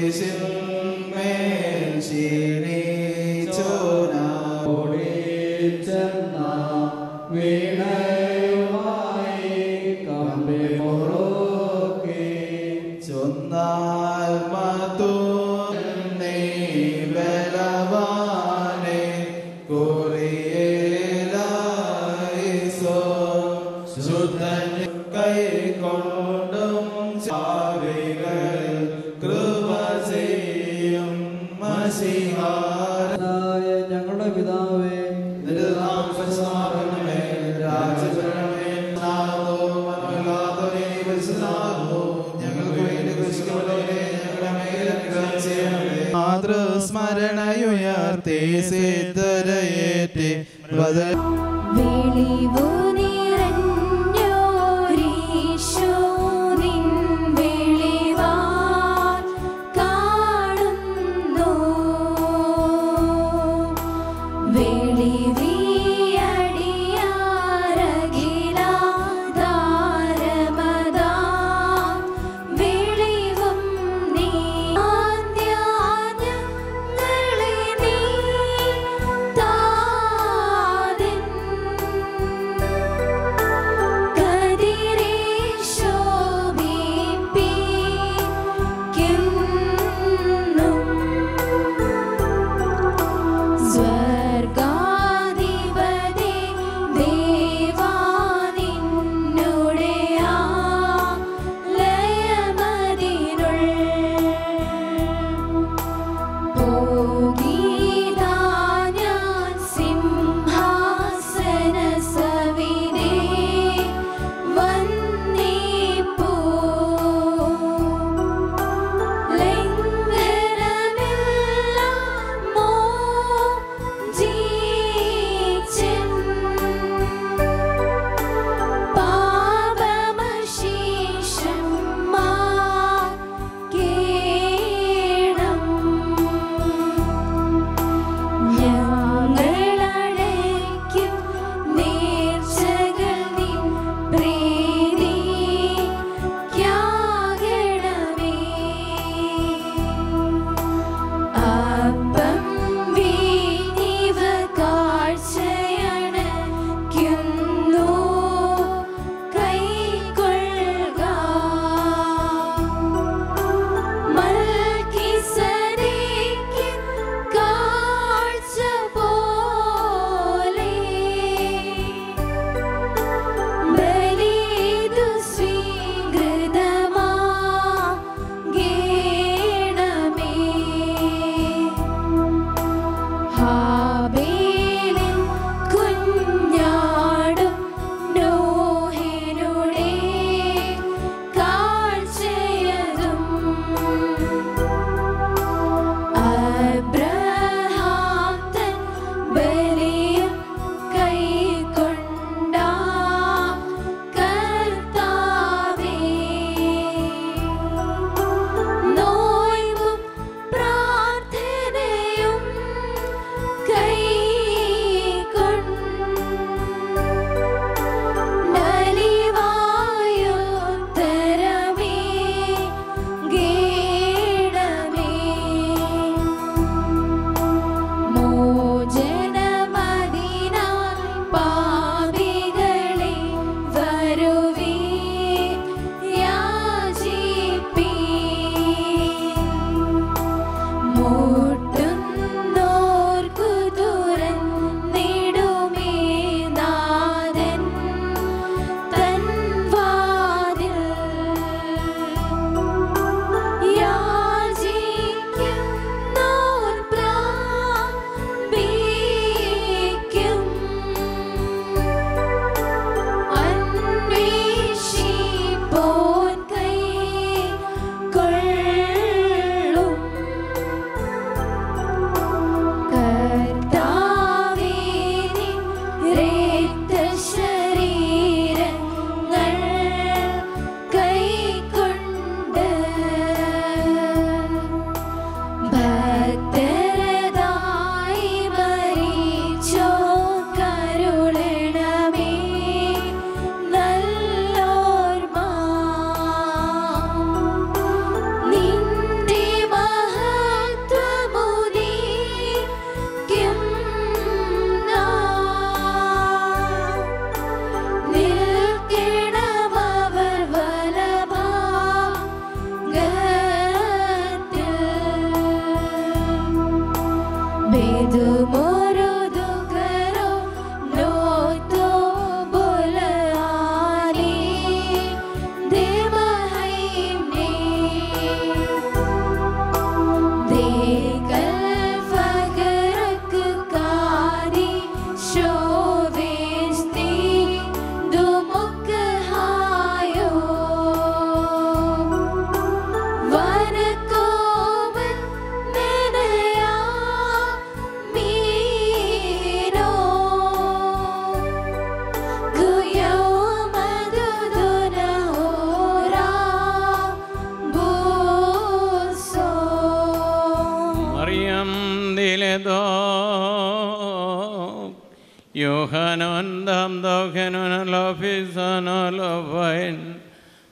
കുരിശിന്മേൽ ശീലിച്ചോനാ ചൊന്നാൽ മതു നീ ബലവാനെ കുറിയേലായിസോ ശുദ്ധൻ കൈകൊണ്ടും ചാവികൾ കൃപ ചെയ്യും മഷിഹാര ഞങ്ങളുടെ പിതാവേ നിന്റെ നാമം പരിശുദ്ധമാകണമേ. രാജ്യഭരണമേ. നാമോ മനമില്ലാത്തവനേ പരിശുദ്ധനാകുന്നു. ഞങ്ങൾക്ക് വേണ്ടി ക്രൂശിക്കപ്പെട്ടവനേ, ഞങ്ങളുടെ മേൽ അനുഗ്രഹം ചെയ്യണമേ. മാതൃസ്മരണയുയർത്തി സിദ്ധരയേറ്റി ബദൽ വെളിവു നിറഞ്ഞോരീശോ നിൻ വെളിവാ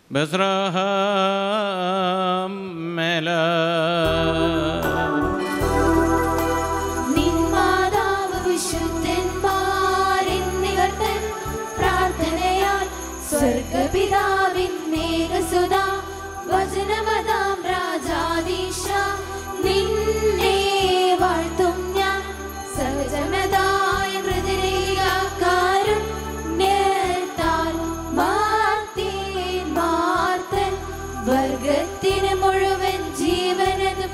ബസ്രഹമേല നിന്മാതാവ് വിശുദ്ധന്മാരെന്നിവർ തൻ പ്രാർത്ഥനയാൽ സ്വർഗപിതാവിൻ മേഘസുത വചനമതാം രാജാദീശ നിന്നെ വാഴ്ത്തും ഞാൻ സഹജമതായ മൃദുരേഖാക്കാരും നേർത്താൽ മാർത്തീൻ മാർത്തൻ വർഗത്തിന് മുഴുവൻ ജീവനതും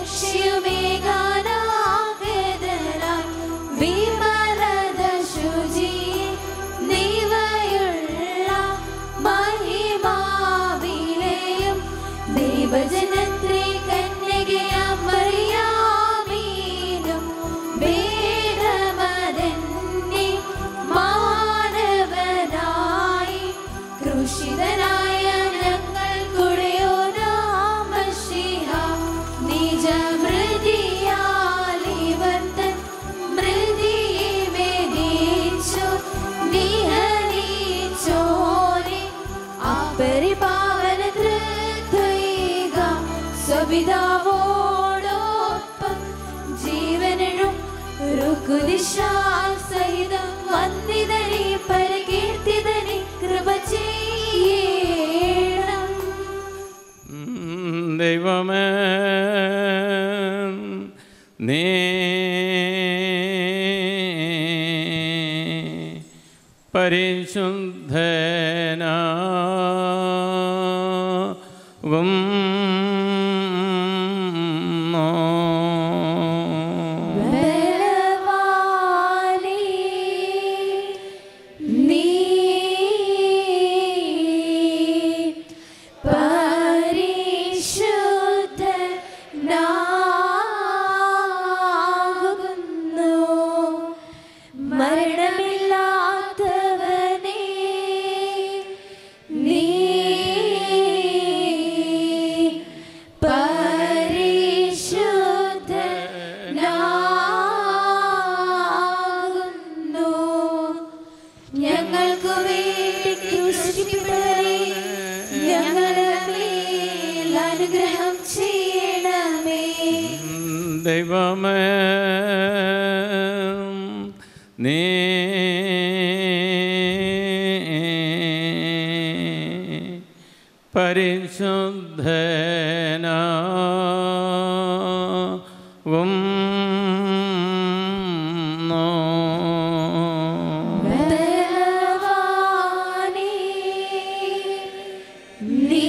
രക്ഷയുമേകാനാവേദനായി വിമലത ശുചിയെ നീവയുള്ള മഹിമാവിലെയും ദൈവജനത്രീ കന്യകയാം മറിയാമീനും ഭേദമതന്നെ മാനവനായി ക്രൂശിതനായ ഞങ്ങൾ കുടയോ നാമശിഹ നിജ മൃതിയാലിവർത്തൻ മൃതിയെ വേദിച്ചു നിഹനിച്ചോനെ അപരിപാവന തൃത്വൈക സ്വപിതാവോടൊപ്പം ജീവനും രുക്കുദിശാൽ സഹിതം വന്ദിതനെ പരികീർത്തിതനെ കൃപ ചെയ്യണം ദൈവമേ നീ പരിശുദ്ധനാകും ബലവാനേ, നീ പരിശുദ്ധനാകുന്നു. മരണമില്ലാത്തവനേ നീ പരിശുദ്ധനാകുന്നു. ഞങ്ങൾക്ക് വേണ്ടി ക്രൂശിക്കപ്പെട്ടവരെ ഞങ്ങളുടെ മേൽ അനുഗ്രഹം ചെയ്യണമേ ദൈവമേ നീ പരിശുദ്ധനാകും ബലവാനേ, നീ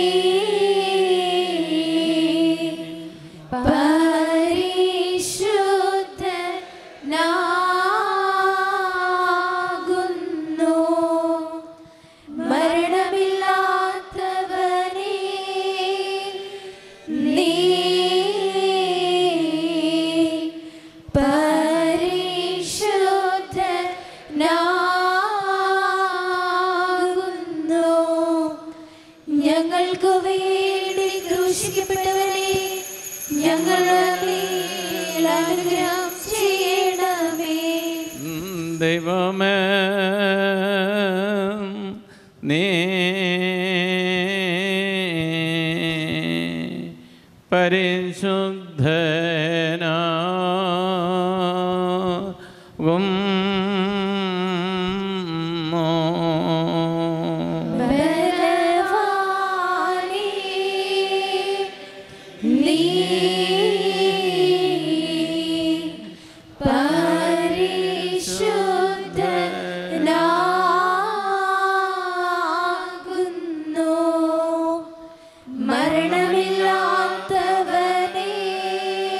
പരിശുദ്ധനാകുന്നു. മരണമില്ലാത്തവനേ, നീ പരിശുദ്ധനാകുന്നു. ഞങ്ങൾക്ക് വേണ്ടി ക്രൂശിക്കപ്പെട്ടവരെ ഞങ്ങളുടെ മേൽ അനുഗ്രഹം ചെയ്യണമേ ദൈവമേ നീ പരിശുദ്ധനാകും ബലവാനേ, നീ പരിശുദ്ധനാകുന്നു. മരണമില്ലാത്തവനേ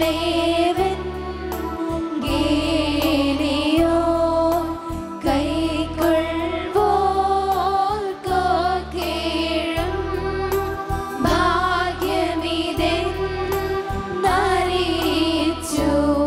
ഗേലിയോ കൈക്കൊള്ളും ഭാഗ്യമിതെന്നറിയിച്ചു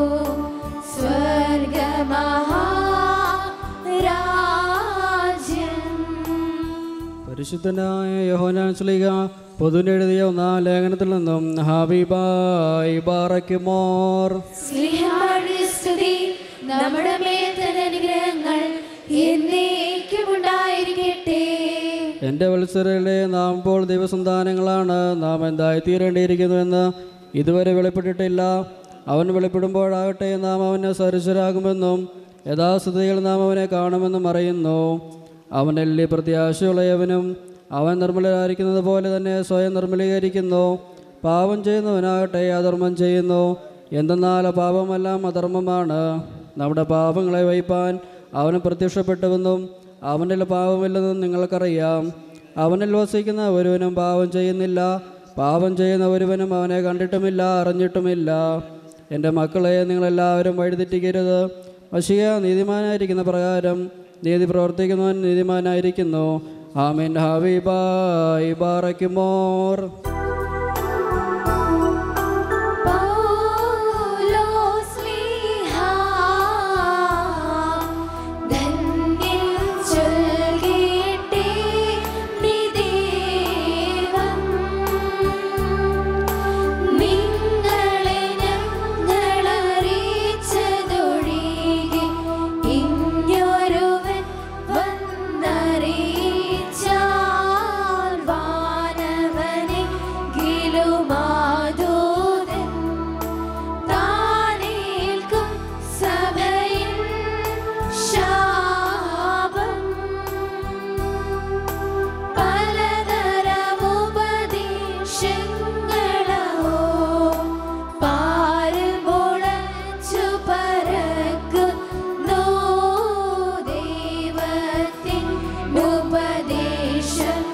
സ്വർഗമഹാരാജ്യം പരിശുദ്ധനായ യോഹനാൻ ശ്ലീഹ പൊതുനെഴുതിയ ഒന്നാം ലേഖനത്തിൽ നിന്നും ഹാബിബായ് ബാറയ്ക്കുമോർ സ്നേഹമാണ് സ്തുതി നമ്മുടെ മേൽ തന്നെ അനുഗ്രഹങ്ങൾ എന്നേക്കും ഉണ്ടായിരിക്കട്ടെ എൻ്റെ വത്സരകളെ നാം ഇപ്പോൾ ദൈവസന്താനങ്ങളാണ് നാം എന്തായി തീരേണ്ടിയിരിക്കുന്നുവെന്ന് ഇതുവരെ വെളിപ്പെട്ടിട്ടില്ല അവൻ വെളിപ്പെടുമ്പോഴാകട്ടെ നാം അവന് സരസ്വരാകുമെന്നും യഥാസ്ഥിതിയിൽ നാം അവനെ കാണുമെന്നും അറിയുന്നു അവനെല്ലി പ്രത്യാശയുള്ളയവനും അവൻ നിർമ്മലരായിരിക്കുന്നത് പോലെ തന്നെ സ്വയം നിർമ്മലീകരിക്കുന്നു പാപം ചെയ്യുന്നവനാകട്ടെ അധർമ്മം ചെയ്യുന്നു എന്തെന്നാൽ ആ പാപമെല്ലാം അധർമ്മമാണ് നമ്മുടെ പാപങ്ങളെ വഹിപ്പാൻ അവന് പ്രത്യക്ഷപ്പെട്ടുവെന്നും അവനിൽ പാപമില്ലെന്നും നിങ്ങൾക്കറിയാം അവനിൽ വസിക്കുന്ന ഒരുവനും പാപം ചെയ്യുന്നില്ല പാപം ചെയ്യുന്ന ഒരുവനും അവനെ കണ്ടിട്ടുമില്ല അറിഞ്ഞിട്ടുമില്ല എൻ്റെ മക്കളെ നിങ്ങളെല്ലാവരും വഴിതെറ്റിക്കരുത് വശിക നീതിമാനായിരിക്കുന്ന പ്രകാരം നീതി പ്രവർത്തിക്കുന്നവൻ നീതിമാനായിരിക്കുന്നു ആമീൻ ഹബീബായ് ബാറയ്ക്കുമോർ പൗലോസ്ലീഹ ധന്യൻ ചൊൽകേട്ടേ നിദേവം നിങ്ങളെ ഞങ്ങളറിയിച്ചതൊഴികെ ഇഞ്ഞൊരുവൻ വന്നറിയിച്ചാൽ വാനവനെങ്കിലുമാതൂതൻ താനേൽക്കും സഭയിൻ ശാപം പലതരമുപദേശങ്ങളോ പാരുമുളച്ചു പരക്കുന്നു ദൈവത്തിൻ ഉപദേശം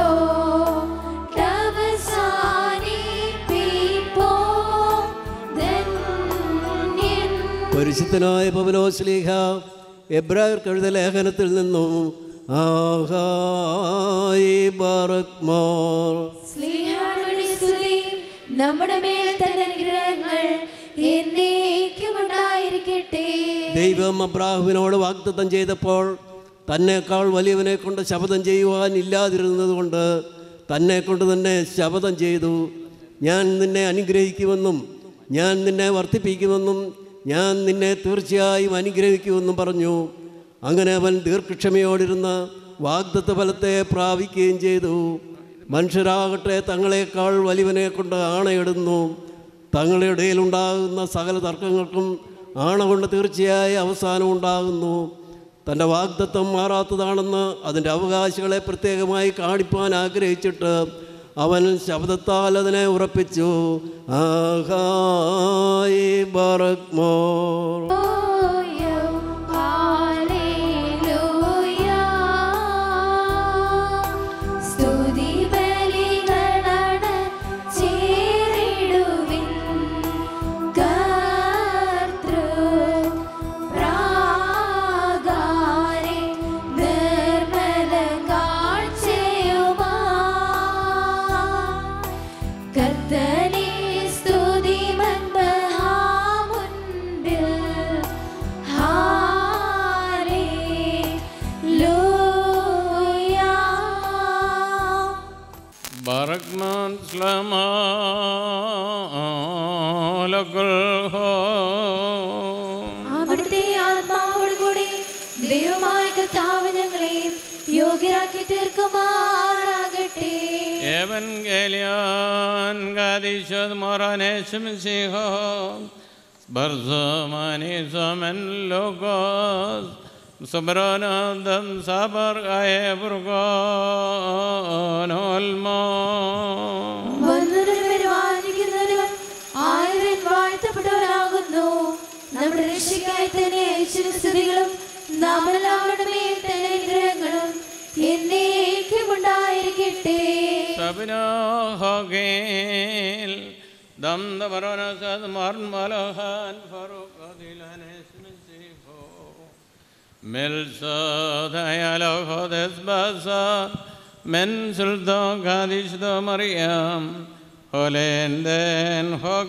തോട്ടവസാനിപ്പിപ്പോ ധന്യൻ പരിശുദ്ധനായ പവലോസ്ലീഹ എബ്രായർക്ക് എഴുതിയ ലേഖനത്തിൽ നിന്നും ആഹായി ബാറക്മോർ സ്നേഹാണുടെ സ്തുതി നമ്മുടെ മേൽ തന്നെ അനുഗ്രഹങ്ങൾ എന്നേക്കും ഉണ്ടായിരിക്കട്ടെ ദൈവം അബ്രാഹുവിനോട് വാഗ്ദത്തം ചെയ്തപ്പോൾ തന്നെക്കാൾ വലിയവനെ കൊണ്ട് ശപഥം ചെയ്യുവാൻ ഇല്ലാതിരുന്നതുകൊണ്ട് തന്നെ കൊണ്ട് തന്നെ ശപഥം ചെയ്തു ഞാൻ നിന്നെ അനുഗ്രഹിക്കുമെന്നും ഞാൻ നിന്നെ വർദ്ധിപ്പിക്കുമെന്നും ഞാൻ നിന്നെ തീർച്ചയായും അനുഗ്രഹിക്കുമെന്നും പറഞ്ഞു അങ്ങനെ അവൻ ദീർഘക്ഷമയോടിരുന്ന് വാഗ്ദത്ത ഫലത്തെ പ്രാപിക്കുകയും ചെയ്തു മനുഷ്യരാകട്ടെ തങ്ങളെക്കാൾ വലിയവനെ കൊണ്ട് ആണയിടുന്നു തങ്ങളുടെ ഇടയിലുണ്ടാകുന്ന സകല തർക്കങ്ങൾക്കും ആണ കൊണ്ട് തീർച്ചയായ അവസാനം ഉണ്ടാകുന്നു തൻ്റെ വാഗ്ദത്വം മാറാത്തതാണെന്ന് അതിൻ്റെ അവകാശികളെ പ്രത്യേകമായി കാണിപ്പാൻ ആഗ്രഹിച്ചിട്ട് അവൻ ശബ്ദത്താൽ അതിനെ ഉറപ്പിച്ചു ആഹായി ബറക്മോർ ഓയോ ഹല്ലേലൂയ സ്തുതി ബലികളാണ് ചേരിടുവിൻ കർത്തൃ പ്രാകാരെ നിർമ്മല കാഴ്ചയുമാ കർത്തനെ സ്തുതി മൻബഹാമുൻപിൽ ഹാലേലൂയ ബറക്മാൻ സ്ലമാലകുൽ ഹോ അവിടുത്തെ ആത്മാവോട് കൂടി ദൈവമായ കർത്താവ് ഞങ്ങളെ യോഗ്യരാക്കി തീർക്കുമാറാകട്ടെ Evangelion gadishod moranesim siho Barzomani somen logos Sobranadam sabar aye burgon olmo വന്നവരും വരുവാനിരിക്കുന്നവരും ആയിരം വാഴ്ത്തപ്പെട്ടവരാകുന്നു നമ്മുടെ രക്ഷയ്ക്കായി തന്നെ ഐശ്വര്യ സ്തുതികളും നാമെല്ലാവരുടെ മേൽ തന്നെ അനുഗ്രഹങ്ങളും എന്നേക്കും ഉണ്ടായിരിക്കട്ടെ Sabino hogel ദം ദബറോനസദ് മാർൻ മലഹാൻ ഫറൂഖ് ദിലാനേസ് മിസിഹോ മെൽസോദയാലോഹോ ദസ്ബസ മെൻ സുൽദോ ഖാദിഷ്ദോ മറിയാം ഹോലേന്തൻ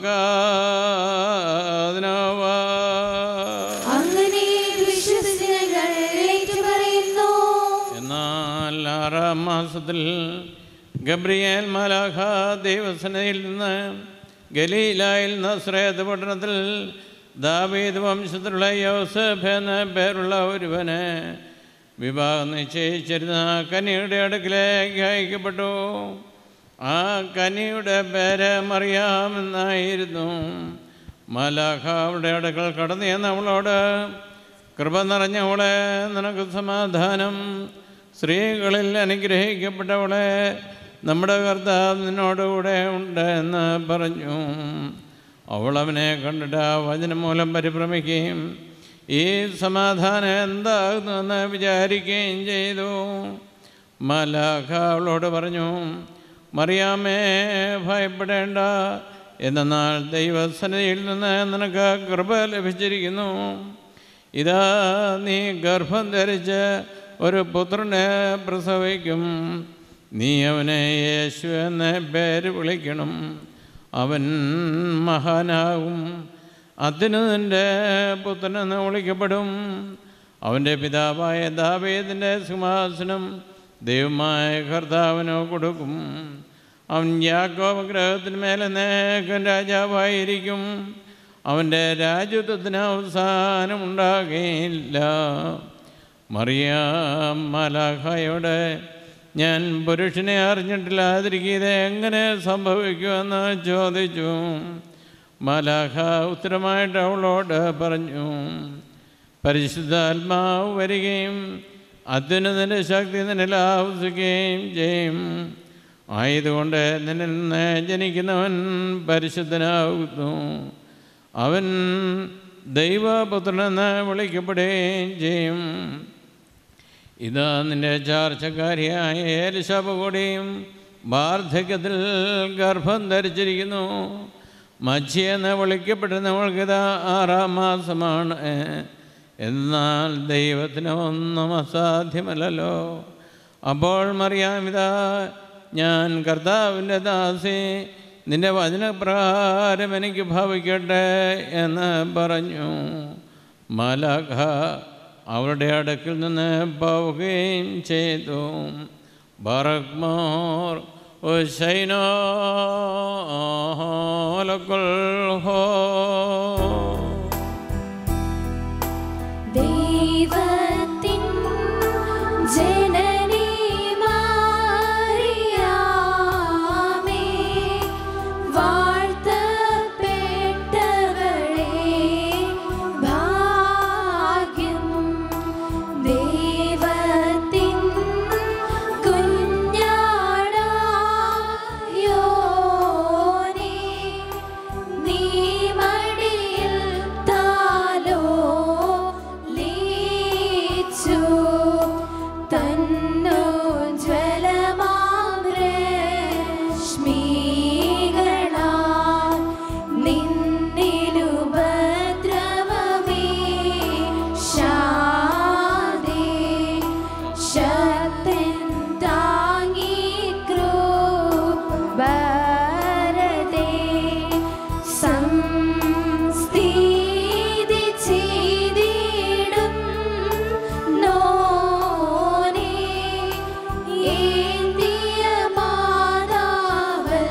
ഹോഗാദ്നോവാ അങ്ങനെ വിശ്വസിച്ച് ഞങ്ങൾ ഏറ്റുപറയുന്നു എന്നാൽ ആറാം മാസത്തിൽ ഗബ്രിയേൽ മലാഖ ദൈവസനയിൽ നിന്ന് ഗലീലായിൽ നസ്രേത് പട്ടണത്തിൽ ദാവീദ് വംശത്തിലുള്ള യോസഫ് എന്ന പേരുള്ള ഒരുവന് വിവാഹം നിശ്ചയിച്ചിരുന്ന കനിയുടെ അടുക്കിലേക്ക് അയക്കപ്പെട്ടു ആ കനിയുടെ പേര് മറിയാമെന്നായിരുന്നു മലാഖ അവളുടെ അടുക്കൽ കടന്നു ചെന്ന് അവളോട് കൃപ നിറഞ്ഞവളെ നിനക്ക് സമാധാനം സ്ത്രീകളിൽ അനുഗ്രഹിക്കപ്പെട്ടവളെ നമ്മുടെ കർത്താവ് നിന്നോടുകൂടെ ഉണ്ട് എന്ന് പറഞ്ഞു അവൾ അവനെ കണ്ടിട്ട് ആ വചനം മൂലം പരിഭ്രമിക്കുകയും ഈ സമാധാനം എന്താകുന്നുവെന്ന് വിചാരിക്കുകയും ചെയ്തു മലാഖ അവളോട് പറഞ്ഞു മറിയാമേ ഭയപ്പെടേണ്ട എന്നാൽ ദൈവസന്നിധിയിൽ നിന്ന് നിനക്ക് കൃപ ലഭിച്ചിരിക്കുന്നു ഇതാ നീ ഗർഭം ധരിച്ച് ഒരു പുത്രനെ പ്രസവിക്കും നീ അവനെ യേശു എന്ന പേര് വിളിക്കണം അവൻ മഹാനാകും അതിന് നിൻ്റെ പുത്രനെന്ന് വിളിക്കപ്പെടും അവൻ്റെ പിതാവായ ദാവീദിൻ്റെ സിംഹാസനം ദൈവമായ കർത്താവിനോ കൊടുക്കും അവൻ യാക്കോബ് ഗ്രഹത്തിന് മേലെ നേക്കൻ രാജാവായിരിക്കും അവൻ്റെ രാജ്യത്വത്തിന് അവസാനമുണ്ടാകുകയില്ല മറിയാം മലാഖയോട് ഞാൻ പുരുഷനെ അറിഞ്ഞിട്ടില്ലാതിരിക്കുക എങ്ങനെ സംഭവിക്കുമെന്ന് ചോദിച്ചു മലാഖ ഉത്തരമായിട്ട് അവളോട് പറഞ്ഞു പരിശുദ്ധാത്മാവ് വരികയും അത്യുന്നതിൻ്റെ ശക്തി നിന്നിൽ ആവസിക്കുകയും ചെയ്യും ആയതുകൊണ്ട് നിന്നിൽ നിന്ന് ജനിക്കുന്നവൻ പരിശുദ്ധനാകുന്നു അവൻ ദൈവപുത്രനെന്ന് വിളിക്കപ്പെടുകയും ചെയ്യും ഇതാ നിന്റെ ചാർച്ചക്കാരിയായ ഏലിശാപ കൂടിയും വാർദ്ധക്യത്തിൽ ഗർഭം ധരിച്ചിരിക്കുന്നു മച്ചി എന്ന് വിളിക്കപ്പെടുന്നവൾക്കിതാ ആറാം മാസമാണ് എന്നാൽ ദൈവത്തിന് ഒന്നും അസാധ്യമല്ലല്ലോ അപ്പോൾ മറിയാം ഇതാ ഞാൻ കർത്താവിൻ്റെ ദാസി നിന്റെ വചനപ്രകാരം എനിക്ക് ഭവിക്കട്ടെ എന്ന് പറഞ്ഞു മലഖ അവരുടെ അടുക്കിൽ നിന്ന് പോവുകയും ചെയ്തു ബറക്മോർ ഉശൈനോ ലക്കുൽ ഹോ ദൈവത്തിൻ ജനനി മാറിയാമേ വാഴ്ത്തപ്പെട്ടവളേ ഭാഗ്യം ദൈവത്തിൻ കുഞ്ഞാടായോനേ നീ മടിയിൽ താലോ ലീച്ചു തന്നോജ്വലമാശ്മീകളാൽ നിന്നിലുപദ്രവമേ ശാദേ ശക്തൻ താങ്ങി കൃപരതേ സംസ്ഥിതി ചെയ്തിടും നോനേ ഏന്തിയ മാതാവൽ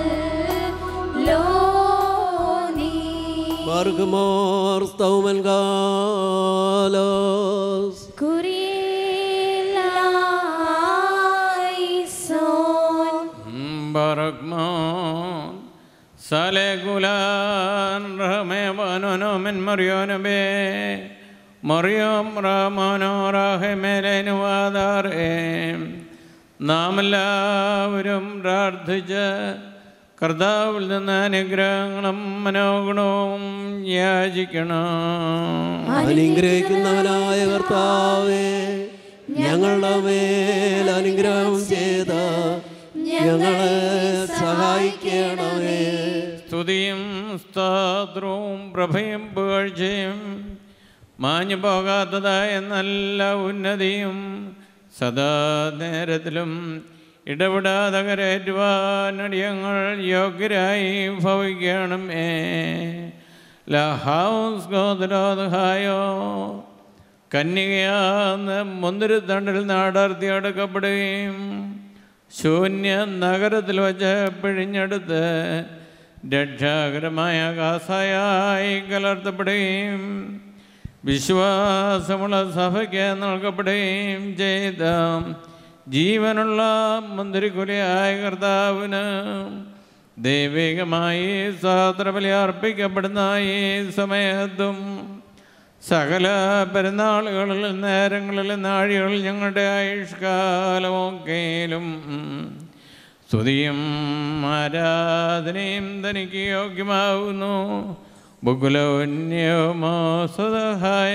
ലോനീ Bargmor Staumen Galos കുറിയിലായിസോൻ ബറക്മോൻ സലെ ഗുലാൻ റഹമേ വനോനോ മെൻ മറിയോനോ ബേ മറിയോം റമോനോ റാഹമേനുവാദാറേ നാം എല്ലാവരും പ്രാർത്ഥിച്ച് കർത്താവിൽ നിന്ന് അനുഗ്രഹങ്ങളും മനോഗുണവും യാചിക്കണം അനുഗ്രഹിക്കുന്നവനായ കർത്താവേ ഞങ്ങളുടെ മേൽ അനുഗ്രഹം ചെയ്ത ഞങ്ങളെ സഹായിക്കണമേ സ്തുതിയും സ്തോത്രവും പ്രഭയും പുകഴ്ചയും മാഞ്ഞു പോകാത്തതായ നല്ല ഉന്നതിയും സദാ നേരത്തിലും ഇടപെടാതെ കരേറ്റുവാനടിയങ്ങൾ യോഗ്യരായി ഭവിക്കണം ഏ ലഹൗസ് ഗോതരോദ്ഹായോ കന്യകയാന്ന് മുന്തിരിത്തണ്ടിൽ നാടർത്തി അടുക്കപ്പെടുകയും ശൂന്യ നഗരത്തിൽ വച്ച് പിഴിഞ്ഞെടുത്ത് രക്ഷാകരമായ കാസായി കലർത്തപ്പെടുകയും വിശ്വാസമുള്ള സഭയ്ക്ക് നൽകപ്പെടുകയും ചെയ്ത ജീവനുള്ള മുന്തിരിക്കുലയായ കർത്താവിന് ദൈവികമായി സഹസ്രബലി അർപ്പിക്കപ്പെടുന്ന ഈ സമയത്തും സകല പെരുന്നാളുകളിൽ നേരങ്ങളിൽ നാഴികളിൽ ഞങ്ങളുടെ ആയുഷ്കാലമൊക്കെയിലും സ്തുതിയും ആരാധനയും തനിക്ക് യോഗ്യമാവുന്നു ബുക്കുലോന്യമോ സദഹായ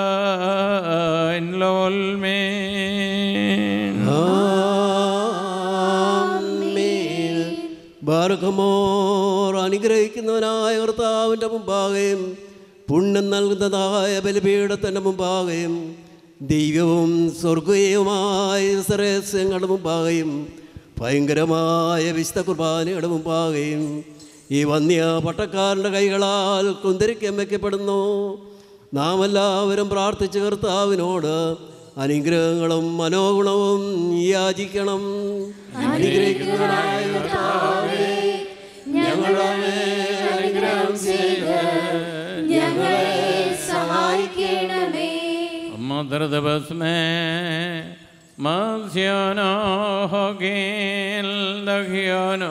ആമേൻ. ബാർഖമോർ അനുഗ്രഹിക്കുന്നവനായ കർത്താവിൻ്റെ മുമ്പാകെയും പുണ്യം നൽകുന്നതായ ബലിപീഠത്തിൻ്റെ മുമ്പാകെയും ദൈവവും സ്വർഗീയവുമായ സരസ്യങ്ങളുടെ മുമ്പാകെയും ഭയങ്കരമായ വിശുദ്ധ കുർബാനയുടെ മുമ്പാകെയും ഈ വന്യ പട്ടക്കാരൻ്റെ കൈകളാൽ കുന്തിരിക്കം വയ്ക്കപ്പെടുന്നു നാം എല്ലാവരും പ്രാർത്ഥിച്ച കർത്താവിനോട് അനുഗ്രഹങ്ങളും മനോഗുണവും യാചിക്കണം അനുഗ്രഹിക്കുന്നവനായ കർത്താവേ, ഞങ്ങളുടെ മേൽ അനുഗ്രഹം ചെയ്ത് ഞങ്ങളെ സഹായിക്കണമേ മധുരദിവസമേ മത്സ്യോനോ ഹോകേൽ ദഹ്യോനോ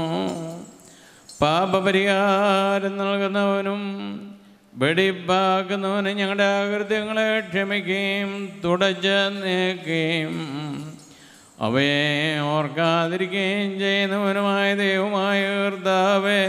പാപപരിഹാരം നൽകുന്നവനും വെടിപ്പാക്കുന്നവനും ഞങ്ങളുടെ അകൃത്യങ്ങളെ ക്ഷമിക്കുകയും തുടച്ച് നീക്കുകയും അവയെ ഓർക്കാതിരിക്കുകയും ചെയ്യുന്നവനുമായ ദൈവമായ കർത്താവേ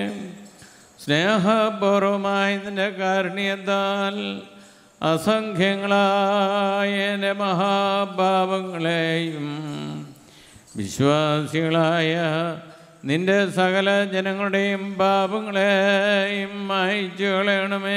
സ്നേഹപൂർവമായ നിന്റെ കാരുണ്യത്താൽ അസംഖ്യങ്ങളായ എൻ്റെ മഹാപാപങ്ങളെയും വിശ്വാസികളായ നിന്റെ സകല ജനങ്ങളുടെയും പാപങ്ങളെയും മായിച്ചു കളയണമേ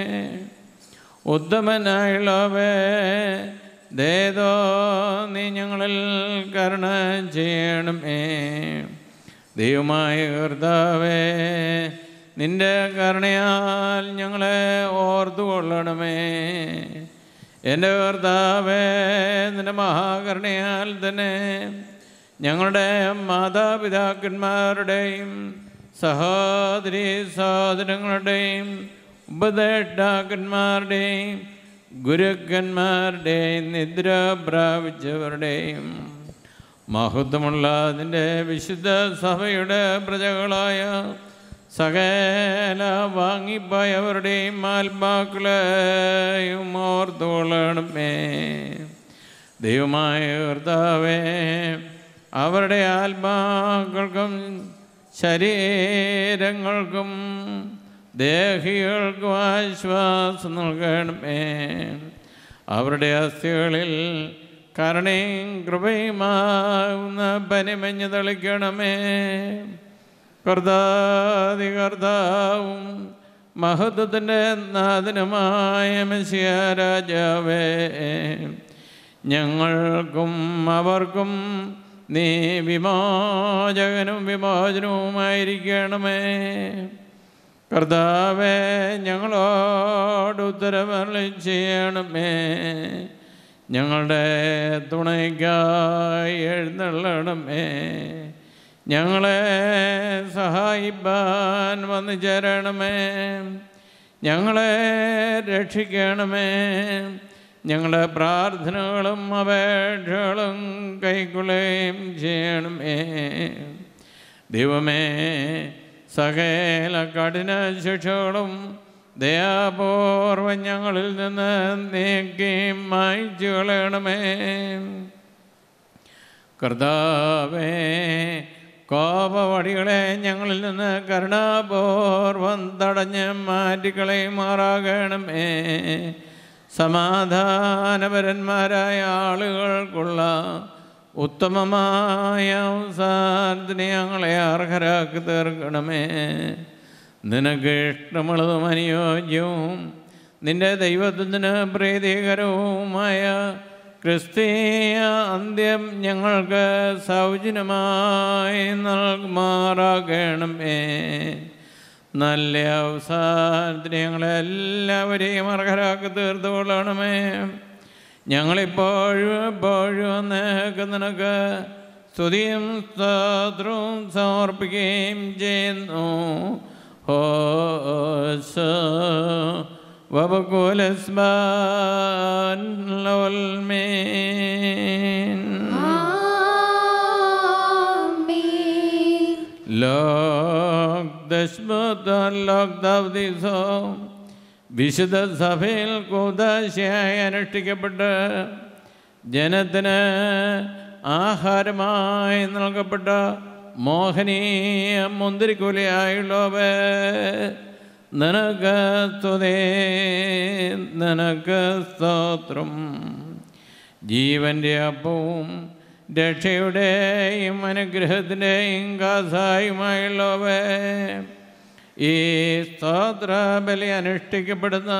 ഉത്തമനായുള്ളവേ ദേതോ നീ ഞങ്ങളിൽ കരുണ ചെയ്യണമേ ദൈവമായ കർത്താവേ നിന്റെ കരുണയാൽ ഞങ്ങളെ ഓർത്തുകൊള്ളണമേ എൻ്റെ കർത്താവേ നിന്റെ മഹാകരുണയാൽ തന്നെ ഞങ്ങളുടെ മാതാപിതാക്കന്മാരുടെയും സഹോദരി സഹോദരങ്ങളുടെയും ഉപദേഷ്ടാക്കന്മാരുടെയും ഗുരുക്കന്മാരുടെയും നിദ്ര പ്രാപിച്ചവരുടെയും മഹത്വമുള്ള നിന്റെ വിശുദ്ധ സഭയുടെ പ്രജകളായ സകല വാങ്ങിപ്പോയവരുടെയും ആത്മാക്കളെയും ഓർത്തുകൊള്ളണമേ ദൈവമായ കർത്താവേ അവരുടെ ആത്മാക്കൾക്കും ശരീരങ്ങൾക്കും ദേഹികൾക്കും ആശ്വാസം നൽകണമേ അവരുടെ അസ്ഥികളിൽ കരുണയും കൃപയുമാവുന്ന പനിമഞ്ഞ് തളിക്കണമേ കർത്താതി കർത്താവും മഹത്വത്തിൻ്റെ നാഥനുമായ മെസ്സിയ രാജാവേ ഞങ്ങൾക്കും അവർക്കും നീ വിമോചകനും വിമോചനവുമായിരിക്കണമേ കർത്താവേ ഞങ്ങളോട് ഉത്തരവരളി ചെയ്യണമേ ഞങ്ങളുടെ തുണയ്ക്കായി എഴുന്നള്ളണമേ ഞങ്ങളെ സഹായിപ്പാൻ വന്നു ചേരണമേ ഞങ്ങളെ രക്ഷിക്കണമേ ഞങ്ങളുടെ പ്രാർത്ഥനകളും അപേക്ഷകളും കൈക്കൊള്ളുകയും ചെയ്യണമേ ദൈവമേ സകല കഠിന ശിക്ഷകളും ദയാപൂർവം ഞങ്ങളിൽ നിന്ന് നീക്കിയും മായിച്ചു കളയണമേ കർത്താവേ കോപവടികളെ ഞങ്ങളിൽ നിന്ന് കരുണാപൂർവം തടഞ്ഞ് മാറ്റിക്കളയുമാറാകണമേ സമാധാനപരന്മാരായ ആളുകൾക്കുള്ള ഉത്തമമായ അവസാനത്തിന് ഞങ്ങളെ അർഹരാക്കി തീർക്കണമേ നിനക്ക് ഇഷ്ടമുള്ളതും അനുയോജ്യവും നിന്റെ ദൈവത്തിന് പ്രീതികരവുമായ ക്രിസ്തീയ അന്ത്യം ഞങ്ങൾക്ക് സൗജന്യമായി നൽകുമാറാകണമേ നല്ല അവസാനത്തിന് ഞങ്ങളെല്ലാവരെയും അർഹരാക്കി തീർത്തുകൊള്ളണമേ ഞങ്ങളിപ്പോഴും എപ്പോഴും അന്നേക്ക് നിനക്ക് സ്തുതിയും സ്തോത്രവും സമർപ്പിക്കുകയും ചെയ്യുന്നു ഹോസ് വബകുലസ്ബാൻ ലോൽമീൻ ആമേൻ ലോക് ദശ്മത്താൻ ലോക് ദൗദിസോ വിശുദ്ധ സഭയിൽ കൂതാശയായി അനുഷ്ഠിക്കപ്പെട്ട് ജനത്തിന് ആഹാരമായി നൽകപ്പെട്ട മോഹനീയ മുന്തിരിക്കുലയായുള്ളവ നിനക്ക് സ്തുതേ നിനക്ക് സ്തോത്രം ജീവൻ്റെ അപ്പവും രക്ഷയുടെയും അനുഗ്രഹത്തിൻ്റെയും കാസായുമായുള്ളവ ഈ സ്തോത്ര ബലി അനുഷ്ഠിക്കപ്പെടുന്ന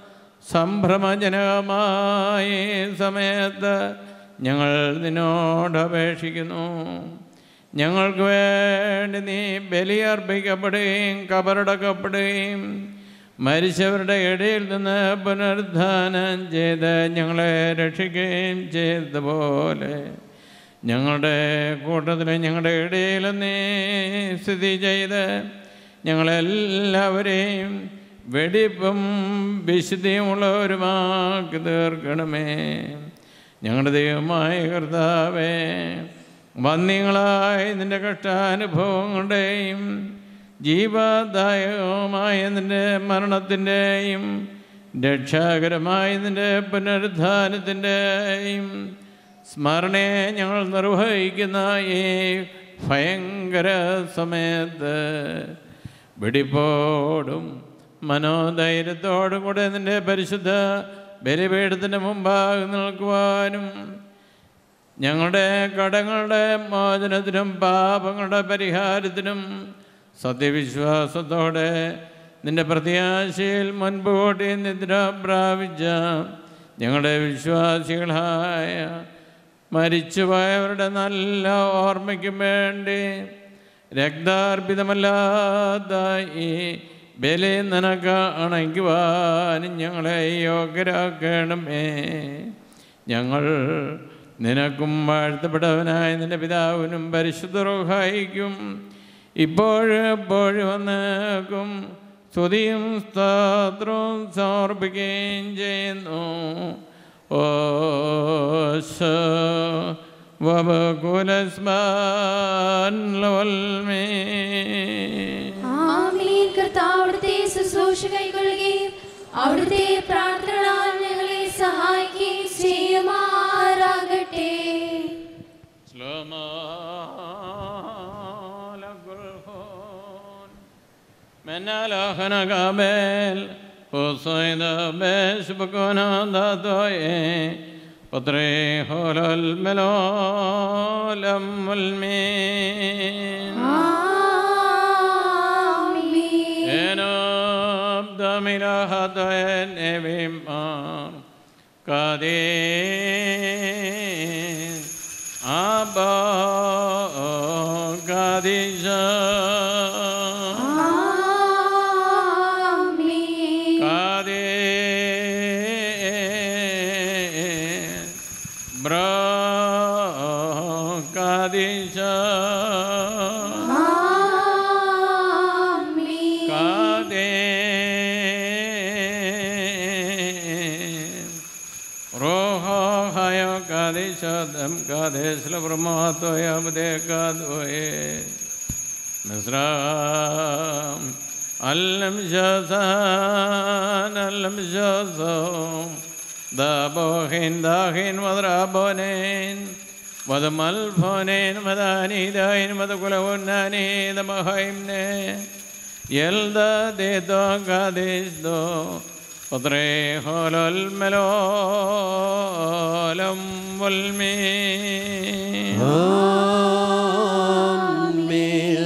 സംഭ്രമജനകമായ ഈ സമയത്ത് ഞങ്ങൾ നിന്നോട് അപേക്ഷിക്കുന്നു ഞങ്ങൾക്ക് വേണ്ടി നീ ബലിയർപ്പിക്കപ്പെടുകയും കബറടക്കപ്പെടുകയും മരിച്ചവരുടെ ഇടയിൽ നിന്ന് പുനരുദ്ധാനം ചെയ്ത് ഞങ്ങളെ രക്ഷിക്കുകയും ചെയ്തതുപോലെ ഞങ്ങളുടെ കൂട്ടത്തിൽ ഞങ്ങളുടെ ഇടയിൽ നീ സ്ഥിതി ചെയ്ത് ഞങ്ങളെല്ലാവരെയും വെടിപ്പും വിശുദ്ധിയുമുള്ളവരുമാക്കി തീർക്കണമേ ഞങ്ങളുടെ ദൈവമായ കർത്താവേ വന്യങ്ങളായ നിൻ്റെ കഷ്ടാനുഭവങ്ങളുടെയും ജീവദായകവുമായ നിൻ്റെ മരണത്തിൻ്റെയും രക്ഷാകരമായ നിൻ്റെ പുനരുദ്ധാനത്തിൻ്റെയും സ്മരണയെ ഞങ്ങൾ നിർവഹിക്കുന്ന ഈ ഭയങ്കര സമയത്ത് വെടിപ്പോടും മനോധൈര്യത്തോടും കൂടെ നിൻ്റെ പരിശുദ്ധ ബലിപീഠത്തിൻ്റെ മുമ്പാകെ നിൽക്കുവാനും ഞങ്ങളുടെ കടങ്ങളുടെ മോചനത്തിനും പാപങ്ങളുടെ പരിഹാരത്തിനും സത്യവിശ്വാസത്തോടെ നിന്റെ പ്രത്യാശയിൽ മുൻപോട്ടി നിദ്ര പ്രാപിച്ച ഞങ്ങളുടെ വിശ്വാസികളായ മരിച്ചുപോയവരുടെ നല്ല ഓർമ്മയ്ക്കും വേണ്ടി രക്താർപ്പിതമല്ലാത്ത ഈ ബലി നിനക്ക് അണയ്ക്കുവാനും ഞങ്ങളെ യോഗ്യരാക്കണമേ ഞങ്ങൾ നിനക്കും വാഴ്ത്തപ്പെട്ടവനായ നിന്റെ പിതാവിനും പരിശുദ്ധ റോഹായിക്കും ഇപ്പോഴും എപ്പോഴും വന്നേക്കും സ്തുതിയും സ്തോത്രവും സമർപ്പിക്കുകയും ചെയ്യുന്നു ഓശ വബകുലസ്മാൻ ലോൽമേ ആമേൻ കർത്താവ് അവിടുത്തെ ശുശ്രൂഷ കൈകൊള്ളുകയും അവിടുത്തെ പ്രാർത്ഥനകളാൽ ഞങ്ങളെ സഹായിക്കുകയും ചെയ്യുമാറാകട്ടെ سلام لكل من الأخنا قابل وصيد بش بكونا داتوي بطريح الملول أم المين ആമേൻ Enab damila hataen evimar kadis abba kadisha amen kadis bra kadisha amen Kadesh Roho hayo Kadesh Adam Kadesh Labramato Yabde Kadoe Mizram Alam Shazan Alam Shazam Dabohin Dahin Madrabonin Vadamalfonin Madani Dain Madakulavunani Damahaimne Yelda de do Kadesh do فطريق الملولم والمين ആമേൽ.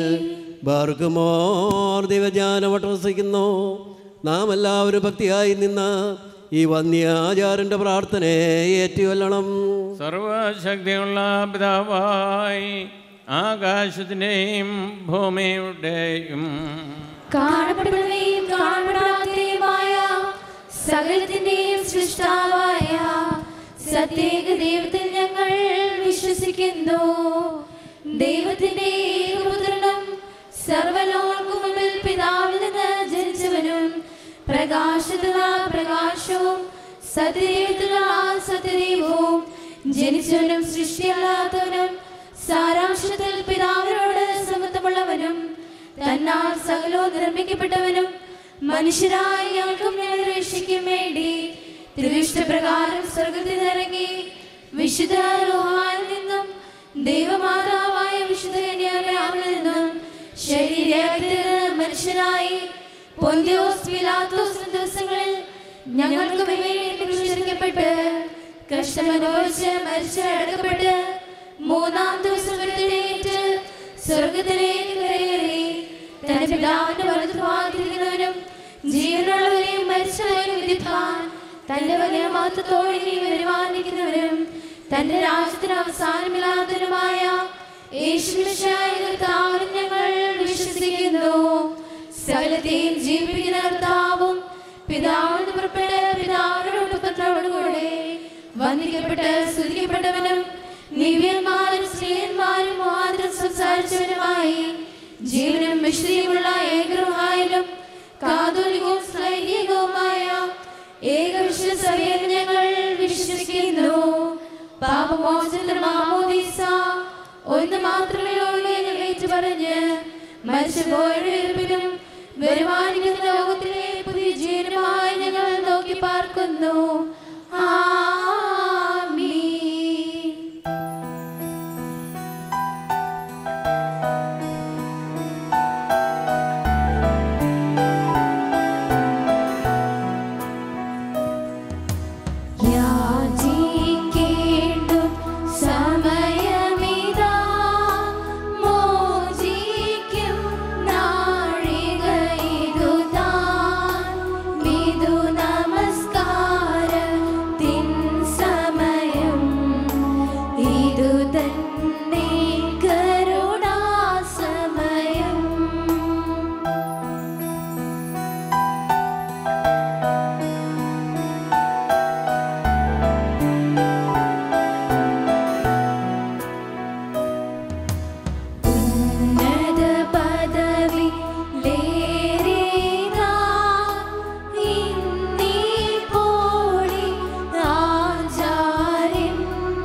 ബാർക്കുമോർ ദിവജാനം വട്ടവസിക്കുന്നു നാം എല്ലാവരും ഭക്തിയായി നിന്ന് ഈ വന്യാചാരൻ്റെ പ്രാർത്ഥനയെ ഏറ്റുകൊല്ലണം സർവശക്തിയുള്ള പിതാവായി ആകാശത്തിൻ്റെയും ഭൂമിയുടെയും കാണപ്പെടുന്നവയും കാണപ്പെടാത്തവയുമായ സകലത്തിന്റെയും സൃഷ്ടാവായ സത്യേക ദൈവത്തിൽ ഞങ്ങൾ വിശ്വസിക്കുന്നു ദൈവത്തിന്റെ ഏകപുത്രനും സർവലോകർക്കും മുമ്പിൽ പിതാവിൽ നിന്ന് ജനിച്ചവനും പ്രകാശത്തിലുള്ള പ്രകാശവും സത്യദൈവത്തിലുള്ള സത്യദൈവവും ജനിച്ചവനും സൃഷ്ടിയല്ലാത്തവനും സാരാംശത്തിൽ പിതാവിനോട് സമത്വമുള്ളവനും തന്നാൽ സകലവും നിർമ്മിക്കപ്പെട്ടവനും മനുഷ്യരായ ഞങ്ങൾക്കും ഞങ്ങളുടെ രക്ഷയ്ക്കും വേണ്ടി തിരുവിഷ്ടപ്രകാരം സ്വർഗത്തിൽ ഇറങ്ങി വിശുദ്ധ റുഹാനിൽ നിന്നും ദൈവമാതാവായ വിശുദ്ധ കന്യാമറിൽ നിന്നും ശരീരത്തിൽ മനുഷ്യനായി പൊന്തിയോസ് പിലാത്തോസ് ദിവസങ്ങളിൽ ഞങ്ങൾക്ക് വേണ്ടി ക്രൂശിക്കപ്പെട്ട് കഷ്ടമനുഭവിച്ച് മരിച്ച് അടക്കപ്പെട്ട് മൂന്നാം ദിവസം എഴുന്നേറ്റ് സ്വർഗത്തിലേക്ക് കയറി തന്റെ പിതാവിന്റെ വലതുഭാഗത്തിരിക്കുന്നവനും ജീവനുള്ളവരെയും മരിച്ചവരെയും വിധിപ്പാൻ തന്റെ വലിയ മഹത്വത്തോടെ ഇനി വരുവാനിരിക്കുന്നവരും തന്റെ രാജ്യത്തിന് അവസാനമില്ലാത്തവരുമായ യേശുമിശിഹായ കർത്താവിൽ ഞങ്ങൾ വിശ്വസിക്കുന്നു സകലത്തെയും ജീവിപ്പിക്കുന്ന കർത്താവും പിതാവിന് പുറപ്പെട്ട് പിതാവിനോട് പുത്രനോടുകൂടെ വന്ദിക്കപ്പെട്ട് സ്തുതിക്കപ്പെട്ടവനും നിവ്യന്മാരും സ്ത്രീയന്മാരും മാത്രം സംസാരിച്ചവനുമായി ജീവനും വിശുദ്ധിയുമുള്ള ഏകൃഹായാലും കാതോലികവും സ്ലൈഹികവുമായ ഏകവിശ്വസഭയിൽ ഞങ്ങൾ വിശ്വസിക്കുന്നു പാപമോചന മാമോദീസ ഒന്ന് മാത്രമേ ഉള്ളൂ എന്ന് ഏറ്റു പറഞ്ഞ് മരിച്ചുപോയുടെ ഉയർപ്പിനും വരുവാനിക്കുന്ന ലോകത്തിലെ പുതിയ ജീവനുമായി ഞങ്ങൾ നോക്കി പാർക്കുന്നു ആമീൻ യാചിക്കേണ്ടും സമയമിതാ മോചിക്കും നാഴിക ഇതുതാൻ വിധു നമസ്കാരത്തിൻ സമയം ഇതു തന്നെ കരുണാസമയം ഉന്നത പദവി ലേറിനാ ഇന്നീ പോളി ആചാര്യൻ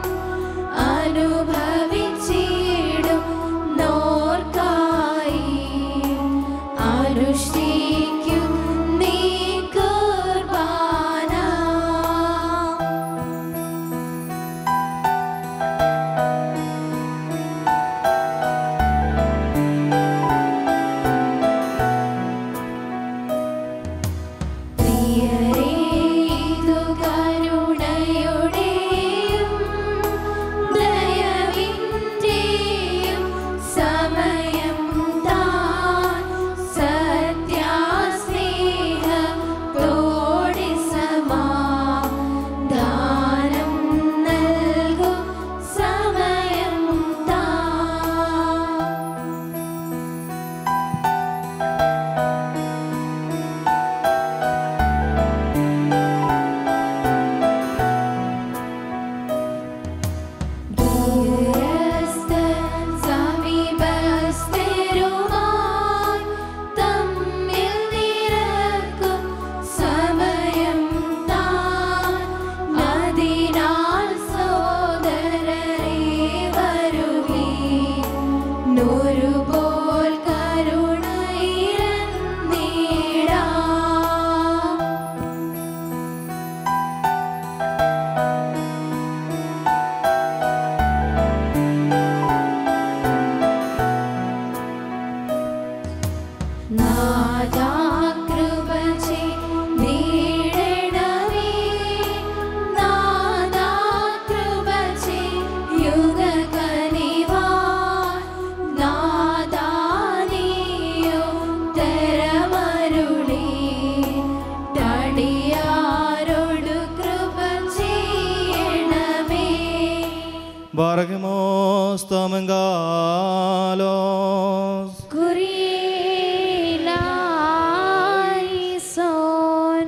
അനുഭവിച്ചിടും നോർക്കായി അനുഷ്ഠിക്കും നീ കുർബാന പ്രിയരേതു കരുണയുടെയും ദയവിന്റെയും സമയം താൻ സത്യാസ്നേഹത്തോടെ സമാധാനം നൽകും സമയം താൻ Bargemos tomengalos. Kurilaison.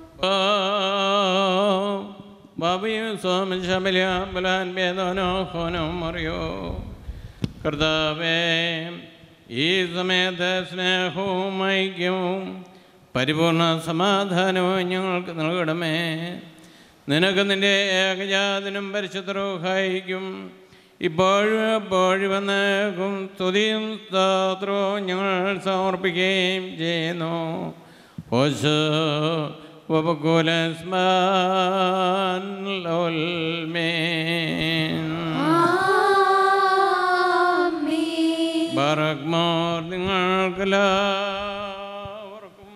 ബാബയും സ്വാമി ശബല ബലാൻ വേദനോ ഹോനോ മറിയോ കർത്താവേ ഈ സമയത്ത് സ്നേഹവും ഐക്യവും പരിപൂർണ സമാധാനവും ഞങ്ങൾക്ക് നൽകണമേ നിനക്ക് നിൻ്റെ ഏകജാതനും പരിശുദ്ധരോഹായിക്കും ഇപ്പോഴും എപ്പോഴും വന്നേക്കും സ്തുതിയും സ്തോത്രവും ഞങ്ങൾ സമർപ്പിക്കുകയും ചെയ്യുന്നു ഓശോ ഉപകുലസ്മാൻ ആമേൻ. ബറഗ്മോർ നിങ്ങൾക്കെല്ലാവർക്കും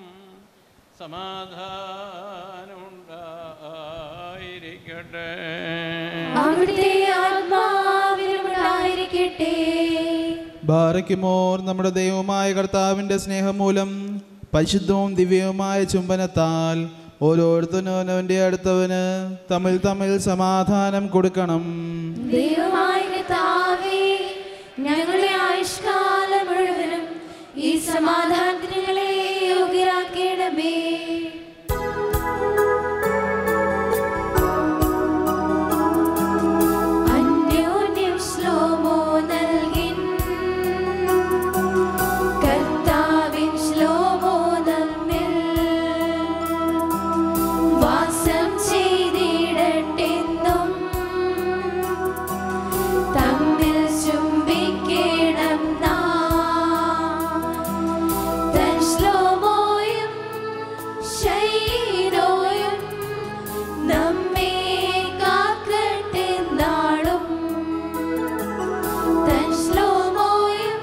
സമാധാനമുണ്ടായിരിക്കട്ടെ അവിടുത്തെ ആത്മാവിലുണ്ടായിരിക്കട്ടെ ബാറയ്ക്കുമോർ നമ്മുടെ ദൈവമായ കർത്താവിൻ്റെ സ്നേഹം മൂലം പരിശുദ്ധവും ദിവ്യവുമായ ചുംബനത്താൽ ഓരോരുത്തനും അവൻ്റെ അടുത്തവന് തമ്മിൽ തമ്മിൽ സമാധാനം കൊടുക്കണം ദൈവമായ കർത്താവേ ഞങ്ങളുടെ ആയുഷ്കാലം മുഴുവനും ഈ സമാധാനത്തിനെ യോഗ്യരാക്കണമേ അന്യോന്യം ശ്ലോമോ നൽകിൻ കർത്താവിൻ ശ്ലോമോ നമ്മിൽ വാസം ചെയ്തിടട്ടെന്നും തമ്മിൽ ചുംബിക്കണം നാം. തൻ ശ്ലോമോയും ശൈലോയും നമ്മെ കാക്കട്ടെ നാളും. തൻ ശ്ലോമോയും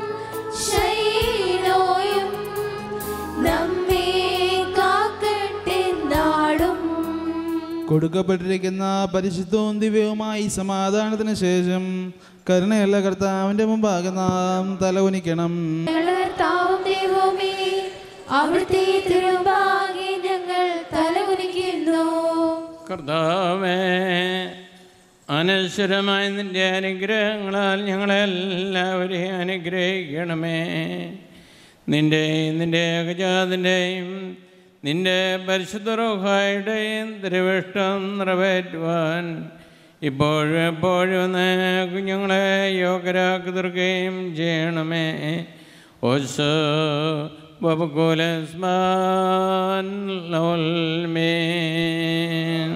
ശൈലോയും നമ്മെ കാക്കട്ടെ നാളും കൊടുക്കപ്പെട്ടിരിക്കുന്ന പരിശുദ്ധവും ദിവ്യവുമായ ഈ സമാധാനത്തിന് ശേഷം കരുണയുള്ള കർത്താവിൻ്റെ മുമ്പാകെ നാം തലകുനിക്കണം ഞങ്ങളുടെ കർത്താവും ദൈവവുമേ, അവിടുത്തെ തിരുമുമ്പാകെ ഞങ്ങൾ തലകുനിക്കുന്നു കർത്താവേ അനശ്വരമായ നിൻ്റെ അനുഗ്രഹങ്ങളാൽ ഞങ്ങളെല്ലാവരെയും അനുഗ്രഹിക്കണമേ നിൻ്റെയും നിൻ്റെ ഏകജാതിൻ്റെയും നിൻ്റെ പരിശുദ്ധ റോഹായുടെയും തിരുവിഷ്ടം നിറവേറ്റുവാൻ ഇപ്പോഴും എപ്പോഴും നേക്കും ഞങ്ങളെ യോഗ്യരാക്കി തീർക്കുകയും ചെയ്യണമേ ഓശോ ബബുക്കുലസ്മാൻ ലോൽമീൻ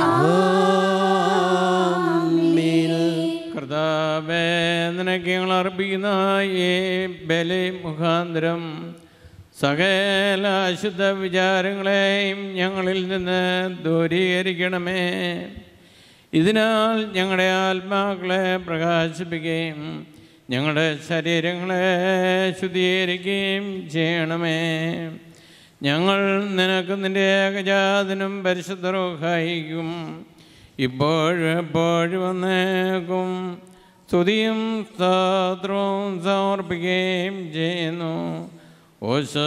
കർത്താവേ നിനക്ക് ഞങ്ങൾ അർപ്പിക്കുന്ന ഈ ബലി മുഖാന്തരം സകല അശുദ്ധ വിചാരങ്ങളെയും ഞങ്ങളിൽ നിന്ന് ദൂരീകരിക്കണമേ ഇതിനാൽ ഞങ്ങളുടെ ആത്മാക്കളെ പ്രകാശിപ്പിക്കുകയും ഞങ്ങളുടെ ശരീരങ്ങളെ ശുദ്ധീകരിക്കുകയും ചെയ്യണമേ ഞങ്ങൾ നിനക്ക് നിൻ്റെ ഏകജാതനും പരിശുദ്ധരോഹായിക്കും ഇപ്പോഴും എപ്പോഴും വന്നേക്കും സ്തുതിയും സ്തോത്രവും സമർപ്പിക്കുകയും ചെയ്യുന്നു ഓശോ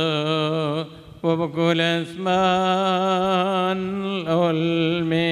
ഉപകുലസ്മാൻ ഓൽമേ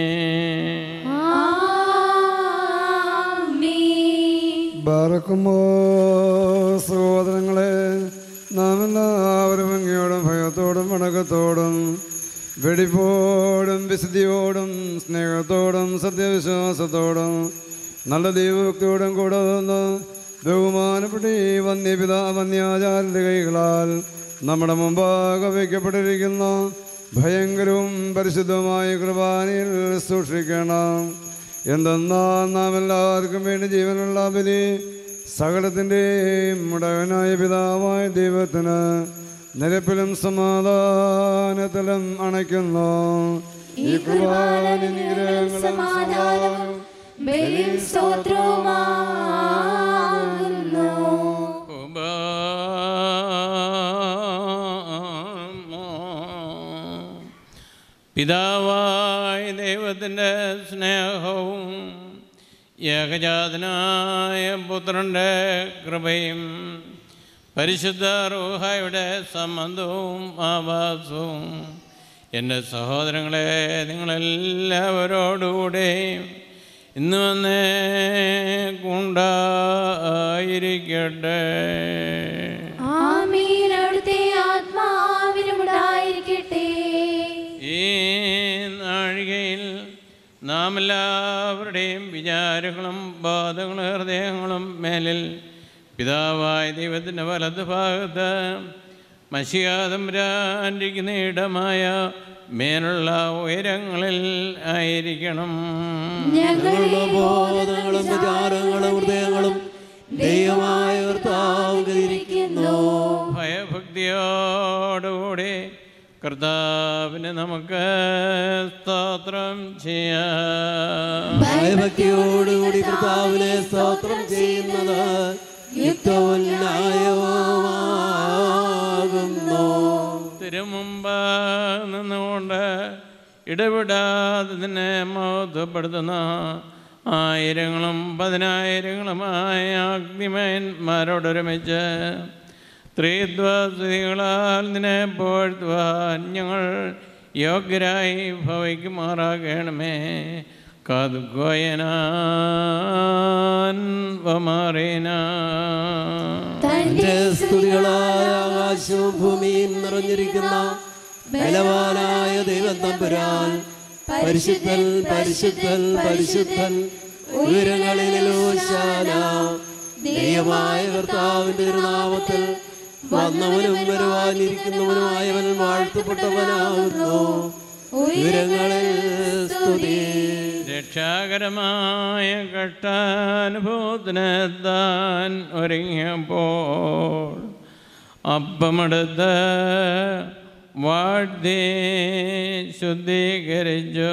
ആമേൻ ബാറക്കുമോ സഹോദരങ്ങളെ നാം എല്ലാവരും ഭംഗിയോടും ഭയത്തോടും വണക്കത്തോടും വെടിപ്പോടും വിശുദ്ധിയോടും സ്നേഹത്തോടും സത്യവിശ്വാസത്തോടും നല്ല ദൈവഭക്തിയോടും കൂടെ നിന്ന് ബഹുമാനപ്പെട്ട ഈ വന്യപിതാ വന്യാചാരൻ്റെ കൈകളാൽ നമ്മുടെ മുമ്പാകെ വയ്ക്കപ്പെട്ടിരിക്കുന്ന ഭയങ്കരവും പരിശുദ്ധമായ കുർബാനയിൽ സൂക്ഷിക്കണം എന്തെന്നാൽ നാം എല്ലാവർക്കും വേണ്ടി ജീവനുള്ള ബലി സകലത്തിൻ്റെയും മുടവനായ പിതാവായ ദൈവത്തിന് നിരപ്പിലും സമാധാനത്തിലും അണയ്ക്കുന്നു ഈ കുർബാന അനുഗ്രഹങ്ങളും സമാധാനവും ബലിയും സ്തോത്രവുമാകുന്നു പിതാവായ ദൈവത്തിൻ്റെ സ്നേഹവും ഏകജാതനായ പുത്രൻ്റെ കൃപയും പരിശുദ്ധ റൂഹായുടെ സംബന്ധവും ആവാസവും എൻ്റെ സഹോദരങ്ങളെ നിങ്ങളെല്ലാവരോടുകൂടെയും ഇന്ന് വന്നേ കൊണ്ടായിരിക്കട്ടെ ആമീൻ അവിടുത്തെ ആത്മാവിനും ഉണ്ടായിരിക്കട്ടെ ഈ നാഴികയിൽ നാം എല്ലാവരുടെയും വിചാരങ്ങളും ബോധങ്ങളും ഹൃദയങ്ങളും മേലിൽ പിതാവായ ദൈവത്തിൻ്റെ വലത് ഭാഗത്ത് മഷിയാതംരാണ്ടിരിക്കുന്ന ഇടമായ മേലുള്ള ഉയരങ്ങളിൽ ആയിരിക്കണം ഞങ്ങളുടെ ബോധങ്ങളും വിചാരങ്ങളും ഹൃദയങ്ങളും ദൈവമായ കർത്താവ് കതിരിക്കുന്നു ഭയഭക്തിയോടുകൂടി കർത്താവിന് നമുക്ക് സ്തോത്രം ചെയ്യാം ഭയഭക്തിയോടുകൂടി കർത്താവിനെ സ്തോത്രം ചെയ്യുന്നത് യുക്തവും ന്യായവുമാകുന്നു തിരുമുമ്പ് നിന്നുകൊണ്ട് ഇടപെടാതെ തന്നെ മഹത്വപ്പെടുത്തുന്ന ആയിരങ്ങളും പതിനായിരങ്ങളുമായ അഗ്നിമയന്മാരോടൊരുമിച്ച് ത്രിദ്വസ്തുതികളാൽ നിന്നെ പോഴ്ത്തുവാൻ ഞങ്ങൾ യോഗ്യരായി ഭവിക്കുമാറാകണമേ കാതുഗോയനാൻ വമാറേനാ തന്റെ സ്തുതികളായ ആകാശവും ഭൂമിയും നിറഞ്ഞിരിക്കുന്ന ബലവാനായ ദൈവം തമ്പുരാൻ പരിശുദ്ധൻ പരിശുദ്ധൻ പരിശുദ്ധൻ ഉയരങ്ങളിലൂശാന ദൈവമായ കർത്താവിന്റെ തിരുനാമത്തിൽ വന്നവനും വരുവാനിരിക്കുന്നവനുമായവൻ വാഴ്ത്തപ്പെട്ടവനാകുന്നു ഉയരങ്ങളിൽ സ്തുതി രക്ഷാകരമായ കഷ്ടാനുഭവത്തിന് താൻ ഒരുങ്ങിയപ്പോൾ അപ്പമെടുത്ത് വാഴ്ത്തി ശുദ്ധീകരിച്ചു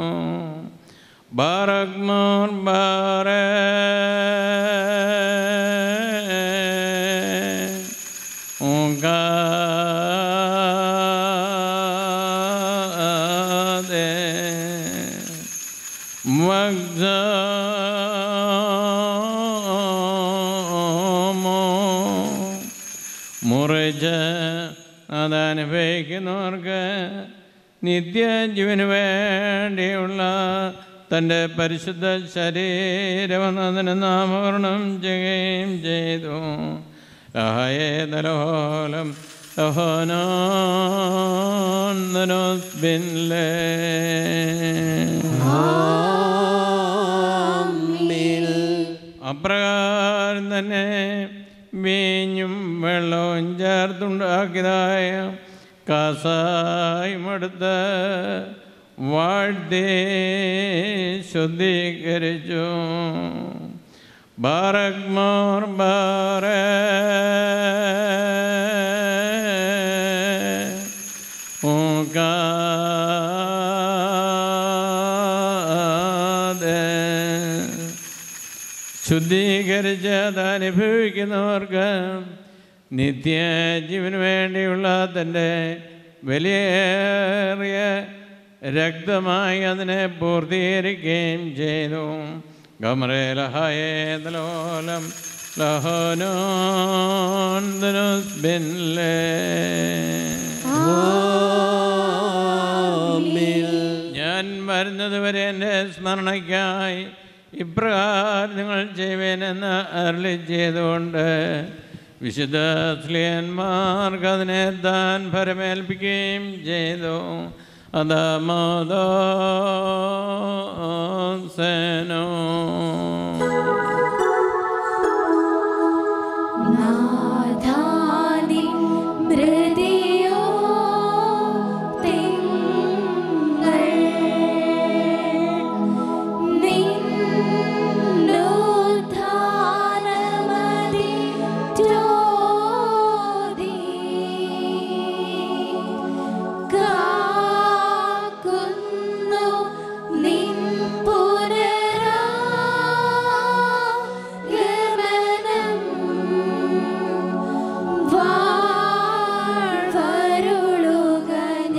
ബാറക്മോർ ബാറ ഉകാതെ മഗ്ദമോ മുറിച്ച് അതനുഭവിക്കുന്നവർക്ക് നിത്യജീവന് വേണ്ടിയുള്ള തൻ്റെ പരിശുദ്ധ ശരീരമെന്നതിന് നാമകരണം ചെയ്യുകയും ചെയ്തു ലഹയേതലോലം ലഹോനോസ്ബിൻലേ ആമേൻ അപ്രകാരം തന്നെ വീഞ്ഞും വെള്ളവും ചേർത്തുണ്ടാക്കിയതായ കസായുമെടുത്ത് വാഴ്ത്തി ശുദ്ധീകരിച്ചു ബാറക്മോർ ബാറ ഊകാതെ ശുദ്ധീകരിച്ച് അത് അനുഭവിക്കുന്നവർക്ക് നിത്യജീവന് വേണ്ടിയുള്ള തൻ്റെ വലിയേറിയ രക്തമായി അതിനെ പൂർത്തീകരിക്കുകയും ചെയ്തു ഗമറേലഹയേതലോലം ലഹോനോൻബിൻലേ ആമേൻ ഞാൻ വരുന്നത് വരെ എൻ്റെ സ്മരണയ്ക്കായി ഇപ്രകാരം നിങ്ങൾ ചെയ്യുവേനെന്ന് അരളി ചെയ്തുകൊണ്ട് വിശുദ്ധ സ്ലിയന്മാർക്ക് അതിനെ താൻ ഫലമേൽപ്പിക്കുകയും ചെയ്തു അതമോദോ സേനോ നാഥാനിൻ മൃതിയോ തിങ്കൾ നിന്നുദ്ധാനമതി ജ്യോതി കാക്കുന്നു നിൻ പുനരാഗമനം വാഴ്വരുളുക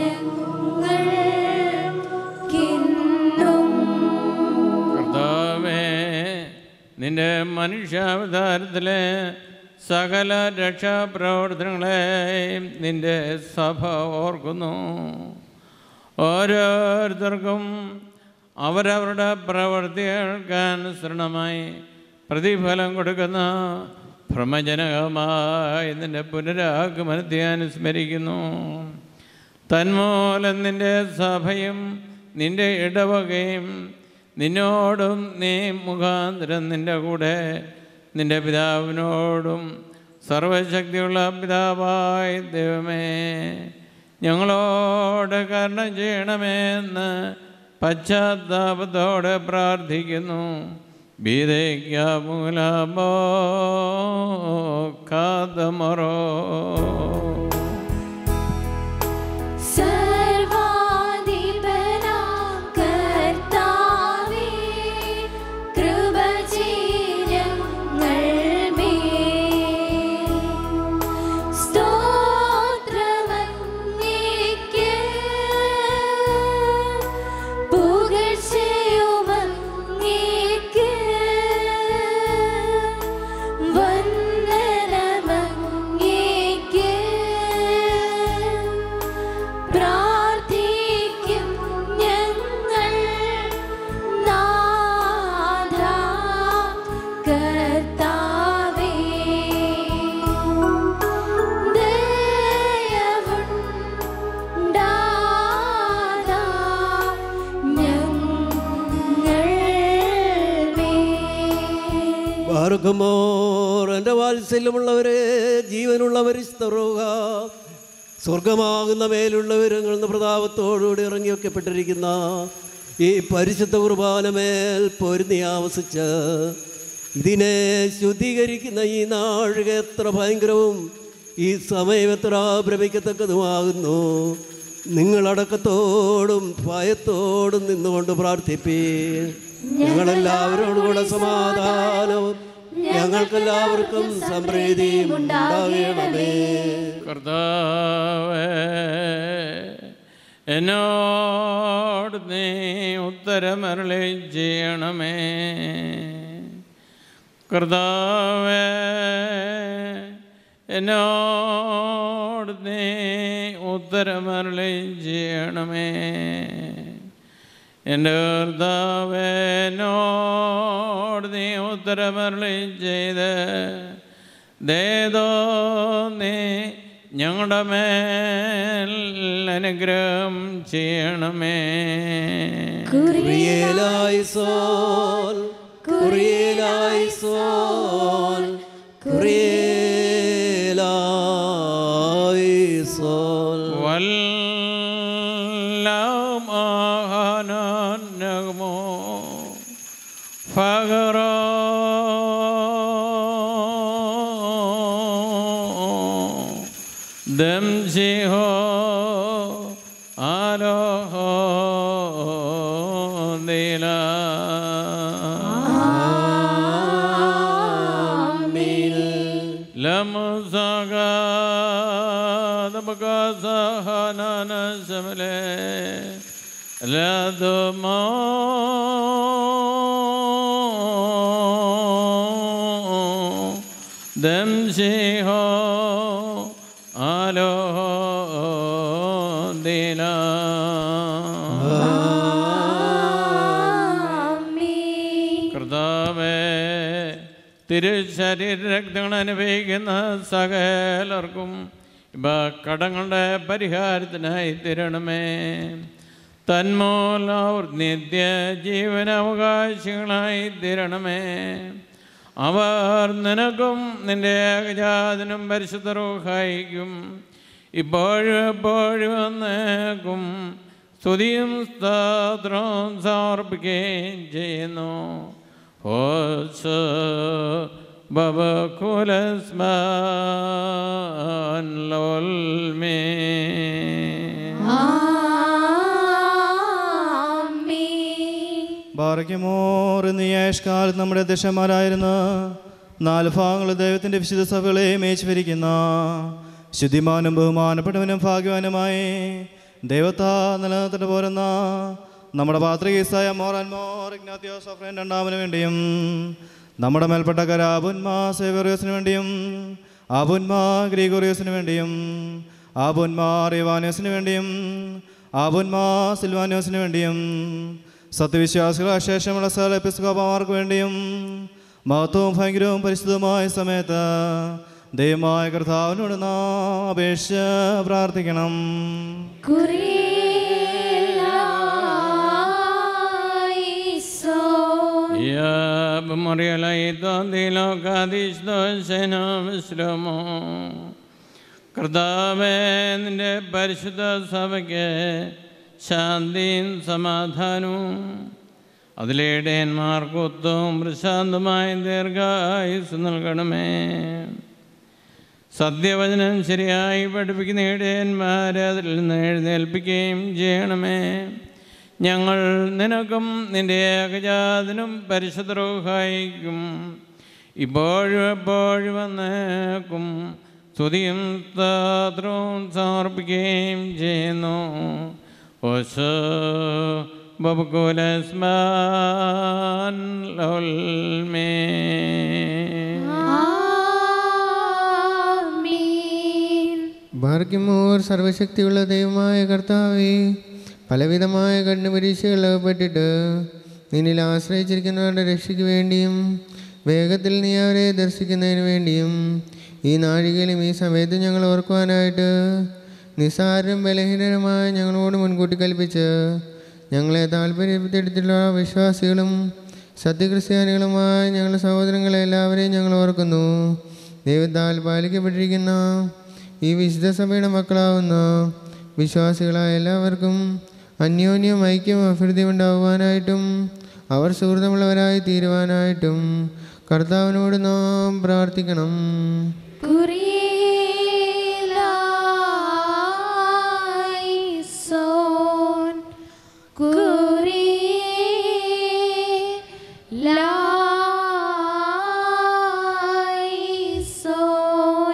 ഞങ്ങൾക്കെന്നും കർത്താവേ നിന്റെ മനുഷ്യാവതാരത്തിലെ സകല രക്ഷാപ്രവർത്തനങ്ങളെയും നിന്റെ സഭ ഓർക്കുന്നു ഓരോരുത്തർക്കും അവരവരുടെ പ്രവൃത്തികൾക്ക് അനുസരണമായി പ്രതിഫലം കൊടുക്കുന്ന ഭ്രമജനകമായി നിന്റെ പുനരാഗമനത്തെ അനുസ്മരിക്കുന്നു തന്മൂലം നിന്റെ സഭയും നിന്റെ ഇടവകയും നിന്നോടും നീ മുഖാന്തരം നിന്റെ കൂടെ നിന്റെ പിതാവിനോടും സർവശക്തിയുള്ള പിതാവായ ദൈവമേ ഞങ്ങളോട് കരുണ ചെയ്യണമേ എന്ന് പശ്ചാത്താപത്തോടെ പ്രാർത്ഥിക്കുന്നു ബീതയ്ക്കാമൂലമോ കാതമറോ സർവാധിപനാം കർത്താവേ, കൃപ ചെയ്യങ്ങൾ മേൽ. സ്തോത്രമങ്ങേക്ക്, പുകഴ്ചയുമങ്ങേക്ക്, വന്ദനമങ്ങേക്ക്. പ്രാർത്ഥിക്കും ഞങ്ങൾ നാഥാ കർത്താവേ ദയവുണ്ടാകാ ഞങ്ങൾ മേൽ. ഭാർഗമോർ എൻ്റെ വാത്സല്യമുള്ളവരെ ജീവനുള്ളവർ സ്തറുക സ്വർഗമാകുന്ന മേലുള്ളവരങ്ങളിൽ നിന്ന് പ്രതാപത്തോടുകൂടി ഇറങ്ങി വെക്കപ്പെട്ടിരിക്കുന്ന ഈ പരിശുദ്ധ കുർബാനമേൽ പൊരുന്നി ആവസിച്ച് ഇതിനെ ശുദ്ധീകരിക്കുന്ന ഈ നാഴിക എത്ര ഭയങ്കരവും ഈ സമയം എത്ര ഭ്രമിക്കത്തക്കതുമാകുന്നു നിങ്ങളടക്കത്തോടും ഭയത്തോടും നിന്നുകൊണ്ട് പ്രാർത്ഥിപ്പീൻ ഞങ്ങളെല്ലാവരോടും കൂടെ സമാധാനവും ഞങ്ങൾക്കെല്ലാവർക്കും സംപ്രീതിയും ഉണ്ടാകണമേ കർത്താവേ എന്നോട് നീ ഉത്തരമരളി ചെയ്യണമേ കർത്താവേ എന്നോട് നീ ഉത്തരമരളി ചെയ്യണമേ എൻ്റെ കർത്താവേനോട് നീ ഉത്തരമരളി ചെയ്ത് ദേതോ നീ ഞങ്ങളുടെ മേൽ അനുഗ്രഹം ചെയ്യണമേ കുറിയേലായി സോൽ കുറിയേലായി സോൽ കുറിയേലായി സോൽ വല്ലമാഹാനോ ഫകറോ ദംശിഹോ ആലോഹോ നീല ലമുസഗാദമഗസഹനന ശമലേ ലതുമോ ദംശിഹോ ആലോഹോ ദില കർത്താവേ തിരുശരീരരക്തങ്ങൾ അനുഭവിക്കുന്ന സകലർക്കും ഇവ കടങ്ങളുടെ പരിഹാരത്തിനായി തരണമേ തന്മൂലവർ നിത്യ ജീവനാവകാശികളായി തരണമേ അവർ നിനക്കും നിന്റെ ഏകജാതനും പരിശുദ്ധ റൂഹായിക്കും ഇപ്പോഴും എപ്പോഴും എന്നേക്കും സ്തുതിയും സ്തോത്രവും സമർപ്പിക്കുകയും ചെയ്യുന്നു ഹോസ് ബബകുലസ്മാൻ ലോൽമേ ബാറയ്ക്കുമോർ എന്ന് യേഷ്കാലത്ത് നമ്മുടെ ദശമാരായിരുന്ന നാല് ഭാഗങ്ങൾ ദൈവത്തിൻ്റെ വിശുദ്ധ സഭകളെ മേച്ചുവരിക്കുന്ന ശുദ്ധിമാനും ബഹുമാനപ്പെട്ടവനും ഭാഗ്യവാനുമായി ദൈവത്താ നിലനിർത്തിട്ട് പോരുന്ന നമ്മുടെ പാത്രികീസായ മോറാൻ മോർ ഇഗ്നാത്യോസ് ഓഫ്രൻ രണ്ടാമന് വേണ്ടിയും നമ്മുടെ മേൽപ്പെട്ട കരാബുന്മാ സേവറിയോസിന് വേണ്ടിയും ആബുന്മാ ഗ്രീഗോറിയോസിന് വേണ്ടിയും ആബുന്മാ റിവാനിയോസിന് വേണ്ടിയും ആബുന്മാ സിൽവാനിയോസിന് വേണ്ടിയും സത്യവിശ്വാസികളെ ശേഷമുള്ള സകല എപ്പിസ്കോപ്പമാർക്ക് വേണ്ടിയും മഹത്വവും ഭയങ്കരവും പരിശുദ്ധവുമായ സമയത്ത് ദൈവമായ കർത്താവിനോട് നാം അപേക്ഷ പ്രാർത്ഥിക്കണം കുറിയലായിസോൻ يا بمريا ليتون دي لو قاديش دو سينا مسلمو കർത്താവേ നിന്റെ പരിശുദ്ധ സഭയ്ക്ക് ശാന്തിയും സമാധാനവും അതിലേടയന്മാർക്കൊത്തവും പ്രശാന്തമായ ദീർഘായുസ് നൽകണമേ സത്യവചനം ശരിയായി പഠിപ്പിക്കുന്ന ഇടയന്മാരെ അതിൽ നിന്ന് എഴുന്നേൽപ്പിക്കുകയും ചെയ്യണമേ ഞങ്ങൾ നിനക്കും നിന്റെ ഏകജാതനും പരിശുദ്ധ റൂഹായിക്കും ഇപ്പോഴും എപ്പോഴും വന്നേക്കും സ്തുതിയും സ്തോത്രവും സമർപ്പിക്കുകയും ചെയ്യുന്നു ഓശോ ബബുക്കുലസ്മാൻ ലോൽമേ ആമീൻ ഭാർഗ്യമോർ സർവശക്തിയുള്ള ദൈവമായ കർത്താവേ പലവിധമായ കണ്ണുപരീക്ഷകൾ അകപ്പെട്ടിട്ട് നിന്നിൽ ആശ്രയിച്ചിരിക്കുന്നവരുടെ രക്ഷയ്ക്ക് വേണ്ടിയും വേഗത്തിൽ നീ അവരെ ദർശിക്കുന്നതിന് വേണ്ടിയും ഈ നാഴികയിലും ഈ സമയത്ത് ഞങ്ങൾ ഓർക്കുവാനായിട്ട് നിസ്സാരരും ബലഹീനരുമായ ഞങ്ങളോട് മുൻകൂട്ടി കൽപ്പിച്ച് ഞങ്ങളെ താല്പര്യപ്പെടുത്തിയിട്ടുള്ള വിശ്വാസികളും സത്യക്രിസ്ത്യാനികളുമായ ഞങ്ങളുടെ സഹോദരങ്ങളെ എല്ലാവരെയും ഞങ്ങൾ ഓർക്കുന്നു ദൈവത്താൽ പാലിക്കപ്പെട്ടിരിക്കുന്ന ഈ വിശുദ്ധ സഭയുടെ മക്കളാവുന്ന വിശ്വാസികളായ എല്ലാവർക്കും അന്യോന്യം ഐക്യം അഭിവൃദ്ധി ഉണ്ടാകുവാനായിട്ടും അവർ സുഹൃതമുള്ളവരായി തീരുവാനായിട്ടും കർത്താവിനോട് നാം പ്രാർത്ഥിക്കണം കുറിയലായിസോൻ കുറിയലായിസോൻ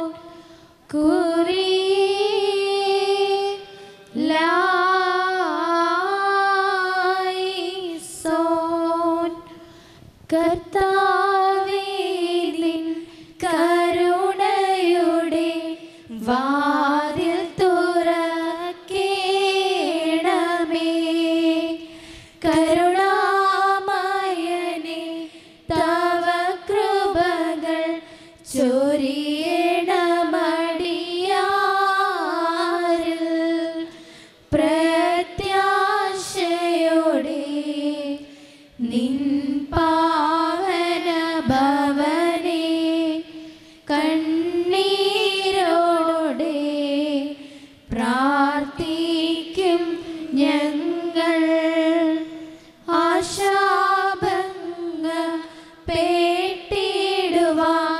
കുറിയലായിസോൻ കർത്താവേ നിൻ കരുണയുടെ വാതിൽ തുറക്കേണമേ കരുണാമയനെ തവ കൃപകൾ ചൊരിയണമടിയാരിൽ പ്രത്യാശയോടെ നിൻ പാവന ഭവനെ കണ്ണീരോടെ പ്രാർത്ഥിക്കും ഞങ്ങൾ ആശാഭംഗ പേട്ടിടുവാൻ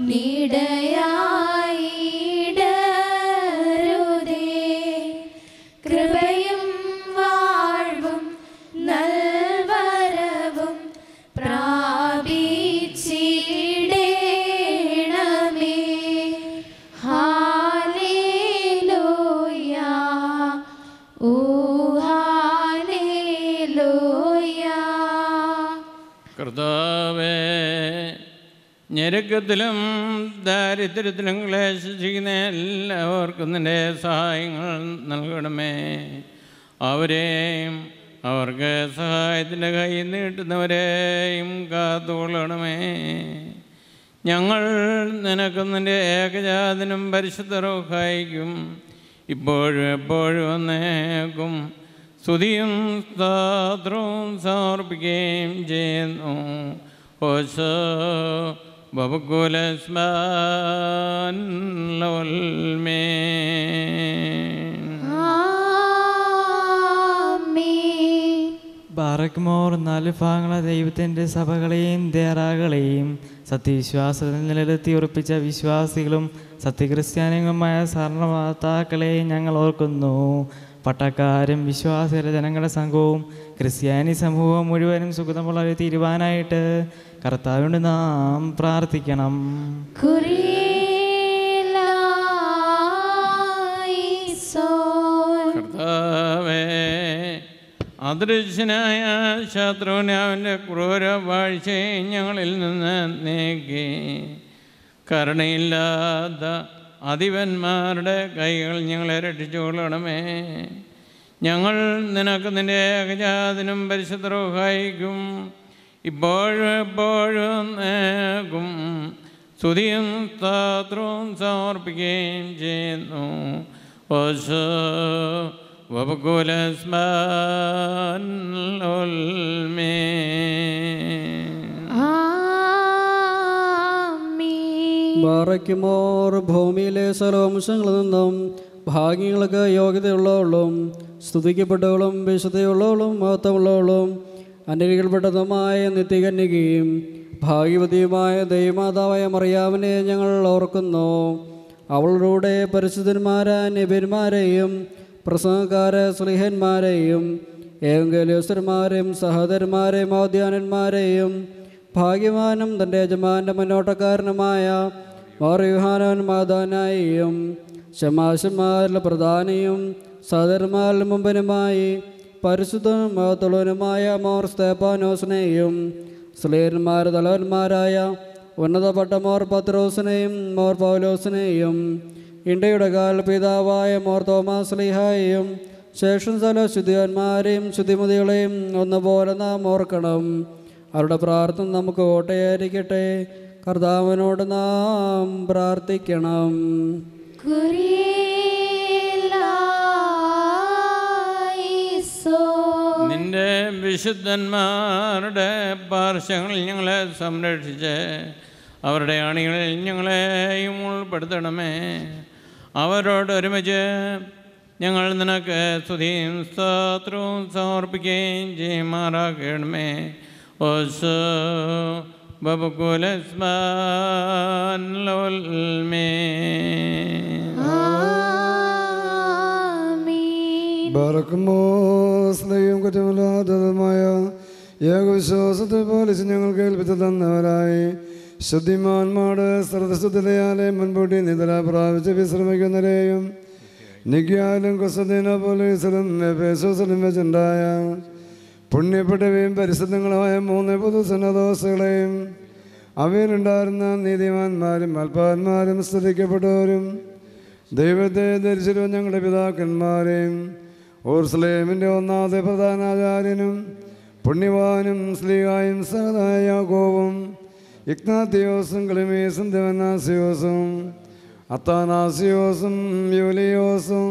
നിടയായിടരുതേ കൃപയും വാഴ്വും നൽവരവും പ്രാപിച്ചിടേണമേ ഹാലേലൂയ ഓ ഹാലേലൂയ കർത്താവേ ഞെരുക്കത്തിലും ദാരിദ്ര്യത്തിലും ക്ലേശിക്കുന്ന എല്ലാവർക്കും നിൻ്റെ സഹായങ്ങൾ നൽകണമേ അവരെയും അവർക്ക് സഹായത്തിൻ്റെ കൈ നീട്ടുന്നവരെയും കാത്തുകൊള്ളണമേ ഞങ്ങൾ നിനക്കും നിൻ്റെ ഏകജാതനും പരിശുദ്ധ റോഹായിക്കും ഇപ്പോഴും എപ്പോഴും വന്നേക്കും സ്തുതിയും സ്തോത്രവും സമർപ്പിക്കുകയും ചെയ്യുന്നു ഓശോ ബബുക്കുലസ്മാൻ ലോൽമേ ആമീൻ ബാറക്മോർ നാല് ഭാഗങ്ങളെ ദൈവത്തിൻ്റെ സഭകളെയും ദേറാകളെയും സത്യവിശ്വാസത്തിൽ നിലനിർത്തി ഉറപ്പിച്ച വിശ്വാസികളും സത്യക്രിസ്ത്യാനികളുമായ സർണമാതാക്കളെ ഞങ്ങൾ ഓർക്കുന്നു പട്ടക്കാരും വിശ്വാസികളുടെ ജനങ്ങളുടെ സംഘവും ക്രിസ്ത്യാനി സമൂഹവും മുഴുവനും സുഖമുള്ളവരെ തീരുവാനായിട്ട് കർത്താവിനോട് നാം പ്രാർത്ഥിക്കണം കുറിയലായിസോൻ കർത്താവേ അദൃശ്യനായ ശത്രുവിനെ അവൻ്റെ ക്രൂര വാഴ്ചയെ ഞങ്ങളിൽ നിന്ന് നീക്കി കരുണയില്ലാത്ത അതിവന്മാരുടെ കൈകൾ ഞങ്ങളെ രക്ഷിച്ചുകൊള്ളണമേ ഞങ്ങൾ നിനക്ക് നിന്റെ ഏകജാതനും പരിശുദ്ധരോഹായിക്കും ഇപ്പോഴും എപ്പോഴും നേക്കും സ്തുതിയും സ്തോത്രവും സമർപ്പിക്കുകയും ചെയ്യുന്നു ഓശോ ആമീൻ ബാറയ്ക്കുമോർ ഭൂമിയിലെ സർവംശങ്ങളിൽ നിന്നും ഭാഗ്യങ്ങൾക്ക് യോഗ്യതയുള്ളവളും സ്തുതിക്കപ്പെട്ടവളും വിശുദ്ധയുള്ളവളും മഹത്വമുള്ളവളും അന്യരികൾപ്പെട്ടതുമായ നിത്യകന്യകയും ഭാഗ്യവതിയുമായ ദൈവമാതാവായ മറിയാവിനെ ഞങ്ങൾ ഓർക്കുന്നു അവളുടെ പരിശുദ്ധന്മാരായ നബിന്മാരെയും പ്രസംഗക്കാര സ്ലിഹന്മാരെയും ഏവങ്കലേശ്വരന്മാരെയും സഹോദരന്മാരെയും ഔദ്യാനന്മാരെയും ഭാഗ്യവാനും തൻ്റെ യജമാൻ്റെ മുന്നോട്ടക്കാരനുമായ മാറിയുഹാനവൻ മാതാനായും ശമാശന്മാരിൽ പ്രധാനിയും സഹോദരന്മാരിൽ മുമ്പനുമായി പരിശുദ്ധനും മഹത്തുള്ളവനുമായ മോർ സ്തേപ്പാനോസിനെയും സ്ലേരന്മാർ തലവന്മാരായ ഉന്നതപ്പെട്ട മോർ പത്രോസിനെയും മോർ പൗലോസിനെയും ഇന്ത്യയുടെ കാല പിതാവായ മോർ തോമാസ് ലിഹായെയും ശേഷം സ്ഥല ശുദ്ധിയന്മാരെയും ശുദ്ധിമതികളെയും ഒന്നുപോലെ നാം ഓർക്കണം അവരുടെ പ്രാർത്ഥന നമുക്ക് ഓട്ടയായിരിക്കട്ടെ കർത്താവിനോട് നാം പ്രാർത്ഥിക്കണം കുരിയേലായിസോൻ. നിന്റെ വിശുദ്ധന്മാരുടെ പാർശ്വങ്ങളിൽ ഞങ്ങളെ സംരക്ഷിച്ച് അവരുടെ അണികളിൽ ഞങ്ങളെയും ഉൾപ്പെടുത്തണമേ അവരോട് ഒരുമിച്ച് ഞങ്ങൾ നിനക്ക് സ്തുതിയും സ്തോത്രവും സമർപ്പിക്കുകയും ചെയ്യുമാറാക്കണമേ ഓശോ ആമീൻ ബറക്കുമോ സ്നേഹം കുറ്റമില്ലാത്തതുമായ ഏകവിശ്വാസത്തെ പാലിച്ച് ഞങ്ങൾ കേൾപ്പിച്ചു തന്നവരായി ശുദ്ധിമാന്മാരുടെ ശ്രദ്ധശുദ്ധതയാലെ മുൻകൂട്ടി നിദ്ര പ്രാപിച്ച് വിശ്രമിക്കുന്നവരെയും നിഗ്യാലും കുസദീന പോലീസിലും എഫേസോസിലും വെച്ചുണ്ടായ പുണ്യപ്പെട്ടവയും പരിശുദ്ധങ്ങളായ മൂന്ന് പൊതുസന്നദോസുകളെയും അവയിലുണ്ടായിരുന്ന നീതിമാന്മാരും അൽപ്പാന്മാരും സ്തുതിക്കപ്പെട്ടവരും ദൈവത്തെ ധരിച്ചിരുന്ന ഞങ്ങളുടെ പിതാക്കന്മാരെയും ഓർസ്ലേമിൻ്റെ ഒന്നാമത്തെ പ്രധാനാചാര്യനും പുണ്യവാനും സ്ലീഹായും സഹദായാകോവും ഇഗ്നാത്തിയോസും ക്ലിമീസും ദേവനാസിയോസും അത്താനാസിയോസും യൂലിയോസും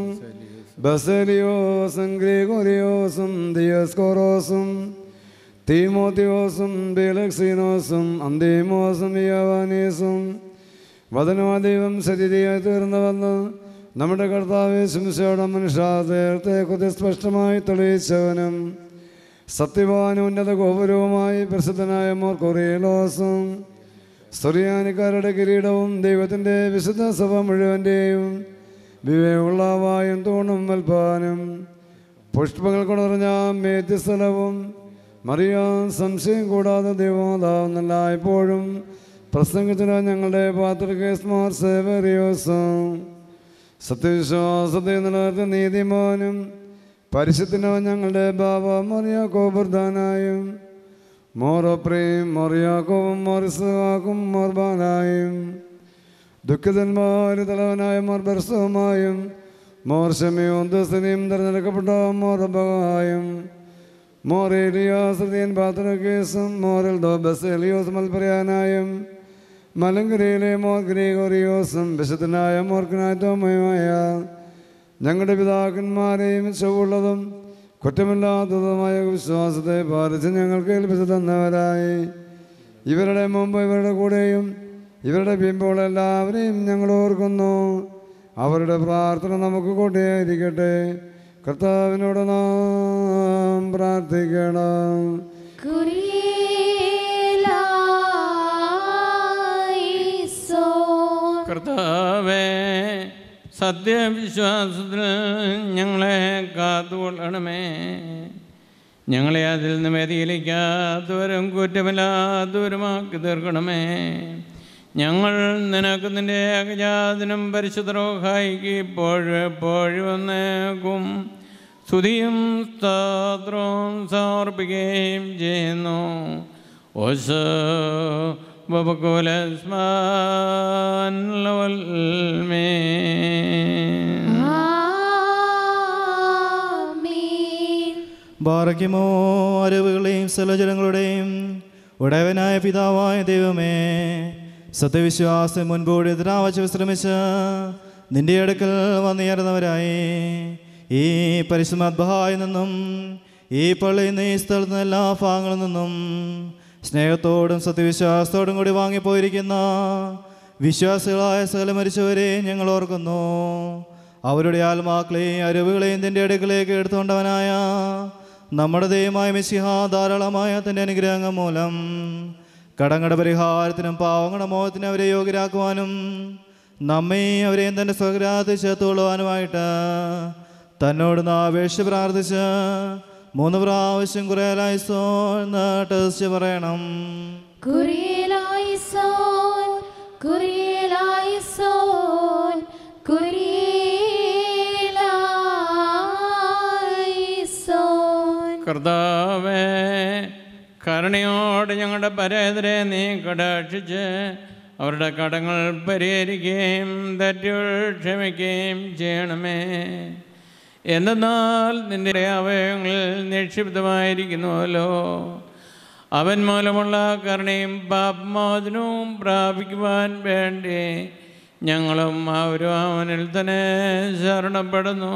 ബസലിയോസും ഗ്രീഗോറിയോസും ദിയസ്കോറോസും തീമോത്തിയോസും ബേലക്സീനോസും അന്തീമോസും യവാനീസും വചനമാദൈവം ശരീരയായി തീർന്നുവന്ന് നമ്മുടെ കർത്താവ് ശംസയുടെ മനുഷ്യാതേർത്തെ കുതി സ്പഷ്ടമായി തെളിയിച്ചവനും സത്യവാനും ഉന്നത ഗോപുരവുമായി പ്രസിദ്ധനായ മോർ കൊറിയലോസും സ്തുറിയാനിക്കാരുടെ കിരീടവും ദൈവത്തിൻ്റെ വിശുദ്ധ സഭ മുഴുവൻ്റെയും വിവേകമുള്ള വായും തൂണും വൽപ്പാനും പുഷ്പങ്ങൾ കൊണ്ടുറഞ്ഞ മേത്യസ്ഥലവും മറിയാൻ സംശയം കൂടാതെ ദൈവമാതാവുന്നല്ല എപ്പോഴും പ്രസംഗത്തിന് ഞങ്ങളുടെ പാത്രകേസ്മാർ സേവറിയോസും സത്യവിശ്വാസത്തെ നിലനിർത്തി നീതിമാനും പരിശുദ്ധനോ ഞങ്ങളുടെ ബാബ മറിയാക്കോബർദാനായും മോറോപ്രയും മൊറിയാക്കോവും മോറിസാക്കും മോർബാനായും ദുഃഖിതന്മാര് തലവനായ മോർ ബർസവുമായും മോർ ഷമയും ദസ്തനെയും തിരഞ്ഞെടുക്കപ്പെട്ട മോറബായും മോറേലിയാസൃതിയൻ പാത്രകേസും മോറൽ ദോ ബസേലിയോസ് മൽപരയാനായും മലങ്കരയിലെ മോർ ഗ്രീഗോറിയോസും വിശുദ്ധനായ മോർക്കനാറ്റോമയുമായ ഞങ്ങളുടെ പിതാക്കന്മാരെയും ചൊവ്വുള്ളതും കുറ്റമില്ലാത്തതുമായ വിശ്വാസത്തെ പാലിച്ച് ഞങ്ങൾക്ക് ഏൽപ്പിച്ചു തന്നവരായി ഇവരുടെ മുമ്പ് ഇവരുടെ കൂടെയും ഇവരുടെ പിമ്പോൾ എല്ലാവരെയും ഞങ്ങൾ ഓർക്കുന്നു അവരുടെ പ്രാർത്ഥന നമുക്ക് കൂട്ടിയായിരിക്കട്ടെ കർത്താവിനോട് നാം പ്രാർത്ഥിക്കണം കുരിയേലായിസോൻ. കർത്താവേ സത്യവിശ്വാസത്തിൽ ഞങ്ങളെ കാത്തുകൊള്ളണമേ ഞങ്ങളെ അതിൽ നിന്ന് വ്യതിയിലിക്കാത്തവരും കുറ്റമില്ലാത്തവരുമാക്കി തീർക്കണമേ ഞങ്ങൾ നിനക്ക് നിൻ്റെ ഏകജാതനും പരിശുദ്ധരോഹായിക്ക് ഇപ്പോഴും എപ്പോഴും വന്നേക്കും സ്തുതിയും സ്തോത്രവും സമർപ്പിക്കുകയും ചെയ്യുന്നു ഓശോ ബബകുലസ്മാൻ ലവൽമേ ആമീൻ ബാറയ്ക്കുമോ അരവുകളെയും സ്ഥലജലങ്ങളുടെയും ഉടയവനായ പിതാവായ ദൈവമേ സത്യവിശ്വാസം മുൻപോട് എതിരാവച്ച് വിശ്രമിച്ച് നിന്റെ അടുക്കൽ വന്നുയർന്നവരായി ഈ പരിശുദ്ധാത്മഹായിൽ നിന്നും ഈ പള്ളിയിൽ നിന്ന് ഈ സ്ഥലത്ത് നിന്ന് എല്ലാ ഭാഗങ്ങളിൽ നിന്നും സ്നേഹത്തോടും സത്യവിശ്വാസത്തോടും കൂടി വാങ്ങിപ്പോയിരിക്കുന്ന വിശ്വാസികളായ സകല മരിച്ചവരെ ഞങ്ങൾ ഓർക്കുന്നു അവരുടെ ആത്മാക്കളെയും അറിവുകളെയും തൻ്റെ അടുക്കലേക്ക് എടുത്തുകൊണ്ടവനായ നമ്മുടെ ദൈവമായ മെസ്സിഹ ധാരാളമായ തൻ്റെ അനുഗ്രഹങ്ങൾ മൂലം കടങ്ങളുടെ പരിഹാരത്തിനും പാവങ്ങളുടെ മോഹത്തിനും അവരെ യോഗ്യരാക്കുവാനും നമ്മയും അവരെയും തൻ്റെ സ്വഗ്രാഹത്തിൽ ചേർത്തുകൊള്ളുവാനുമായിട്ട് തന്നോട് നാ അപേക്ഷ പ്രാർത്ഥിച്ച് മൂന്ന് പ്രാവശ്യം കുറേലായിസോ എന്ന് ടെസ്റ്റ് പറയണം കുറിയലായിസോൻ കുറിയലായിസോൻ കുറിയലായിസോൻ കർത്താവേ കരുണയോട് ഞങ്ങളുടെ പരേതരെ നീ കടാക്ഷിച്ച് അവരുടെ കടങ്ങൾ പരിഹരിക്കുകയും തെറ്റുകൾ ക്ഷമിക്കുകയും ചെയ്യണമേ എന്തെന്നാൽ നിന്റെ അവയവങ്ങളിൽ നിക്ഷിപ്തമായിരിക്കുന്നുവല്ലോ അവൻ മൂലമുള്ള കരുണയും പാപമോചനവും പ്രാപിക്കുവാൻ വേണ്ടി ഞങ്ങളും അവരും അവനിൽ തന്നെ ശരണപ്പെടുന്നു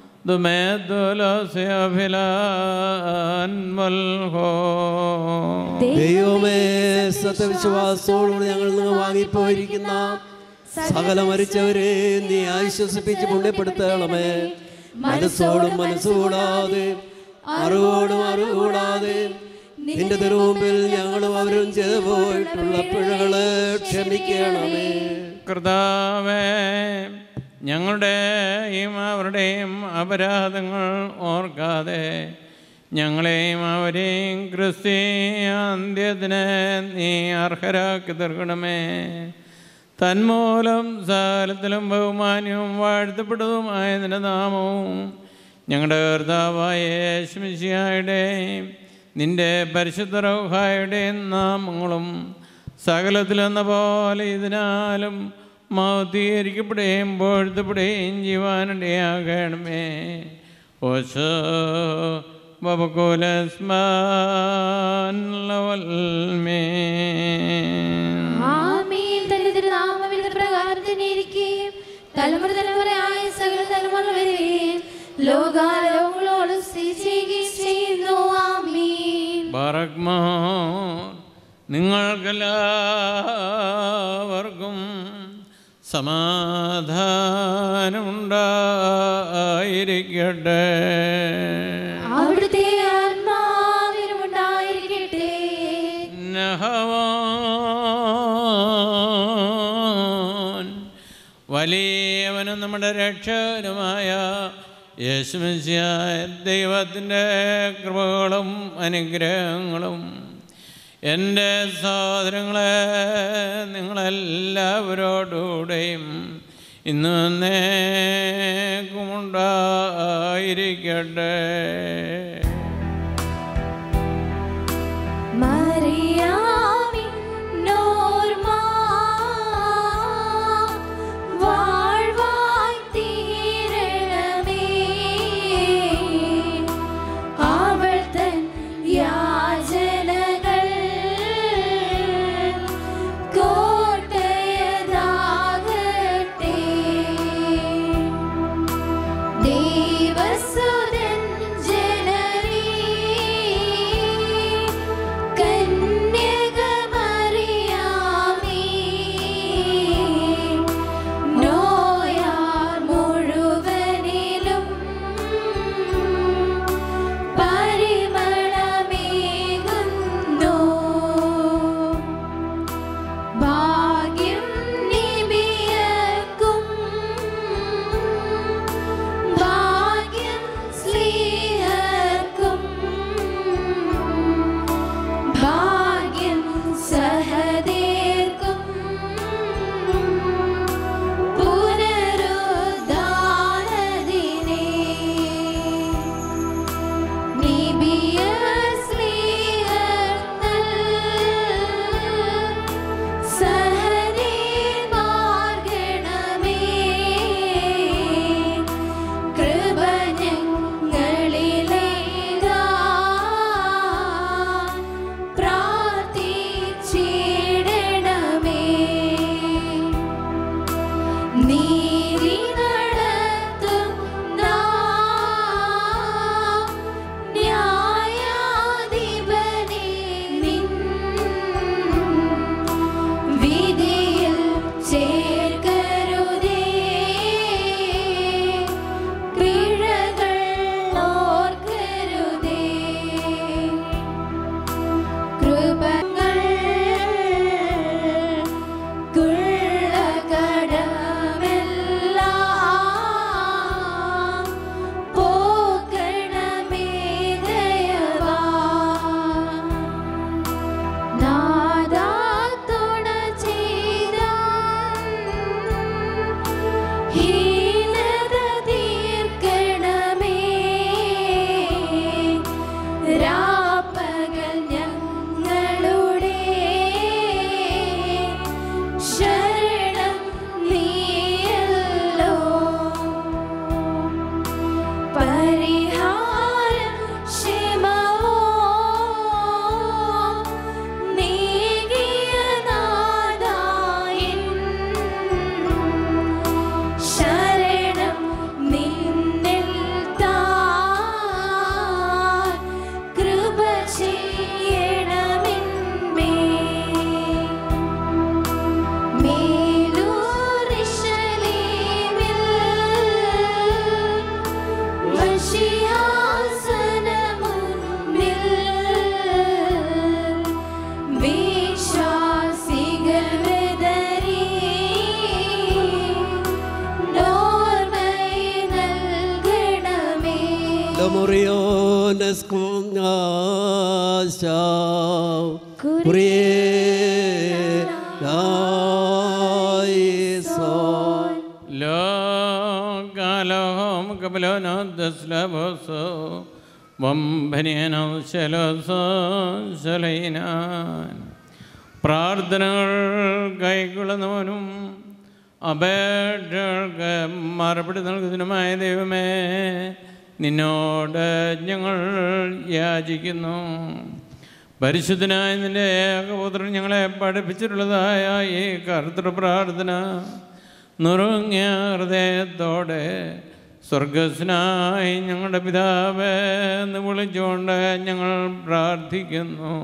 ദൈവമേ സത്യവിശ്വാസത്തോടുകൂടി ഞങ്ങൾ നിന്ന് വാങ്ങിപ്പോയിരിക്കുന്ന സകല മരിച്ചവരെ നീ ആശ്വസിപ്പിച്ച് പുണ്യപ്പെടുത്തണമേ മനസ്സോടും മനസ്സുകൂടാതെ അറിവോടും അറിവുകൂടാതെ നിന്റെ തിരുമുമ്പിൽ ഞങ്ങളും അവരും ചെയ്തു പോയിട്ടുള്ള പിഴകളെ ക്ഷമിക്കണമേ കർത്താവേ ഞങ്ങളുടെയും അവരുടെയും അപരാധങ്ങൾ ഓർക്കാതെ ഞങ്ങളെയും അവരെയും ക്രിസ്തീയ അന്ത്യത്തിന് നീ അർഹരാക്കി തീർക്കണമേ തന്മൂലം സാലത്തിലും ബഹുമാന്യവും വാഴ്ത്തപ്പെട്ടതുമായ നിന്റെ നാമവും ഞങ്ങളുടെ കർത്താവായ യേശുമിശിയായുടെയും നിന്റെ പരിശുദ്ധ റൗഹായുടെയും നാമങ്ങളും സകലത്തിലെന്ന പോലെ ഇതിനാലും മൗത്തീകരിക്കപ്പെടുകയും പൊഴുത്തപ്പെടുകയും ചെയ്യുവാനിടയാകണമേ ഓശോ ബബകുലസ്മാൻ ലവൽമേ ആമീൻ തന്റെ തിരുനാമം ഇത് പ്രകാരം തന്നെ ഇരിക്കുകയും തലമുറ തലമുറയായ സകല തലമുറ വരെയും ലോകാലോകളോട് സ്ഥിതി ചെയ്യുകയും ചെയ്യുന്നു ആമീൻ ബറക്മോ നിങ്ങൾക്കെല്ലാവർക്കും സമാധാനമുണ്ടായിരിക്കട്ടെ അവിടുത്തെ ആത്മാവിനും ഉണ്ടായിരിക്കട്ടെ നഹവാൻ വലിയവനും നമ്മുടെ രക്ഷകനുമായ യേശുമിശിയായ ദൈവത്തിൻ്റെ കൃപകളും അനുഗ്രഹങ്ങളും എൻ്റെ സഹോദരങ്ങളെ നിങ്ങളെല്ലാവരോടുകൂടെയും ഇന്ന് നേക്കുമുണ്ടായിരിക്കട്ടെ മറിയാമിൻ നോർമ വാഴ്വായി തീരണമേ അവൾ തൻ യാചനകൾ കോട്ടയതാകട്ടെ ദേവസുതൻ ജനമേ കുറിയേസോൻ ലോകാലോഹം കപലോനോ ദസ്ലഭോസോ വംഭനിയനോ ശലോസോ ശലൈനാൻ പ്രാർത്ഥനകൾ കൈക്കൊള്ളുന്നവനും അപേക്ഷകൾക്ക് മറുപടി നൽകുന്നതിനുമായ ദൈവമേ നിന്നോട് ഞങ്ങൾ യാചിക്കുന്നു പരിശുദ്ധനായ നിന്റെ ഏകപുത്രൻ ഞങ്ങളെ പഠിപ്പിച്ചിട്ടുള്ളതായ ഈ കർത്തൃ പ്രാർത്ഥന നുറുങ്ങിയ ഹൃദയത്തോടെ സ്വർഗസ്നായി ഞങ്ങളുടെ പിതാവേ എന്ന് വിളിച്ചുകൊണ്ട് ഞങ്ങൾ പ്രാർത്ഥിക്കുന്നു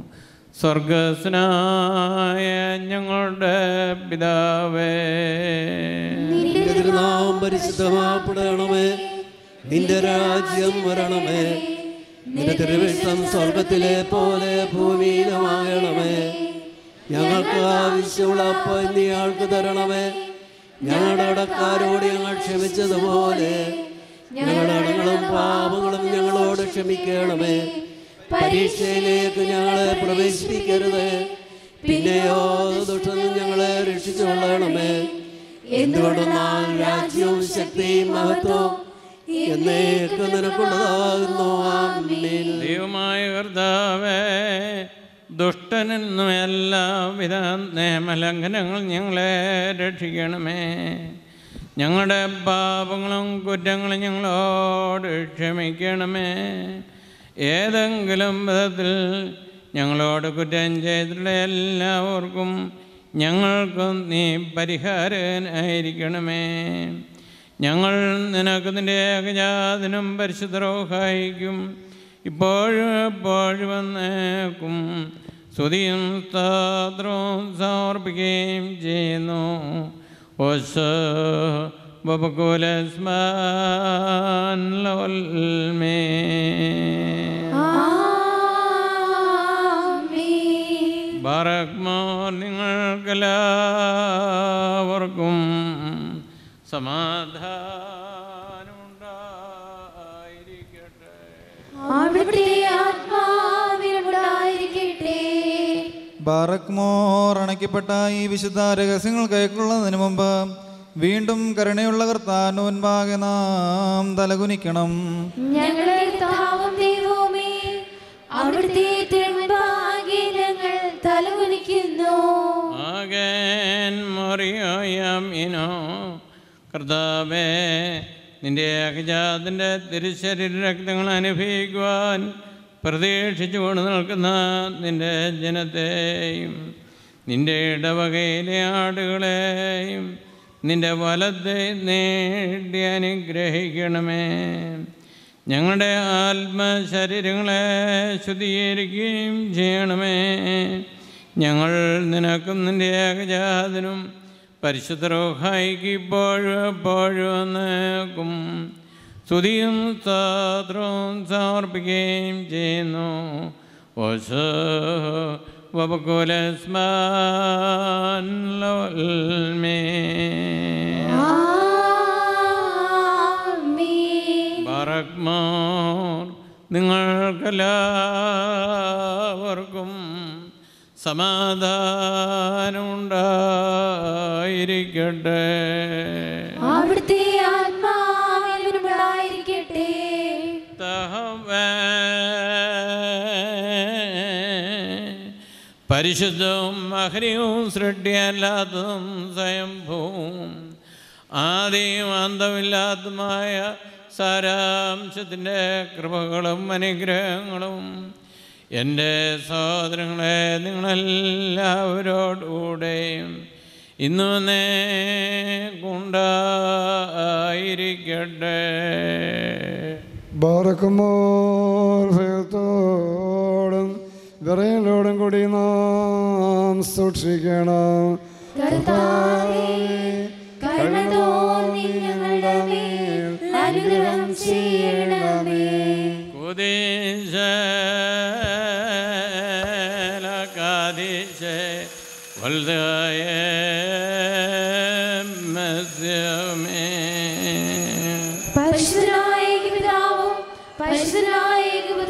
സ്വർഗസ്നായ ഞങ്ങളുടെ പിതാവേ നിന്റെ തിരുനാമം പരിശുദ്ധമാപ്പെടണമേ നിന്റെ രാജ്യം വരണമേ നിന്റെ തിരുവിഷ്ടം സ്വർഗത്തിലെ പോലെ ഭൂമിയിലുമാകണമേ ഞങ്ങൾക്ക് ആവശ്യമുള്ള അപ്പം നീ ആൾക്ക് തരണമേ ഞങ്ങളുടെ അടക്കാരോട് ഞങ്ങൾ ക്ഷമിച്ചതുപോലെ ഞങ്ങളുടെ അടങ്ങളും പാപങ്ങളും ഞങ്ങളോട് ക്ഷമിക്കണമേ പരീക്ഷയിലേക്ക് ഞങ്ങളെ പ്രവേശിപ്പിക്കരുത് പിന്നെയോ ദുഷ്ടം ഞങ്ങളെ രക്ഷിച്ചുകൊള്ളണമേ എന്തുകൊണ്ടെന്നാൽ രാജ്യവും ശക്തിയും മഹത്വവും എന്നേക്ക് നിനക്കുള്ളതാകുന്നു ആമേൻ ദൈവമായ കർത്താവേ ദുഷ്ടനിൽ നിന്നും എല്ലാവിധ നിയമലംഘനങ്ങൾ ഞങ്ങളെ രക്ഷിക്കണമേ ഞങ്ങളുടെ പാപങ്ങളും കുറ്റങ്ങളും ഞങ്ങളോട് ക്ഷമിക്കണമേ ഏതെങ്കിലും വിധത്തിൽ ഞങ്ങളോട് കുറ്റം ചെയ്തിട്ടുള്ള എല്ലാവർക്കും ഞങ്ങൾക്കും നീ പരിഹാരനായിരിക്കണമേ ഞങ്ങൾ നിനക്ക് നിൻ്റെ ഏകജാതനും പരിശുദ്ധരോഹായിക്കും ഇപ്പോഴും എപ്പോഴും വന്നേക്കും സ്തുതിയും സ്താത്രവും സമർപ്പിക്കുകയും ചെയ്യുന്നു ഓശ ബബകുലസ്മാൻ ലോൽമേ ബാറക്മോർ നിങ്ങൾക്കെല്ലാവർക്കും സമാധാനമുണ്ടായിരിക്കട്ടെ അവിടുത്തെ ആത്മാവിനുണ്ടായിരിക്കട്ടെ ബാറക്മോർ അണയ്ക്കപ്പെട്ട ഈ വിശുദ്ധ രഹസ്യങ്ങൾ കൈക്കൊള്ളുന്നതിന് മുമ്പ് വീണ്ടും കരുണയുള്ള കർത്താനുൻപാകെ നാം തലകുനിക്കണം ഞങ്ങളുടെ താവും ദൈവവുമേ അവിടുത്തെ തിരുമുൻപാകെ ഞങ്ങൾ തലകുനിക്കുന്നു ആകേൻ മറിയാം ഇനോ കർത്താവേ നിന്റെ ഏകജാതിൻ്റെ തിരുശരീര രക്തങ്ങൾ അനുഭവിക്കുവാൻ പ്രതീക്ഷിച്ചുകൊണ്ട് നിൽക്കുന്ന നിന്റെ ജനത്തെയും നിന്റെ ഇടവകയിലെ ആടുകളെയും നിന്റെ വലത്തെ നേടി അനുഗ്രഹിക്കണമേ ഞങ്ങളുടെ ആത്മശരീരങ്ങളെ ശുദ്ധീകരിക്കുകയും ചെയ്യണമേ ഞങ്ങൾ നിനക്കും നിന്റെ ഏകജാതനും പരിശുദ്ധ റോഹായിക്ക് ഇപ്പോഴും എപ്പോഴും എന്നേക്കും സ്തുതിയും സ്തോത്രവും സമർപ്പിക്കുകയും ചെയ്യുന്നു ഓശ വബകുലസ്മാൻ ലോൽമേ ബാറക്മാർ നിങ്ങൾക്കെല്ലാവർക്കും സമാധാനമുണ്ടായിരിക്കട്ടെ അവിടുത്തെ ആത്മാവിനുണ്ടായിരിക്കട്ടെ തഹവേ പരിശുദ്ധവും മഹരിയും സൃഷ്ടിയല്ലാത്തതും സ്വയംഭൂവും ആദ്യം അന്തമില്ലാത്തതുമായ സാരാംശത്തിൻ്റെ കൃപകളും അനുഗ്രഹങ്ങളും എൻ്റെ സഹോദരങ്ങളെ നിങ്ങളെല്ലാവരോടുകൂടെയും ഇന്നു ഉണ്ടായിരിക്കട്ടെ ബാറക്കുമോർ ഭയത്തോടും വിറയലോടും കൂടി നാം സൂക്ഷിക്കണം കർത്താവേ, കരുണ തോന്നി ഞങ്ങളുടെ മേൽ അനുഗ്രഹം ചെയ്യണമേ കുദേശേ വലുതായ മസ്യമേ പരിശുദ്ധനായ പിതാവും പരിശുദ്ധനായ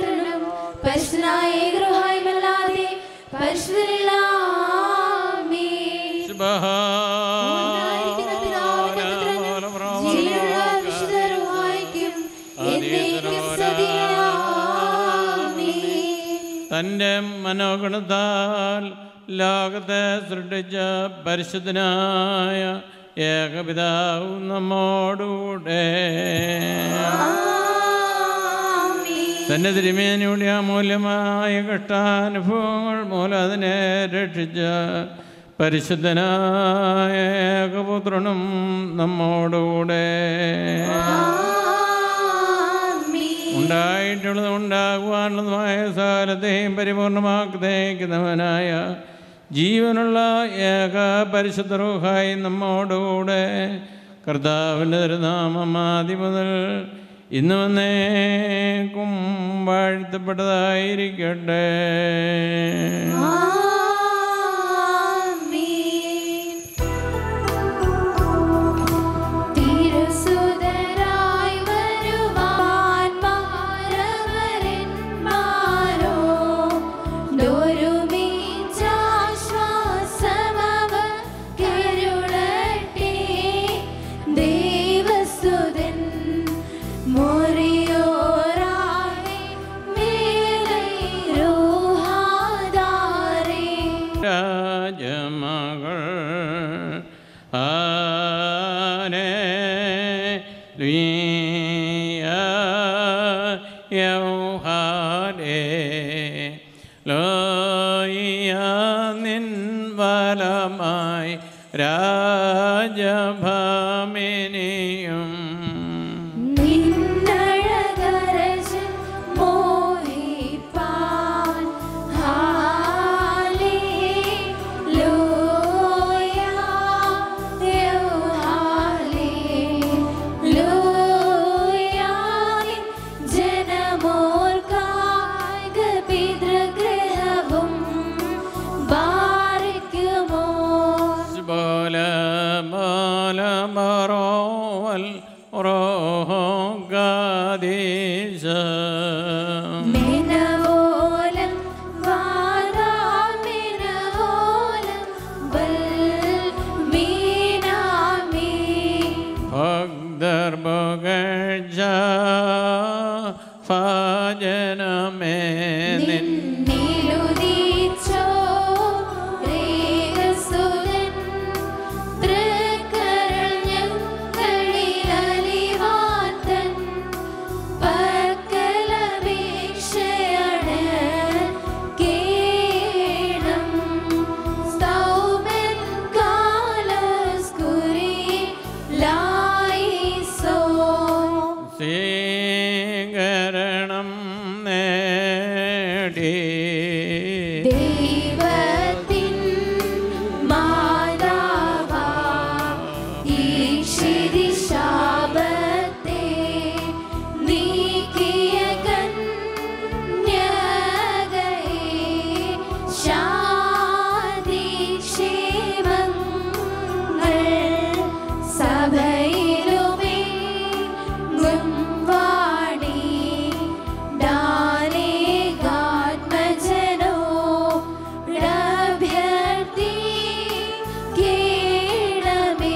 തൻ്റെ മനോഗുണത്താൽ ലോകത്തെ സൃഷ്ടിച്ച പരിശുദ്ധനായ ഏകപിതാവ് നമ്മോടുകൂടെ തൻ്റെ തിരുമേനിയുടെ അമൂല്യമായ കഷ്ടാനുഭവങ്ങൾ മൂലം അതിനെ രക്ഷിച്ച പരിശുദ്ധനായ ഏകപുത്രനും നമ്മോടുകൂടെ ഉണ്ടായിട്ടുള്ളതും ഉണ്ടാകുവാനുള്ളതുമായ സാരത്തെയും പരിപൂർണമാക്കി തേക്കുന്നവനായ ജീവനുള്ള ഏക പരിശുദ്ധ റൂഹായി നമ്മോടുകൂടെ കർത്താവിൻ്റെ തിരുനാമം ആദ്യം മുതൽ ഇന്ന് വന്നേക്കും വാഴ്ത്തപ്പെട്ടതായിരിക്കട്ടെ തിരുസുതരായി വരുവാൻ മാരവരന്മാരോ ഒരുമിച്ചാശ്വാസമവ കരുളട്ടെ ദേവസുതൻ മോറിയോറാഹെ മേലൈ രോഹാദാരേ രാജമകൾ ആനെ ലുയ്യ യൗഹാരേ ലോയ നിൻ വലമായി രാജഭാമിനിയും നിന്നഴകരശൻ മോഹിപ്പാൻ ഹാലേലൂയ ഹാലേലൂയ ജനമോർക്കായിക പിതൃഗ്രഹവും ബാരിക്കുമോ ബോല ബോല ബറോവൽ റോഹോഗാദീശ മിനവോലം വാദാമിനവോലം ബൽ മീനാമി ഭക്തർ പുകഴ്ച ഫാജനമേ നിൻ നിന്നുദിച്ചോ രേഖസുതൻ തൃക്കരൾ ഞങ്ങളിലലിവാത്തൻ പക്കലപേക്ഷയാണ് കേണം സ്തൗമൻ കാലസ്കുരി ലായിസോ സ്വീകരണം നേടി ദൈവത്തിൻ മാതാവാ ഈശ്വരി ശാപത്തെ നീക്കിയ കന്യകയെ ശാന്തി ക്ഷേമങ്ങൾ സഭയിലുമേ ഗുംവാണി ദാനേകാത്മജനോ രഭ്യർത്ഥി കേണമേ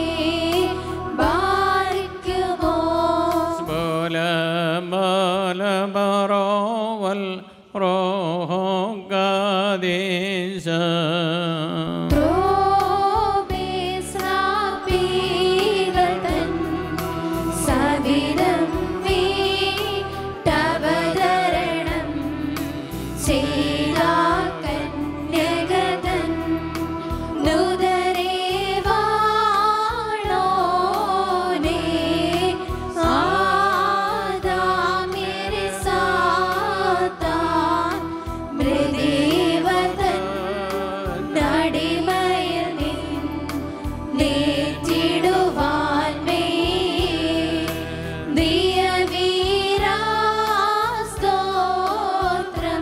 ബാരിക്കുമോ ബോല ബോല ബറോവൽ റോഹോഗാദീശ ോപേസ്രാപീഗതൻ സവിധം വീട്ടവതരണം ചെയ്താ കന്യകതൻ നുദരേ വാണോനേ ആദാമിരെ സാത്താൻ മൃദേവതൻ നടിമയിൽ നിന്നേറ്റിടുവാൻ മേ ദിയവീരാസ്തോത്രം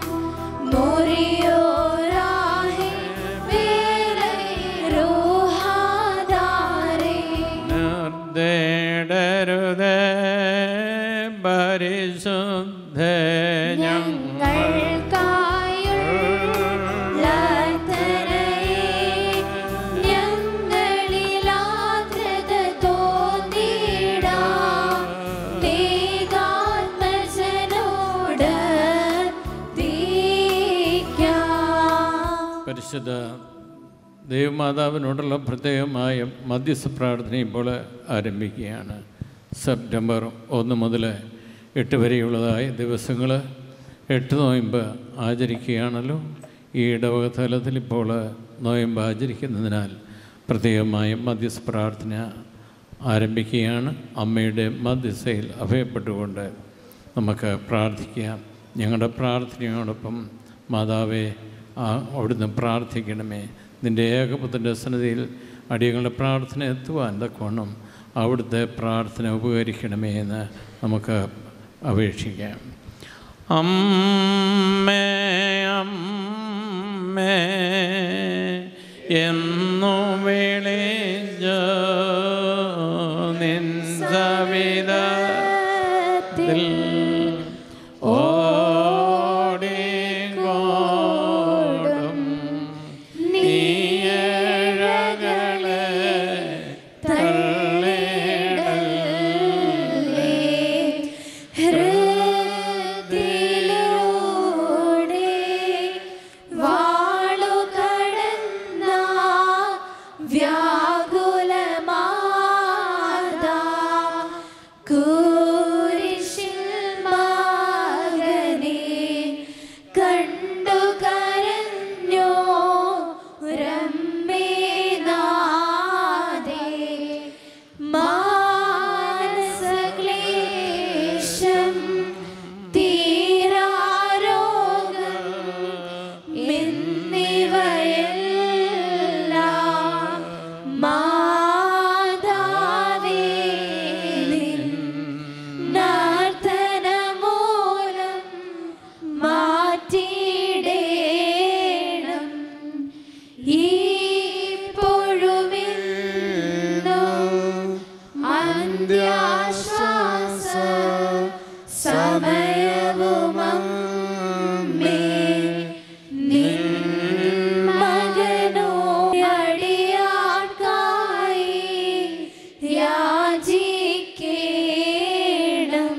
മുറിയോരാഹെ വേലൈ രോഹാദാരേ നിർദ്ദേടരുതേ പരിശുദ്ധ ഞങ്ങൾ ഞങ്ങളിലാദ്രത തോന്നിടാ വിശുദ്ധ ദൈവമാതാവിനോടുള്ള പ്രത്യേകമായ മധ്യസ്ഥ പ്രാർത്ഥന ഇപ്പോൾ ആരംഭിക്കുകയാണ് സെപ്റ്റംബർ ഒന്ന് മുതൽ എട്ട് വരെയുള്ളതായ ദിവസങ്ങൾ എട്ട് നോയമ്പ് ആചരിക്കുകയാണല്ലോ ഈ ഇടവക തലത്തിൽ ഇപ്പോൾ നോയമ്പ് ആചരിക്കുന്നതിനാൽ പ്രത്യേകമായ മധ്യസ്ഥ പ്രാർത്ഥന ആരംഭിക്കുകയാണ് അമ്മയുടെ മധ്യസ്ഥയിൽ അഭയപ്പെട്ടുകൊണ്ട് നമുക്ക് പ്രാർത്ഥിക്കാം ഞങ്ങളുടെ പ്രാർത്ഥനയോടൊപ്പം മാതാവേ ആ അവിടുന്ന് പ്രാർത്ഥിക്കണമേ നിൻ്റെ ഏകപുത്രൻ്റെ സന്നിധിയിൽ അടിയങ്ങളുടെ പ്രാർത്ഥന എത്തുവാൻ തക്കവണ്ണം അവിടുത്തെ പ്രാർത്ഥന ഉപകരിക്കണമേ എന്ന് നമുക്ക് അപേക്ഷിക്കാം അമ്മേ അമ്മേ എന്നു വിളിച്ച നിൻ സവിധത്തിൽ ഓടിക്കോടും നീയഴകളെ തള്ളിടല്ലേ ഹൃദിലൂടെ വാളു കടന്ന വ്യാകുലമാതാ കുരിശിൽ മകനെ കണ്ടു കരഞ്ഞോ രമ്മേ നാദേ മാനസക്ലേശം തീരാരോഗം എന്നിവയെല്ലാം മാതാവേ നിൻ നർത്തനമൂലം മാറ്റിയിടേണം ഇപ്പോഴുമെന്നും അന്ത്യാശ്വാസ സമയവുമമ്മേ നിൻ മകനോ അടിയാർക്കായി യാചിക്കേണം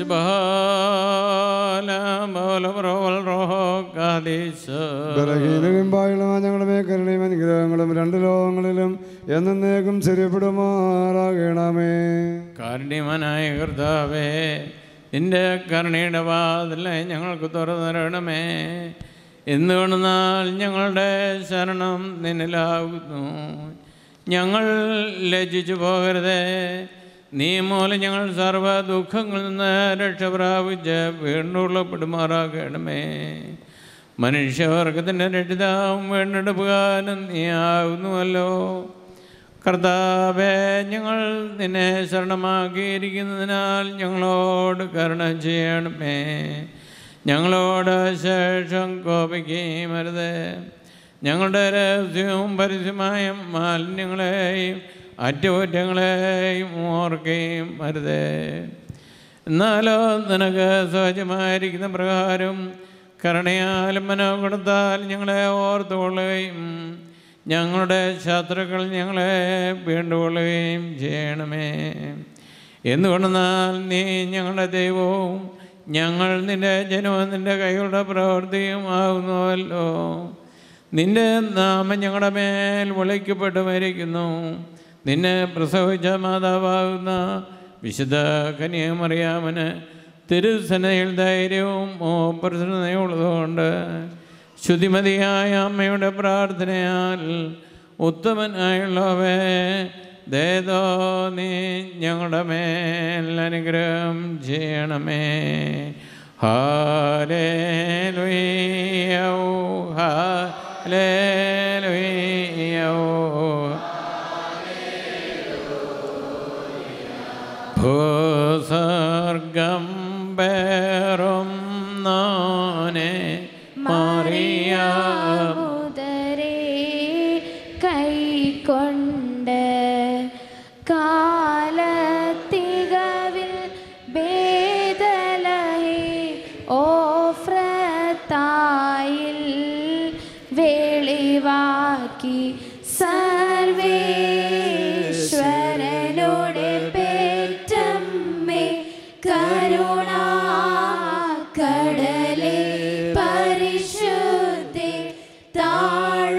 ബലഹീനവിമ്പായുള്ള ഞങ്ങളുടെ മേഖലയും അനുഗ്രഹങ്ങളും രണ്ട് ലോകങ്ങളിലും എന്നേക്കും ശരിപ്പെടുമാറാകണമേ കാരുണ്യമനായ കർത്താവേ നിന്റെ കരുണയുടെ വാതിലെ ഞങ്ങൾക്ക് തുറന്നിരണമേ എന്തുകൊണ്ടെന്നാൽ ഞങ്ങളുടെ ശരണം നിന്നിലാകുന്നു ഞങ്ങൾ ലജ്ജിച്ചു പോകരുതേ നീ മൂലം ഞങ്ങൾ സർവ്വ ദുഃഖങ്ങളിൽ നിന്ന് രക്ഷ പ്രാപിച്ച് വീണ്ടുള്ളപ്പെടുമാറാകണമേ മനുഷ്യവർഗത്തിൻ്റെ രക്ഷിതാവും വീണ്ടെടുപ്പുകാരനും നീ ആകുന്നുവല്ലോ കർത്താവേ ഞങ്ങൾ നിന്നെ ശരണമാക്കിയിരിക്കുന്നതിനാൽ ഞങ്ങളോട് കരുണ ചെയ്യണമേ ഞങ്ങളോട് ശേഷം കോപിക്കുകയും അരുത് ഞങ്ങളുടെ രഹസ്യവും പരസ്യമായ മാലിന്യങ്ങളെയും അറ്റകുറ്റങ്ങളെയും ഓർക്കുകയും അരുത് എന്നാലോ നിനക്ക് സഹജമായിരിക്കുന്ന പ്രകാരം കരുണയാലും മനോഗുണത്താൽ ഞങ്ങളെ ഓർത്തുകൊള്ളുകയും ഞങ്ങളുടെ ശത്രുക്കൾ ഞങ്ങളെ വീണ്ടുകൊള്ളുകയും ചെയ്യണമേ എന്തുകൊണ്ടെന്നാൽ നീ ഞങ്ങളുടെ ദൈവവും ഞങ്ങൾ നിൻ്റെ ജനവും നിൻ്റെ കൈകളുടെ പ്രവൃത്തിയും ആകുന്നുവല്ലോ നിന്റെ നാമം ഞങ്ങളുടെ മേൽ വിളിക്കപ്പെട്ടു മരിക്കുന്നു നിന്നെ പ്രസവിച്ച മാതാവാകുന്ന വിശുദ്ധ കന്യാമറിയാമന് തിരുസനയിൽ ധൈര്യവും പ്രസന്നതയുള്ളതുകൊണ്ട് ശുദ്ധിമതിയായ അമ്മയുടെ പ്രാർത്ഥനയാൽ ഉത്തമനായുള്ളവേ ദേതോ നീ ഞങ്ങളുടെ മേൽ അനുഗ്രഹം ചെയ്യണമേ ഹാലേ ലുയ്യൗ ഹാലേ ലുയ്യൗ ഭൂസർഗം പേറും നോനെ മറിയാം മുതരേ കൈക്കൊണ്ട് കാലത്തികവിൽ ഭേദലഹി ഓഫ്രത്തായിൽ വെളിവാക്കി സർവേശ്വരനോട് പേറ്റമ്മേ കരുണാ കടലേ പരിശുദ്ധി താഴ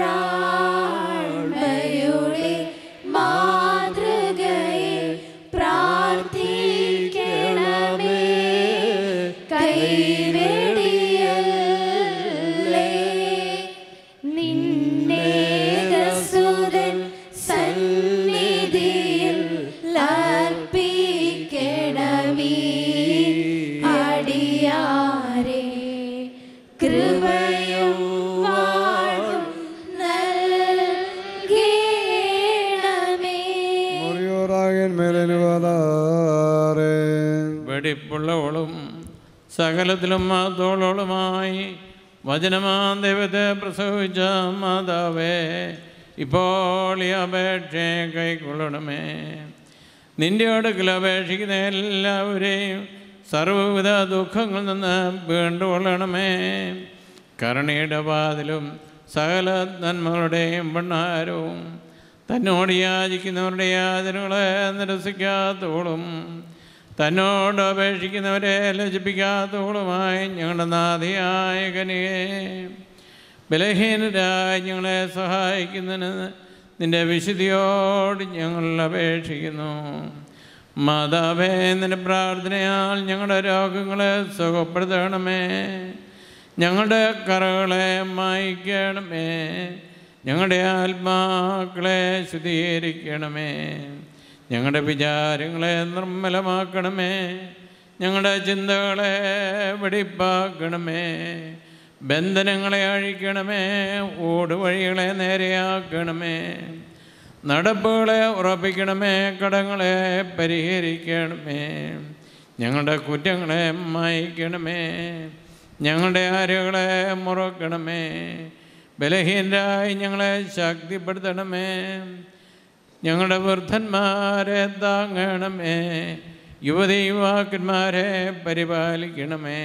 സകലത്തിലും മാതോളോളുമായി വചനമാ ദൈവത്തെ പ്രസവിച്ച മാതാവേ ഇപ്പോൾ ഈ അപേക്ഷയെ കൈക്കൊള്ളണമേ നിന്റെ അടുക്കൽ അപേക്ഷിക്കുന്ന എല്ലാവരെയും സർവ്വവിധ ദുഃഖങ്ങളിൽ നിന്ന് വീണ്ടുകൊള്ളണമേ കരുണയുടെ വാതിലും സകല നന്മകളുടെയും ഭണ്ണാരവും തന്നോട് യാചിക്കുന്നവരുടെ യാചനകളെ നിരസിക്കാത്തോളും തന്നോട് അപേക്ഷിക്കുന്നവരെ ലജിപ്പിക്കാത്തോളുമായി ഞങ്ങളുടെ നാദിയായ കനിയെ ബലഹീനരായി ഞങ്ങളെ സഹായിക്കുന്നതിന് നിന്റെ വിശുദ്ധിയോട് ഞങ്ങൾ അപേക്ഷിക്കുന്നു മാതാവേ നിന്റെ പ്രാർത്ഥനയാൽ ഞങ്ങളുടെ രോഗങ്ങളെ സുഖപ്പെടുത്തണമേ ഞങ്ങളുടെ കറകളെ മായ്ക്കണമേ ഞങ്ങളുടെ ആത്മാക്കളെ ശുദ്ധീകരിക്കണമേ ഞങ്ങളുടെ വിചാരങ്ങളെ നിർമ്മലമാക്കണമേ ഞങ്ങളുടെ ചിന്തകളെ വെടിപ്പാക്കണമേ ബന്ധനങ്ങളെ അഴിക്കണമേ ഓടുവഴികളെ നേരെയാക്കണമേ നടപ്പുകളെ ഉറപ്പിക്കണമേ കടങ്ങളെ പരിഹരിക്കണമേ ഞങ്ങളുടെ കുറ്റങ്ങളെ മായ്ക്കണമേ ഞങ്ങളുടെ ആരുകളെ മുറക്കണമേ ബലഹീനരായി ഞങ്ങളെ ശക്തിപ്പെടുത്തണമേ ഞങ്ങളുടെ വൃദ്ധന്മാരെ താങ്ങണമേ യുവതി യുവാക്കന്മാരെ പരിപാലിക്കണമേ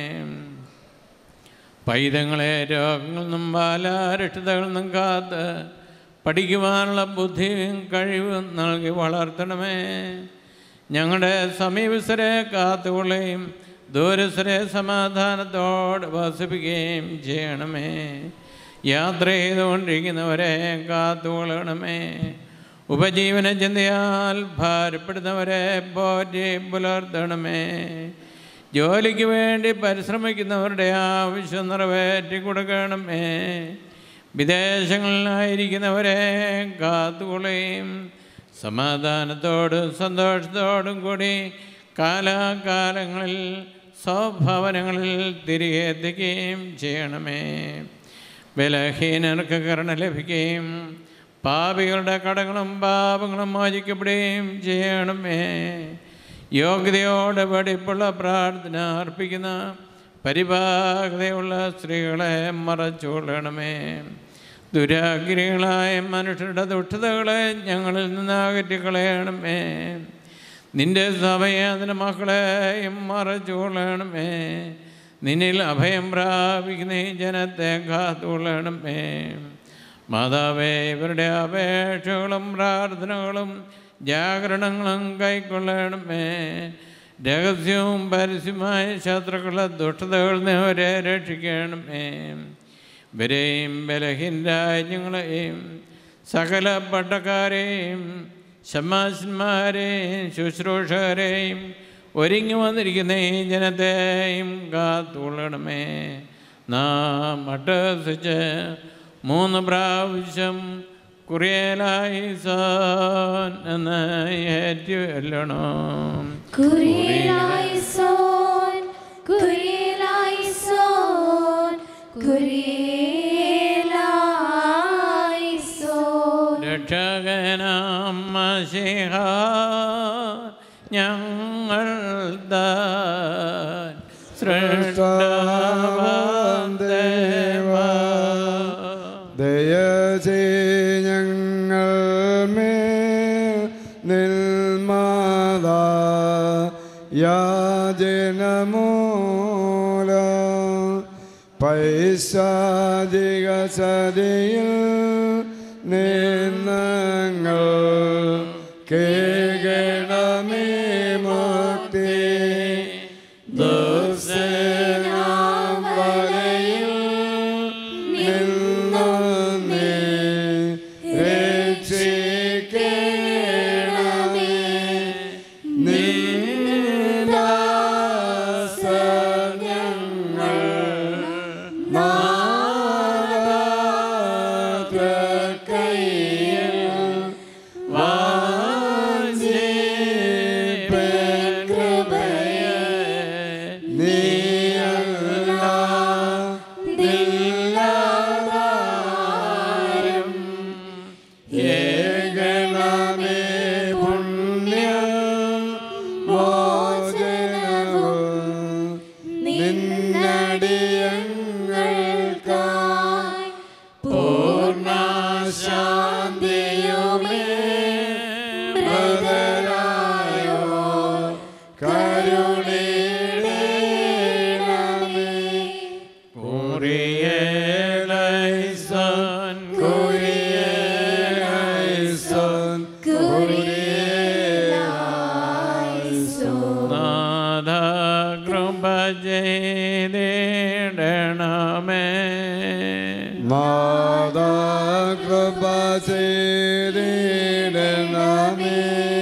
പൈതങ്ങളെ രോഗങ്ങളിൽ നിന്നും ബാലാരക്ഷിതകളിൽ നിന്നും കാത്ത് പഠിക്കുവാനുള്ള ബുദ്ധിയും കഴിവും നൽകി വളർത്തണമേ ഞങ്ങളുടെ സമീപസ്ഥരെ കാത്തുകൊള്ളുകയും ദൂരസ്ഥരെ സമാധാനത്തോടെ വസിപ്പിക്കുകയും ചെയ്യണമേ യാത്ര ചെയ്തുകൊണ്ടിരിക്കുന്നവരെ കാത്തുകൊള്ളണമേ ഉപജീവന ചിന്തയാൽ ഭാരപ്പെടുന്നവരെ പോറ്റി പുലർത്തണമേ ജോലിക്ക് വേണ്ടി പരിശ്രമിക്കുന്നവരുടെ ആവശ്യം നിറവേറ്റി കൊടുക്കണമേ വിദേശങ്ങളിലായിരിക്കുന്നവരെ കാത്തുകൊള്ളുകയും സമാധാനത്തോടും സന്തോഷത്തോടും കൂടി കാലാകാലങ്ങളിൽ സ്വഭവനങ്ങളിൽ തിരികെ എത്തിക്കുകയും ചെയ്യണമേ ബലഹീനർക്ക് കരുണ ലഭിക്കുകയും പാപികളുടെ കടങ്ങളും പാപങ്ങളും മോചിക്കപ്പെടുകയും ചെയ്യണമേ യോഗ്യതയോടെ വെടിപ്പുള്ള പ്രാർത്ഥന അർപ്പിക്കുന്ന പരിഭാഗതയുള്ള സ്ത്രീകളെ മറച്ചുകൊള്ളണമേ ദുരാഗ്രഹികളായ മനുഷ്യരുടെ ദുഷ്ടതകളെ ഞങ്ങളിൽ നിന്ന് അകറ്റിക്കളയണമേ നിന്റെ സഭയെ അതിൻ്റെ മക്കളെയും മറച്ചുകൊള്ളണമേ നിന്നിൽ അഭയം പ്രാപിക്കുന്ന ഈ ജനത്തെ കാത്തുകൊള്ളണമേ മാതാവേ ഇവരുടെ അപേക്ഷകളും പ്രാർത്ഥനകളും ജാഗരണങ്ങളും കൈക്കൊള്ളണമേ രഹസ്യവും പരസ്യമായ ശത്രുക്കളുടെ ദുഷ്ടതകളിൽ നിന്ന് അവരെ രക്ഷിക്കണമേ ഇവരെയും ബലഹീൻ രാജ്യങ്ങളെയും സകല പട്ടക്കാരെയും ശമാശന്മാരെയും ശുശ്രൂഷകരെയും ഒരുങ്ങി വന്നിരിക്കുന്ന ഈ ജനത്തെയും കാത്തുകൊള്ളണമേ നാം അട്ടസിച്ച് മൂന്ന് പ്രാവശ്യം കുറിയലായി സാൻ എന്ന് ഏറ്റുവല്ലണം കുരിയലായിസോൻ കുരിയലായിസോൻ കുരിയലായിസോൻ രക്ഷകനാം മസിഹ ഞങ്ങൾ താൻ സൃഷ്ടാവാം ദേവ ദയചേ ഞങ്ങൾ മേൽ നിൽമാതാ യാചനമൂല പൈശാചിക ചതിയിൽ നിന്നങ്ങൾ കേകണമേ മുക്തി ദുസ്സനാം വലയിൽ നിന്നു നീ രക്ഷിക്കണമേ നിന്ദാസനങ്ങൾ മാതാകൈയിൽ വാഞ്ചിപ്പൻ കൃപയെ നീയല്ലാതില്ലാതാരും ഏകണമേ പുണ്യം മോചനവും നിൻ ഞങ്ങൾക്കായി പൂർണ്ണ ശാന്തിയുമേ മൃതരായോ കരുണേണമേ കുറിയേലൈസൻ കുരിയേലൈസോൻ നാഥ കൃപ ചെയ്തിടണമേ മാതാ കൃപ ചെയ്തിടണമേ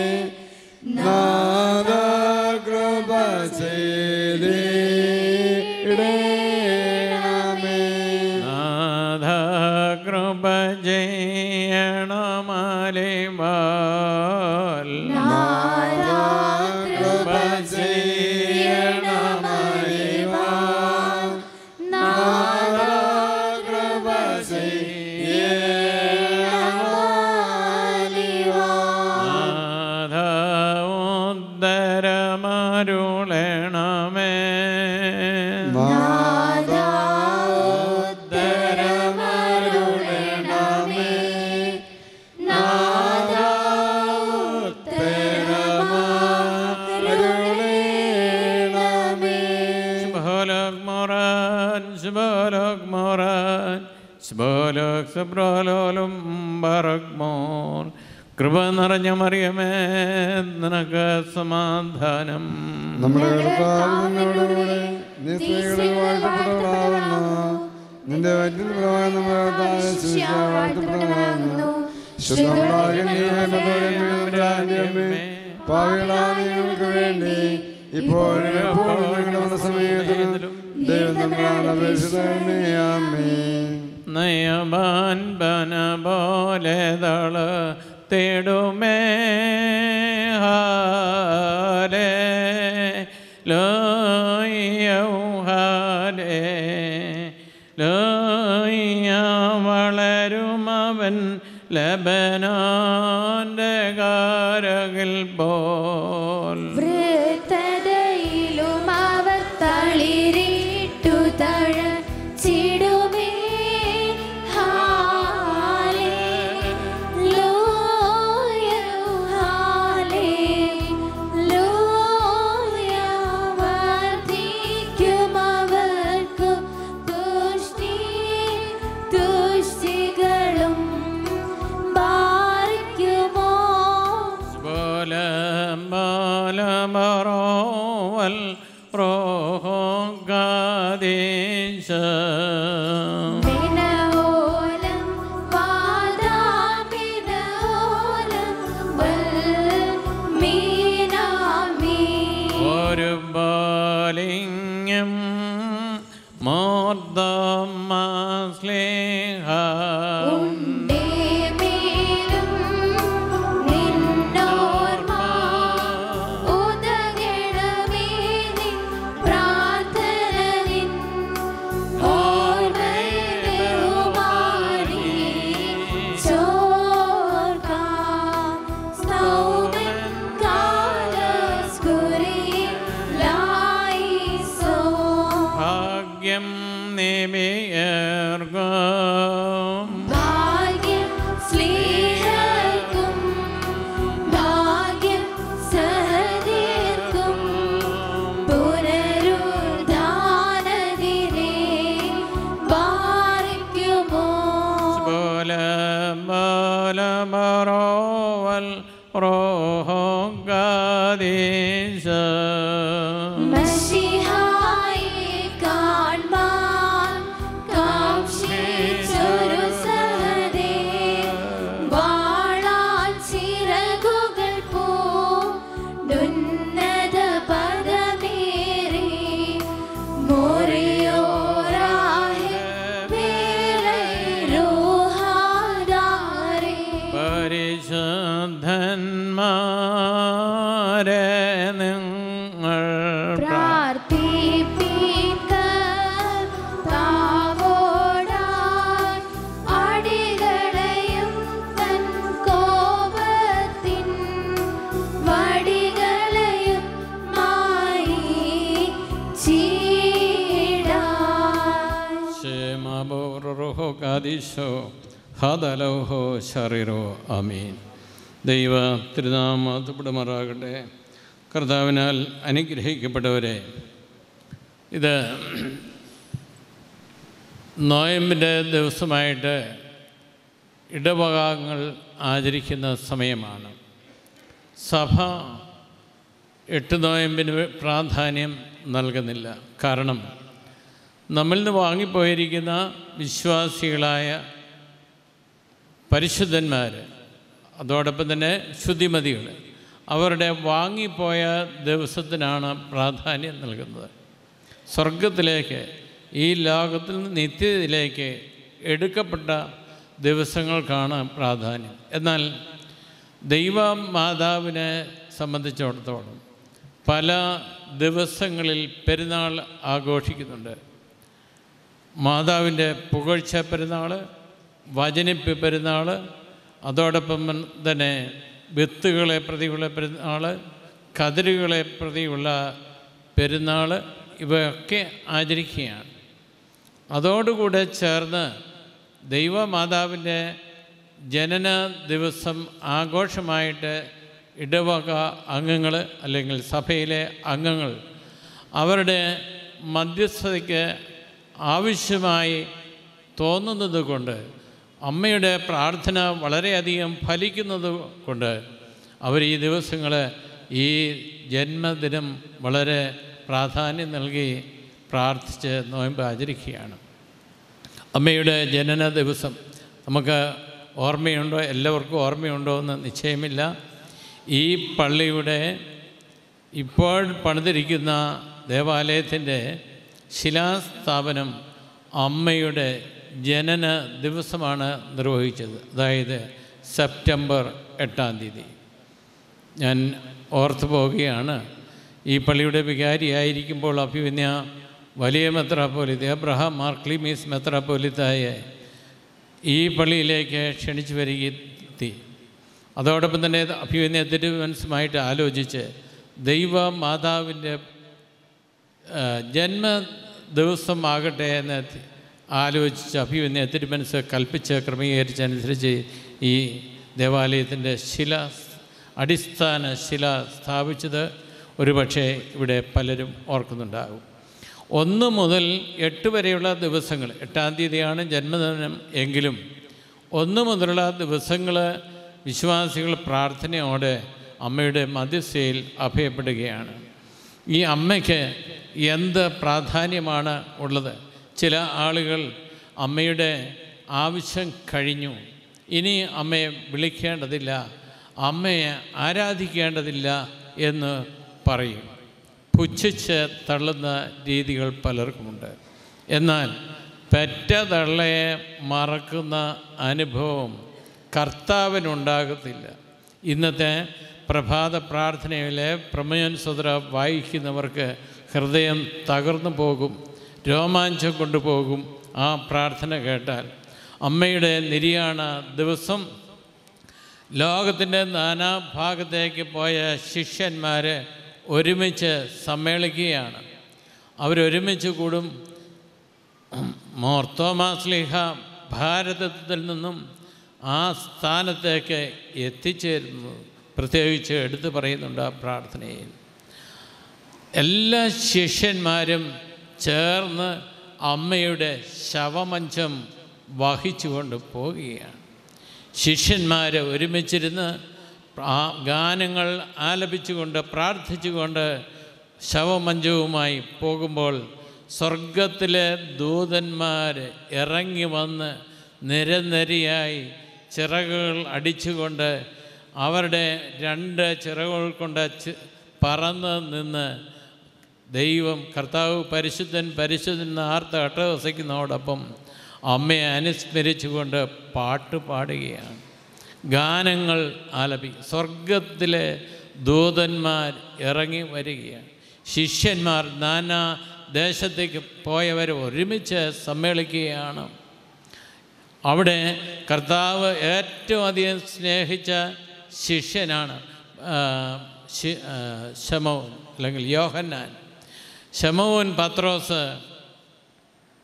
നാദാ കൃപ ചെയ്തിടണമേ നാഥ കൃപ ചെയ്യണമലിവാൽ മാതാ കൃപ ചെയ്യണമേവാ നാദാ കൃപ ചെയ്യണമേവാ നാഥ ഉദ്ധരമരുളണമേ മാതാ ഉത്തരമരുളണമേ നാദാ ഉത്തരമരുളണമേ Sbalak moran, sbalak moran, sbalak സബ്രോലോലും ബറക്മോർ കൃപ നിറഞ്ഞ മറിയമേ നിനക്ക് സമാധാനം നമ്മുടെ കർത്താവിനോടുകൂടെ നീ സ്ത്രീകളിൽ വാഴ്ത്തപ്പെട്ടവളാകുന്നു നിന്റെ വയറ്റിൽ പ്രവാഹം നമ്മുടെ കർത്താവ് ശിശ വാഴ്ത്തപ്പെട്ടവളാകുന്നു ശുദ്ധമുണ്ടാകെ നീ വേണ്ടതോടെ പാവികളാണ് ഞങ്ങൾക്ക് വേണ്ടി ഇപ്പോഴും എപ്പോഴും ഞങ്ങളുടെ സമയത്തിലും ദൈവം നമ്മളാണ് അപേക്ഷിതമേ ആമേൻ നയമാൻ ബന പോലെ തള തേടുമേ ഹാലേ ലോയ്യൗ ഹാലേ ലോയ്യ വളരുമവൻ ലബനാന്റെ കാരകിൽ പോൽ വൃത്തതയിലും അവർ തളിരിട്ടു തഴച്ചിടുമേ ഹാലേലൂയ, ഹാലേലൂയ. വർദ്ധിക്കും അവർക്കു തുഷ്ടി, തുഷ്ടികളും ബാധിക്കുമോ ബലം ബലമറോവൽ റോഹോഗാദേശ മിനോലം വാദാമിനോലം വൽമീനാമി ഒരു ബാലിംഗം മോർദ്ദമാസ്ലേഹ ഉണ്ടേമേലും നിന്നോർമ്മ ഉദകണമേ നിൻ പ്രാർത്ഥന നിൻ ഓർമ്മയുമാരി ചോർക്കാം സ്തൗമൻ കാലസ്കുരിയിൽ ലായിസോ ഭാഗ്യം നിബിയർഗം ഭാഗ്യം സ്ലീഹർക്കും ഭാഗ്യം സഹദീർക്കും പുനരുദ്ധാനദിനെ പാറിക്കുമോ ബലം ബലമറോവൽ റോഹോഗാദേശ മഷിഹായെ കാൺമാൻ കാംക്ഷിച്ചൊരു സഹദേ വാളാൽ ചിറകുകൾ പൂണ്ടുന്നത പദമേറി മോറിയോരാഹെ മേരെ റൂഹാദാരേ പരിശുദ്ധന്മാരെ മാബോ റോഹോ കാദീശോ ഹദലോഹോ ഷറിറോ അമീൻ ദൈവ തിരുനാമത്തുപ്പെടുമാറാകട്ടെ കർത്താവിനാൽ അനുഗ്രഹിക്കപ്പെട്ടവരെ ഇത് നോയമ്പിൻ്റെ ദിവസമായിട്ട് ഇടവകാങ്ങൾ ആചരിക്കുന്ന സമയമാണ് സഭ എട്ട് നോയമ്പിന് പ്രാധാന്യം നൽകുന്നില്ല കാരണം നമ്മിൽ നിന്ന് വാങ്ങിപ്പോയിരിക്കുന്ന വിശ്വാസികളായ പരിശുദ്ധന്മാർ അതോടൊപ്പം തന്നെ ശുദ്ധിമതികൾ അവരുടെ വാങ്ങിപ്പോയ ദിവസത്തിനാണ് പ്രാധാന്യം നൽകുന്നത് സ്വർഗത്തിലേക്ക് ഈ ലോകത്തിൽ നിന്ന് നിത്യതയിലേക്ക് എടുക്കപ്പെട്ട ദിവസങ്ങൾക്കാണ് പ്രാധാന്യം എന്നാൽ ദൈവ മാതാവിനെ സംബന്ധിച്ചിടത്തോളം പല ദിവസങ്ങളിൽ പെരുന്നാൾ ആഘോഷിക്കുന്നുണ്ട് മാതാവിൻ്റെ പുകഴ്ച പെരുന്നാൾ വചനിപ്പ് പെരുന്നാൾ അതോടൊപ്പം തന്നെ വിത്തുകളെ പ്രതിയുള്ള പെരുന്നാൾ കതിരുകളെ പ്രതിയുള്ള പെരുന്നാൾ ഇവയൊക്കെ ആചരിക്കുകയാണ് അതോടുകൂടെ ചേർന്ന് ദൈവമാതാവിൻ്റെ ജനന ദിവസം ആഘോഷമായിട്ട് ഇടവക അംഗങ്ങൾ അല്ലെങ്കിൽ സഭയിലെ അംഗങ്ങൾ അവരുടെ മധ്യസ്ഥതയ്ക്ക് ആവശ്യമായി തോന്നുന്നത് കൊണ്ട് അമ്മയുടെ പ്രാർത്ഥന വളരെയധികം ഫലിക്കുന്നത് കൊണ്ട് അവർ ഈ ദിവസങ്ങൾ ഈ ജന്മദിനം വളരെ പ്രാധാന്യം നൽകി പ്രാർത്ഥിച്ച് നോയമ്പ് ആചരിക്കുകയാണ് അമ്മയുടെ ജനന ദിവസം നമുക്ക് ഓർമ്മയുണ്ടോ എല്ലാവർക്കും ഓർമ്മയുണ്ടോ എന്ന് നിശ്ചയമില്ല ഈ പള്ളിയുടെ ഇപ്പോൾ പണിതിരിക്കുന്ന ദേവാലയത്തിൻ്റെ ശിലാസ്ഥാപനം അമ്മയുടെ ജനന ദിവസമാണ് നിർവഹിച്ചത് അതായത് സെപ്റ്റംബർ എട്ടാം തീയതി ഞാൻ ഓർത്തു പോവുകയാണ് ഈ പള്ളിയുടെ വികാരിയായിരിക്കുമ്പോൾ അഭിമന്യ വലിയ മെത്രാപ്പോലിത്ത എബ്രഹാം മാർക്ലിമീസ് മെത്രാപ്പോലിത്തായെ ഈ പള്ളിയിലേക്ക് ക്ഷണിച്ചു വരികയെത്തി അതോടൊപ്പം തന്നെ അഭിമന്യ തിരുവൻസുമായിട്ട് ആലോചിച്ച് ദൈവ മാതാവിൻ്റെ ജന്മ ദിവസമാകട്ടെ എന്ന് ആലോചിച്ച് അഭിമന്യ തിരുമനസ് കൽപ്പിച്ച് ക്രമീകരിച്ചനുസരിച്ച് ഈ ദേവാലയത്തിൻ്റെ ശില അടിസ്ഥാന ശില സ്ഥാപിച്ചത് ഒരുപക്ഷെ ഇവിടെ പലരും ഓർക്കുന്നുണ്ടാകും ഒന്ന് മുതൽ എട്ട് വരെയുള്ള ദിവസങ്ങൾ എട്ടാം തീയതിയാണ് ജന്മദിനം എങ്കിലും ഒന്ന് മുതലുള്ള ദിവസങ്ങൾ വിശ്വാസികൾ പ്രാർത്ഥനയോടെ അമ്മയുടെ മധ്യസ്ഥയിൽ അഭയപ്പെടുകയാണ് ഈ അമ്മയ്ക്ക് എന്ത് പ്രാധാന്യമാണ് ഉള്ളത് ചില ആളുകൾ അമ്മയുടെ ആവശ്യം കഴിഞ്ഞു ഇനി അമ്മയെ വിളിക്കേണ്ടതില്ല അമ്മയെ ആരാധിക്കേണ്ടതില്ല എന്ന് പറയും പുച്ഛിച്ച് തള്ളുന്ന രീതികൾ പലർക്കുമുണ്ട് എന്നാൽ പെറ്റ തള്ളയെ മറക്കുന്ന അനുഭവം കർത്താവിനുണ്ടാകത്തില്ല ഇന്നത്തെ പ്രഭാത പ്രാർത്ഥനയിലെ പ്രമേയൻ സുദ്ര വായിക്കുന്നവർക്ക് ഹൃദയം തകർന്നു പോകും രോമാഞ്ചം കൊണ്ടുപോകും ആ പ്രാർത്ഥന കേട്ടാൽ അമ്മയുടെ നിര്യാണ ദിവസം ലോകത്തിൻ്റെ നാനാഭാഗത്തേക്ക് പോയ ശിഷ്യന്മാർ ഒരുമിച്ച് സമ്മേളിക്കുകയാണ് അവരൊരുമിച്ച് കൂടും മോർത്തോമാസ്ലിഹ ഭാരതത്തിൽ നിന്നും ആ സ്ഥാനത്തേക്ക് എത്തിച്ചേരുന്നു പ്രത്യേകിച്ച് എടുത്തു പറയുന്നുണ്ട് ആ പ്രാർത്ഥനയിൽ എല്ലാ ശിഷ്യന്മാരും ചേർന്ന് അമ്മയുടെ ശവമഞ്ചം വഹിച്ചുകൊണ്ട് പോവുകയാണ് ശിഷ്യന്മാർ ഒരുമിച്ചിരുന്ന് ആ ഗാനങ്ങൾ ആലപിച്ചുകൊണ്ട് പ്രാർത്ഥിച്ചുകൊണ്ട് ശവമഞ്ചവുമായി പോകുമ്പോൾ സ്വർഗത്തിലെ ദൂതന്മാർ ഇറങ്ങി വന്ന് നിരനിരയായി ചിറകുകൾ അടിച്ചുകൊണ്ട് അവരുടെ രണ്ട് ചിറകുകൾ കൊണ്ട് ചി- പറന്ന് നിന്ന് ദൈവം കർത്താവ് പരിശുദ്ധൻ പരിശുദ്ധൻ എന്ന് ആർത്ത് അട്ടഹസിക്കുന്നതോടൊപ്പം അമ്മയെ അനുസ്മരിച്ചുകൊണ്ട് പാട്ട് പാടുകയാണ് ഗാനങ്ങൾ ആലപി സ്വർഗത്തിലെ ദൂതന്മാർ ഇറങ്ങി വരികയാണ് ശിഷ്യന്മാർ നാനാ ദേശത്തേക്ക് പോയവർ ഒരുമിച്ച് സമ്മേളിക്കുകയാണ് അവിടെ കർത്താവ് ഏറ്റവും അധികം സ്നേഹിച്ച ശിഷ്യനാണ് ആ, ശി- ആ, ശമോൻ അല്ലെങ്കിൽ യോഹന്നാൻ ശമോൻ പത്രോസ്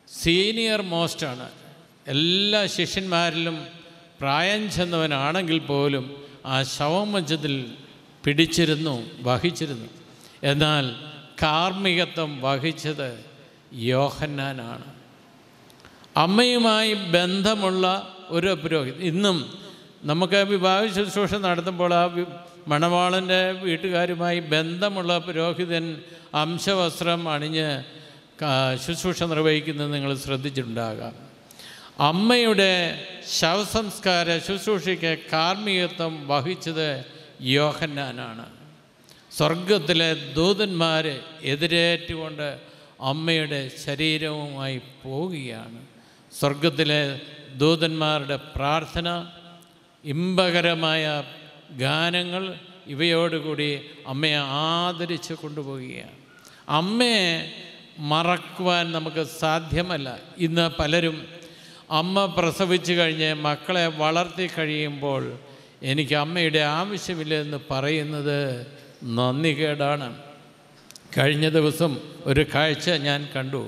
സീനിയർ മോസ്റ്റാണ് എല്ലാ ശിഷ്യന്മാരിലും പ്രായം ചെന്നവനാണെങ്കിൽ പോലും ആ ശവമഞ്ചത്തിൽ പിടിച്ചിരുന്നു വഹിച്ചിരുന്നു എന്നാൽ കാർമ്മികത്വം വഹിച്ചത് യോഹന്നാനാണ് അമ്മയുമായി ബന്ധമുള്ള ഒരു പുരോഹിതൻ ഇന്നും നമുക്ക് വിവാഹ ശുശ്രൂഷ നടത്തുമ്പോൾ ആ വി- മണവാളൻ്റെ വീട്ടുകാരുമായി ബന്ധമുള്ള പുരോഹിതൻ അംശവസ്ത്രം അണിഞ്ഞ് ക- ശുശ്രൂഷ നിർവഹിക്കുന്നത് നിങ്ങൾ ശ്രദ്ധിച്ചിട്ടുണ്ടാകാം അമ്മയുടെ ശവസംസ്കാര ശുശ്രൂഷയ്ക്ക് കാർമ്മികത്വം വഹിച്ചത് യോഹന്നാനാണ് സ്വർഗത്തിലെ ദൂതന്മാരെ എതിരേറ്റുകൊണ്ട് അമ്മയുടെ ശരീരവുമായി പോവുകയാണ് സ്വർഗത്തിലെ ദൂതന്മാരുടെ പ്രാർത്ഥന ഇമ്പകരമായ ഗാനങ്ങൾ ഇവയോടുകൂടി അമ്മയെ ആദരിച്ച് കൊണ്ടുപോവുകയാണ് അമ്മയെ മറക്കുവാൻ നമുക്ക് സാധ്യമല്ല ഇന്ന് പലരും അമ്മ പ്രസവിച്ചു കഴിഞ്ഞ് മക്കളെ വളർത്തി കഴിയുമ്പോൾ എനിക്ക് അമ്മയുടെ ആവശ്യമില്ല എന്ന് പറയുന്നത് നന്ദികേടാണ് കഴിഞ്ഞ ദിവസം ഒരു കാഴ്ച ഞാൻ കണ്ടു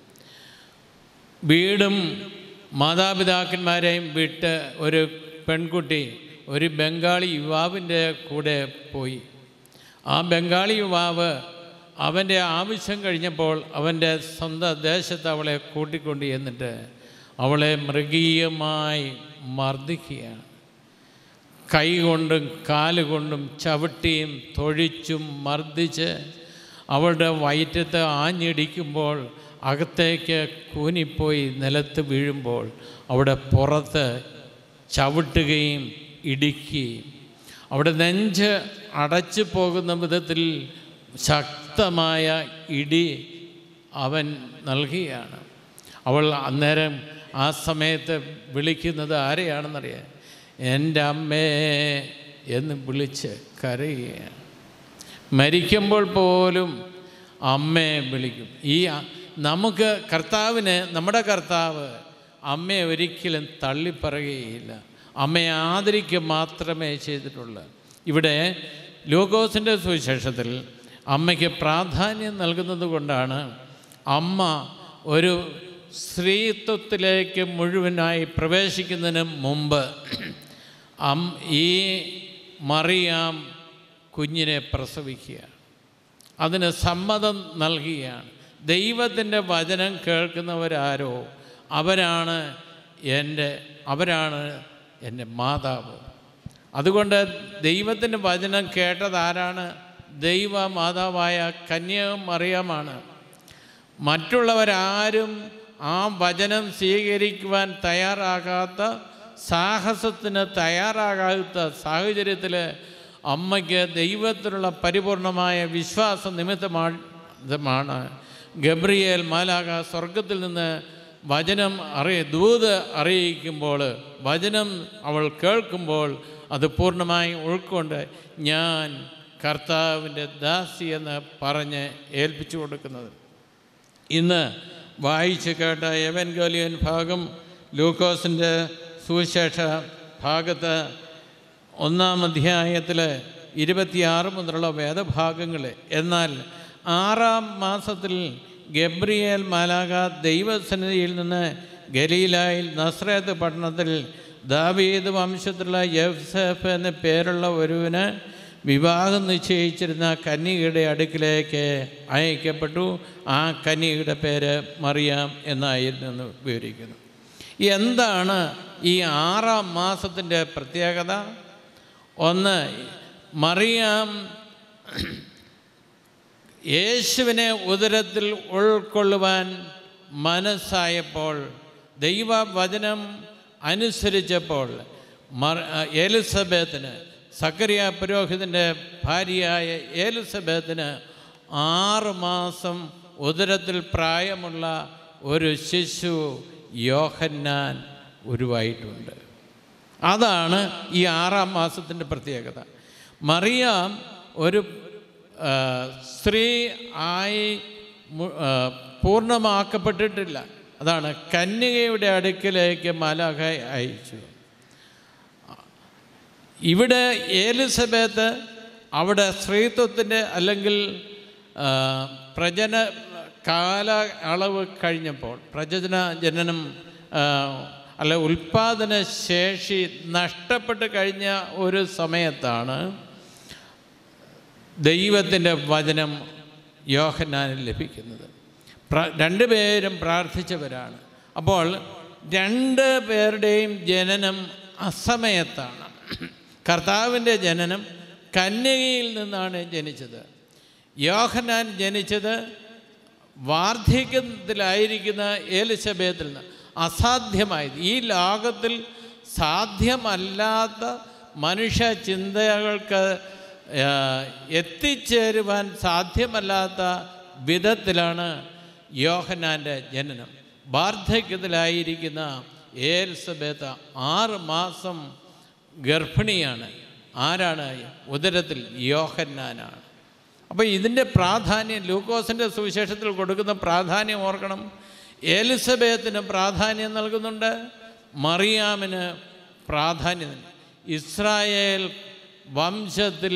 വീടും മാതാപിതാക്കന്മാരെയും വിട്ട് ഒരു പെൺകുട്ടി ഒരു ബംഗാളി യുവാവിൻ്റെ കൂടെ പോയി ആ ബംഗാളി യുവാവ് അവൻ്റെ ആവശ്യം കഴിഞ്ഞപ്പോൾ അവൻ്റെ സ്വന്തം ദേശത്ത് അവളെ കൂട്ടിക്കൊണ്ട് ചെന്നിട്ട് അവളെ മൃഗീയമായി മർദ്ദിക്കുകയാണ് കൈ കൊണ്ടും കാലുകൊണ്ടും ചവിട്ടിയും തൊഴിച്ചും മർദ്ദിച്ച് അവളുടെ വയറ്റത്ത് ആഞ്ഞിടിക്കുമ്പോൾ അകത്തേക്ക് കൂനിപ്പോയി നിലത്ത് വീഴുമ്പോൾ അവിടെ പുറത്ത് ചവിട്ടുകയും ഇടിക്കുകയും അവിടെ നെഞ്ച് അടച്ചു പോകുന്ന വിധത്തിൽ ശക്തമായ ഇടി അവൻ നൽകുകയാണ് അവൾ അന്നേരം ആ സമയത്ത് വിളിക്കുന്നത് ആരെയാണെന്നറിയാം എൻ്റെ അമ്മേ എന്ന് വിളിച്ച് കരയുകയാണ് മരിക്കുമ്പോൾ പോലും അമ്മയെ വിളിക്കും ഈ അ- നമുക്ക് കർത്താവിന് നമ്മുടെ കർത്താവ് അമ്മയെ ഒരിക്കലും തള്ളിപ്പറയുകയില്ല അമ്മയെ ആദരിക്കുക മാത്രമേ ചെയ്തിട്ടുള്ളൂ ഇവിടെ ലൂക്കോസിൻ്റെ സുവിശേഷത്തിൽ അമ്മയ്ക്ക് പ്രാധാന്യം നൽകുന്നത് കൊണ്ടാണ് അമ്മ ഒരു സ്ത്രീത്വത്തിലേക്ക് മുഴുവനായി പ്രവേശിക്കുന്നതിന് മുമ്പ് അം ഈ മറിയാം കുഞ്ഞിനെ പ്രസവിക്കുക അതിന് സമ്മതം നൽകുകയാണ് ദൈവത്തിൻ്റെ വചനം കേൾക്കുന്നവരാരോ അവരാണ് എൻ്റെ അവരാണ് എൻ്റെ മാതാവ് അതുകൊണ്ട് ദൈവത്തിൻ്റെ വചനം കേട്ടത് ആരാണ് ദൈവ മാതാവായ കന്യകം മറിയാമാണ് മറ്റുള്ളവരാരും ആ വചനം സ്വീകരിക്കുവാൻ തയ്യാറാകാത്ത സാഹസത്തിന് തയ്യാറാകാത്ത സാഹചര്യത്തിൽ അമ്മയ്ക്ക് ദൈവത്തിലുള്ള പരിപൂർണമായ വിശ്വാസ നിമിത്തമാണ് ഗബ്രിയേൽ മാലാക സ്വർഗത്തിൽ നിന്ന് വചനം അറിയ ദൂത് അറിയിക്കുമ്പോൾ വചനം അവൾ കേൾക്കുമ്പോൾ അത് പൂർണ്ണമായി ഉൾക്കൊണ്ട് ഞാൻ കർത്താവിൻ്റെ ദാസി എന്ന് പറഞ്ഞ് ഏൽപ്പിച്ചു കൊടുക്കുന്നത് ഇന്ന് വായിച്ച് കേട്ട എവൻഗോലിയൻ ഭാഗം ലൂക്കോസിൻ്റെ സുവിശേഷ ഭാഗത്ത് ഒന്നാം അധ്യായത്തിൽ ഇരുപത്തിയാറ് മുതലുള്ള വേദഭാഗങ്ങൾ എന്നാൽ ആറാം മാസത്തിൽ ഗബ്രിയേൽ മാലാക ദൈവസന്നിധിയിൽ നിന്ന് ഗലീലായിൽ നസ്രേത്ത് പട്ടണത്തിൽ ദാവീദ് വംശത്തിലുള്ള യഫ്സഫ് എന്ന പേരുള്ള ഒരുവിന് വിവാഹം നിശ്ചയിച്ചിരുന്ന കന്യകയുടെ അടുക്കിലേക്ക് അയക്കപ്പെട്ടു ആ കന്യകയുടെ പേര് മറിയാം എന്നായിരുന്നു എന്ന് വിവരിക്കുന്നു എന്താണ് ഈ ആറാം മാസത്തിൻ്റെ പ്രത്യേകത ഒന്ന് മറിയാം യേശുവിനെ ഉദരത്തിൽ ഉൾക്കൊള്ളുവാൻ മനസ്സായപ്പോൾ ദൈവവചനം അനുസരിച്ചപ്പോൾ മർ എലിസബത്തിന് സക്കറിയ പുരോഹിതൻ്റെ ഭാര്യയായ എലിസബത്തിന് ആറ് മാസം ഉദരത്തിൽ പ്രായമുള്ള ഒരു ശിശു യോഹന്നാൻ ഉരുവായിട്ടുണ്ട് അതാണ് ഈ ആറാം മാസത്തിൻ്റെ പ്രത്യേകത മറിയാം ഒരു ആ, സ്ത്രീ ആയി മു- ആ, പൂർണ്ണമാക്കപ്പെട്ടിട്ടില്ല അതാണ് കന്യകയുടെ അടുക്കിലേക്ക് മലഹ അയച്ചു ഇവിടെ ഏലിസബത്ത് അവിടെ സ്ത്രീത്വത്തിൻ്റെ അല്ലെങ്കിൽ ആ, പ്രജന കാല അളവ് കഴിഞ്ഞപ്പോൾ പ്രജനന ജനനം ആ, അല്ല ഉൽപാദന ശേഷി നഷ്ടപ്പെട്ട് കഴിഞ്ഞ ഒരു സമയത്താണ് ദൈവത്തിൻ്റെ വചനം യോഹന്നാനിൽ ലഭിക്കുന്നത് പ്ര രണ്ടുപേരും പ്രാർത്ഥിച്ചവരാണ് അപ്പോൾ രണ്ട് പേരുടെയും ജനനം അസമയത്താണ് കർത്താവിൻ്റെ ജനനം കന്യകയിൽ നിന്നാണ് ജനിച്ചത് യോഹന്നാൻ ജനിച്ചത് വാർദ്ധക്യത്തിലായിരിക്കുന്ന ഏലിസബേത്തിൽ നിന്ന് അസാധ്യമായത് ഈ ലോകത്തിൽ സാധ്യമല്ലാത്ത മനുഷ്യ ചിന്തകൾക്ക് ആ, എത്തിച്ചേരുവാൻ സാധ്യമല്ലാത്ത വിധത്തിലാണ് യോഹനാൻ്റെ ജനനം വാർദ്ധക്യത്തിലായിരിക്കുന്ന ഏൽസബേത്ത് ആറ് മാസം ഗർഭിണിയാണ് ആരാണ് ഉദരത്തിൽ യോഹന്നാനാണ് അപ്പോൾ ഇതിൻ്റെ പ്രാധാന്യം ലൂക്കോസിൻ്റെ സുവിശേഷത്തിൽ കൊടുക്കുന്ന പ്രാധാന്യം ഓർക്കണം എലിസബേത്തിന് പ്രാധാന്യം നൽകുന്നുണ്ട് മറിയാമിന് പ്രാധാന്യം നൽകി. ഇസ്രായേൽ വംശത്തിൽ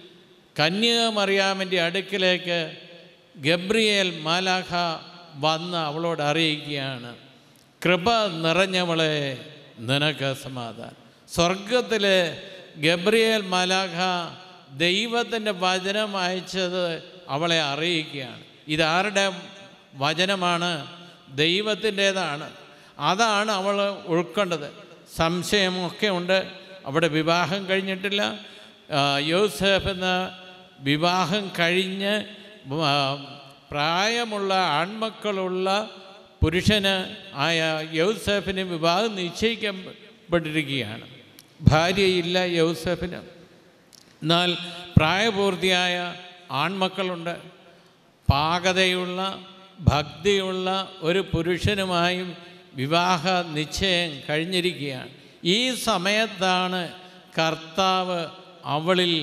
കന്യക മറിയാമിൻ്റെ അടുക്കിലേക്ക് ഗബ്രിയേൽ മാലാഖ വന്ന് അവളോട് അറിയിക്കുകയാണ് കൃപ നിറഞ്ഞവളെ നിനക്ക് സമാധാനം സ്വർഗത്തിലെ ഗബ്രിയേൽ മാലാഖ ദൈവത്തിൻ്റെ വചനം അയച്ചത് അവളെ അറിയിക്കുകയാണ് ഇതാരുടെ വചനമാണ് ദൈവത്തിൻ്റേതാണ് അതാണ് അവൾ ഉൾക്കൊണ്ടത് സംശയമൊക്കെ ഉണ്ട് അവിടെ വിവാഹം കഴിഞ്ഞിട്ടില്ല ആ, യോസേഫ് എന്ന വിവാഹം കഴിഞ്ഞ് ആ, പ്രായമുള്ള ആൺമക്കളുള്ള പുരുഷന് ആയ യൗസേഫിന് വിവാഹം നിശ്ചയിക്കപ്പെട്ടിരിക്കുകയാണ് ഭാര്യയില്ല യൗസേഫിന് എന്നാൽ പ്രായപൂർത്തിയായ ആൺമക്കളുണ്ട് പാകതയുള്ള ഭക്തിയുള്ള ഒരു പുരുഷനുമായും വിവാഹ നിശ്ചയം കഴിഞ്ഞിരിക്കുകയാണ് ഈ സമയത്താണ് കർത്താവ് അവളിൽ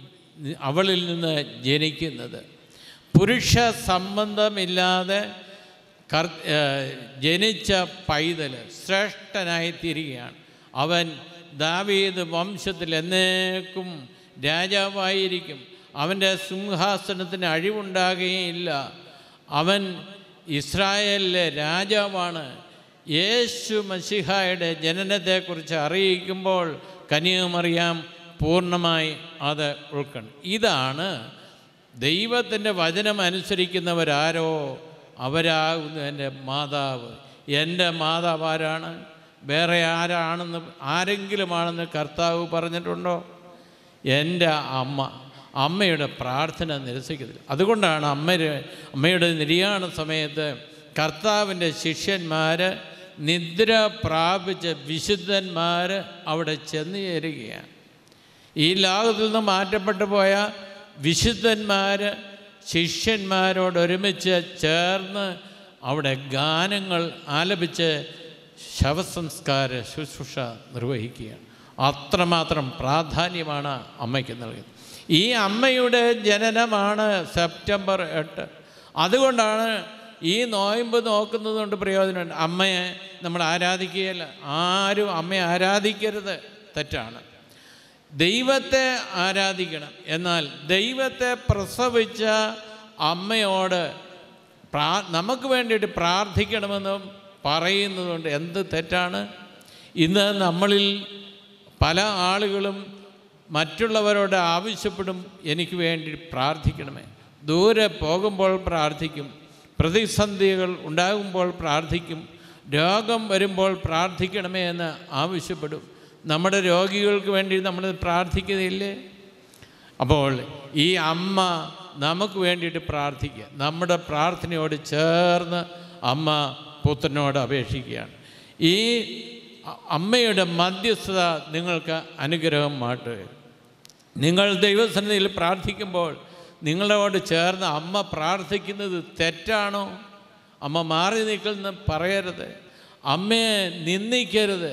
അവളിൽ നിന്ന് ജനിക്കുന്നത് പുരുഷ സംബന്ധമില്ലാതെ കർ ഏഹ് ജനിച്ച പൈതൽ ശ്രേഷ്ഠനായി തീരുകയാണ് അവൻ ദാവീദ് വംശത്തിൽ എന്നേക്കും രാജാവായിരിക്കും അവൻ്റെ സിംഹാസനത്തിന് അഴിവുണ്ടാകുകയില്ല അവൻ ഇസ്രായേലിലെ രാജാവാണ് യേശു മസിഹായുടെ ജനനത്തെക്കുറിച്ച് അറിയിക്കുമ്പോൾ കന്യാകുമറിയാം പൂർണ്ണമായി അത് ഉൾക്കണം ഇതാണ് ദൈവത്തിൻ്റെ വചനം അനുസരിക്കുന്നവരാരോ അവരാകുന്നു എൻ്റെ മാതാവ് എൻ്റെ മാതാവ് ആരാണ് വേറെ ആരാണെന്ന് ആരെങ്കിലുമാണെന്ന് കർത്താവ് പറഞ്ഞിട്ടുണ്ടോ എൻ്റെ അമ്മ അമ്മയുടെ പ്രാർത്ഥന നിരസിക്കത്തില്ല അതുകൊണ്ടാണ് അമ്മ അമ്മയുടെ നിര്യാണ സമയത്ത് കർത്താവിൻ്റെ ശിഷ്യന്മാർ നിദ്ര പ്രാപിച്ച വിശുദ്ധന്മാർ അവിടെ ചെന്ന് ചേരുകയാണ് ഈ ലോകത്തിൽ നിന്ന് മാറ്റപ്പെട്ടു പോയ വിശുദ്ധന്മാർ ശിഷ്യന്മാരോടൊരുമിച്ച് ചേർന്ന് അവിടെ ഗാനങ്ങൾ ആലപിച്ച് ശവസംസ്കാര ശുശ്രൂഷ നിർവഹിക്കുകയാണ് അത്രമാത്രം പ്രാധാന്യമാണ് അമ്മയ്ക്ക് നൽകുന്നത് ഈ അമ്മയുടെ ജനനമാണ് സെപ്റ്റംബർ എട്ട് അതുകൊണ്ടാണ് ഈ നോയമ്പ് നോക്കുന്നത് കൊണ്ട് പ്രയോജനമുണ്ട് അമ്മയെ നമ്മൾ ആരാധിക്കുകയല്ല ആരും അമ്മയെ ആരാധിക്കരുത് തെറ്റാണ് ദൈവത്തെ ആരാധിക്കണം എന്നാൽ ദൈവത്തെ പ്രസവിച്ച അമ്മയോട് പ്രാ നമുക്ക് വേണ്ടിയിട്ട് പ്രാർത്ഥിക്കണമെന്നും പറയുന്നതുകൊണ്ട് എന്ത് തെറ്റാണ് ഇന്ന് നമ്മളിൽ പല ആളുകളും മറ്റുള്ളവരോട് ആവശ്യപ്പെടും എനിക്ക് വേണ്ടി പ്രാർത്ഥിക്കണമേ ദൂരെ പോകുമ്പോൾ പ്രാർത്ഥിക്കും പ്രതിസന്ധികൾ ഉണ്ടാകുമ്പോൾ പ്രാർത്ഥിക്കും രോഗം വരുമ്പോൾ പ്രാർത്ഥിക്കണമേ എന്ന് ആവശ്യപ്പെടും നമ്മുടെ രോഗികൾക്ക് വേണ്ടി നമ്മൾ പ്രാർത്ഥിക്കുന്നില്ലേ അപ്പോൾ ഈ അമ്മ നമുക്ക് വേണ്ടിയിട്ട് പ്രാർത്ഥിക്കുക നമ്മുടെ പ്രാർത്ഥനയോട് ചേർന്ന് അമ്മ പുത്രനോട് അപേക്ഷിക്കുകയാണ് ഈ അ- അമ്മയുടെ മധ്യസ്ഥത നിങ്ങൾക്ക് അനുഗ്രഹം മാട്ടുക നിങ്ങൾ ദൈവസന്നിധിയിൽ പ്രാർത്ഥിക്കുമ്പോൾ നിങ്ങളോട് ചേർന്ന് അമ്മ പ്രാർത്ഥിക്കുന്നത് തെറ്റാണോ അമ്മ മാറി നിൽക്കുന്ന പറയരുത് അമ്മയെ നിന്ദിക്കരുത്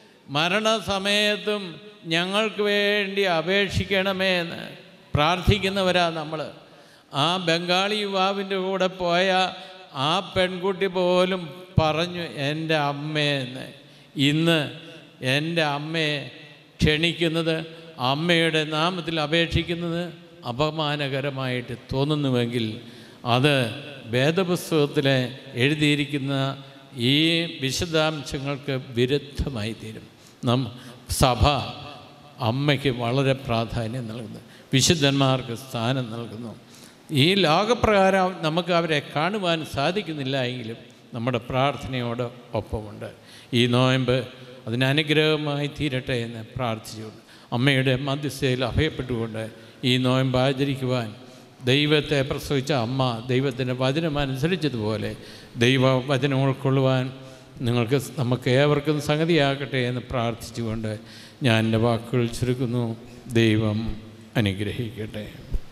മരണസമയത്തും ഞങ്ങൾക്ക് വേണ്ടി അപേക്ഷിക്കണമേ എന്ന് പ്രാർത്ഥിക്കുന്നവരാ നമ്മൾ ആ ബംഗാളി യുവാവിൻ്റെ കൂടെ പോയ ആ പെൺകുട്ടി പോലും പറഞ്ഞു എൻ്റെ അമ്മയെന്ന് ഇന്ന് എൻ്റെ അമ്മയെ ക്ഷണിക്കുന്നത് അമ്മയുടെ നാമത്തിൽ അപേക്ഷിക്കുന്നത് അപമാനകരമായിട്ട് തോന്നുന്നുവെങ്കിൽ അത് വേദപുസ്തകത്തിൽ എഴുതിയിരിക്കുന്ന ഈ വിശദാംശങ്ങൾക്ക് വിരുദ്ധമായി തീരും നം സഭ അമ്മയ്ക്ക് വളരെ പ്രാധാന്യം നൽകുന്നു വിശുദ്ധന്മാർക്ക് സ്ഥാനം നൽകുന്നു ഈ ലോകപ്രകാരം നമുക്ക് അവരെ കാണുവാൻ സാധിക്കുന്നില്ല എങ്കിലും നമ്മുടെ പ്രാർത്ഥനയോട് ഒപ്പമുണ്ട് ഈ നോയമ്പ് അതിന് അനുഗ്രഹമായി തീരട്ടെ എന്ന് പ്രാർത്ഥിച്ചുകൊണ്ട് അമ്മയുടെ മധ്യസ്ഥയിൽ അഭയപ്പെട്ടുകൊണ്ട് ഈ നോയമ്പ് ആചരിക്കുവാൻ ദൈവത്തെ പ്രസവിച്ച അമ്മ ദൈവത്തിൻ്റെ വചനം അനുസരിച്ചതുപോലെ ദൈവ വചനം ഉൾക്കൊള്ളുവാൻ നിങ്ങൾക്ക് നമുക്ക് ഏവർക്കും സംഗതിയാകട്ടെ എന്ന് പ്രാർത്ഥിച്ചുകൊണ്ട് ഞാൻ എൻ്റെ വാക്കുകൾ ചുരുക്കുന്നു ദൈവം അനുഗ്രഹിക്കട്ടെ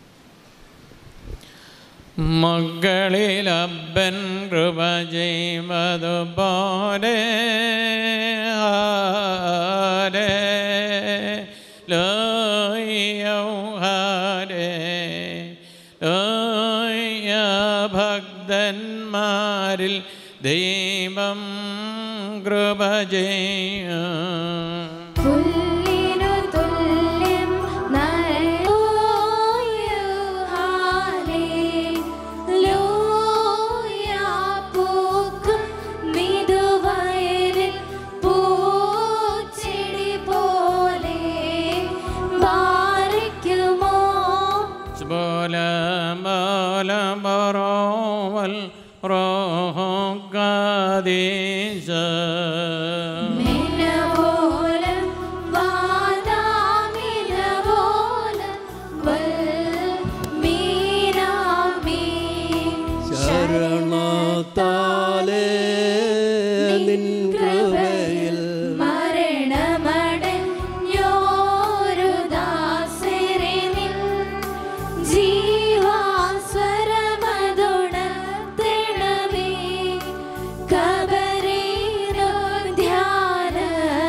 മകളിൽ അപ്പൻ കൃപ ചെയ്യുന്നതുപോലെ ഹാരേ ലോയ്യൗ ഹാരേ ലോയ്യ ഭക്തന്മാരിൽ ദൈവം കൃപ ചെയ്യും പുല്ലിനു തുല്യം നരലോയ പൂക്കും മിതുവയലിൽ പൂച്ചെടി പോലെ ബാരയ്ക്കുമോ بولا بولا بروال روح قديس മിനവോലം വാദാമിനവോലം വൽമീനാമീ ശരണത്താലേ നിൻ കൃപയിൽ മരണമടഞ്ഞോരു ദാസരിനിൽ ജീവാസ്വരമതുണർത്തണമേ കബരീനു ധ്യാന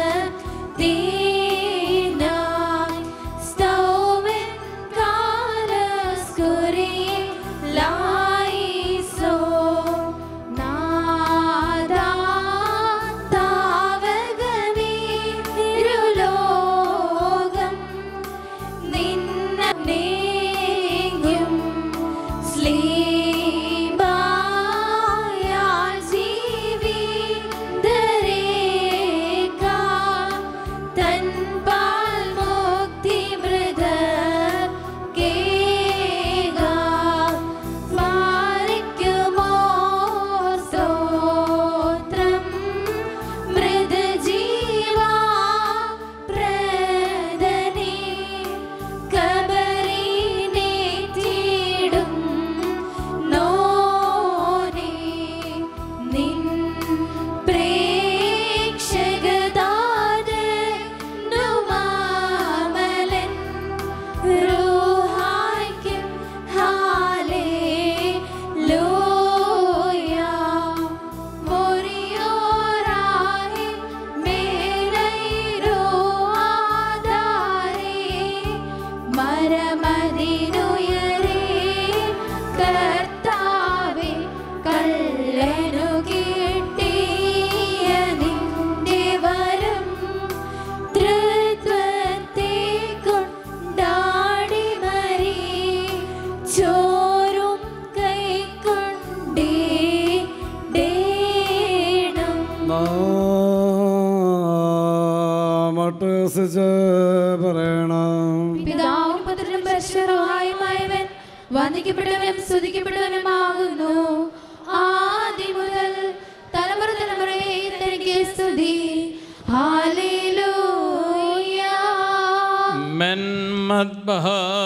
ദീനായി സ്തൗമൻ കാലസ്കുരിയെ ലായിസോ നാദാ താവകമേ തിരുലോകം നിന്നേയും സ്ലീബായാൽ ജീവിതരേഖ തൻ പാൽ മുക്തി മൃത കേക മാറിക്കുമോ സ്തോത്രം മൃദജീവാ പ്രദനേ കബറിനെ തീടും നോനെ നിൻ പ്രേക്ഷകദാനുമാമലൻ റൂഹായ്ക്കും ഹാലേലൂയ മുറിയോറായി മേലൈരോ ആധാരേ മരമതിനുയരേ കർത്താവേ കള്ളനു കിട്ടിയ നിന്റെ വരം തൃത്വത്തെ കൊണ്ടാടി മരി ചോരും കൈക്കൊണ്ടേ ഡേണം മട്ടസിച്ച് പറയണം പിതാവും പുത്രനും പരിശുദ്ധമായവൻ വന്ദിക്കപ്പെട്ടവനും സ്തുതിക്കപ്പെട്ടവനുമാകുന്നു ആദ്യം മുതൽ തലമുറ തലമുറയെ തനിക്ക് സ്തുതി ഹാലേലൂയ من مذبح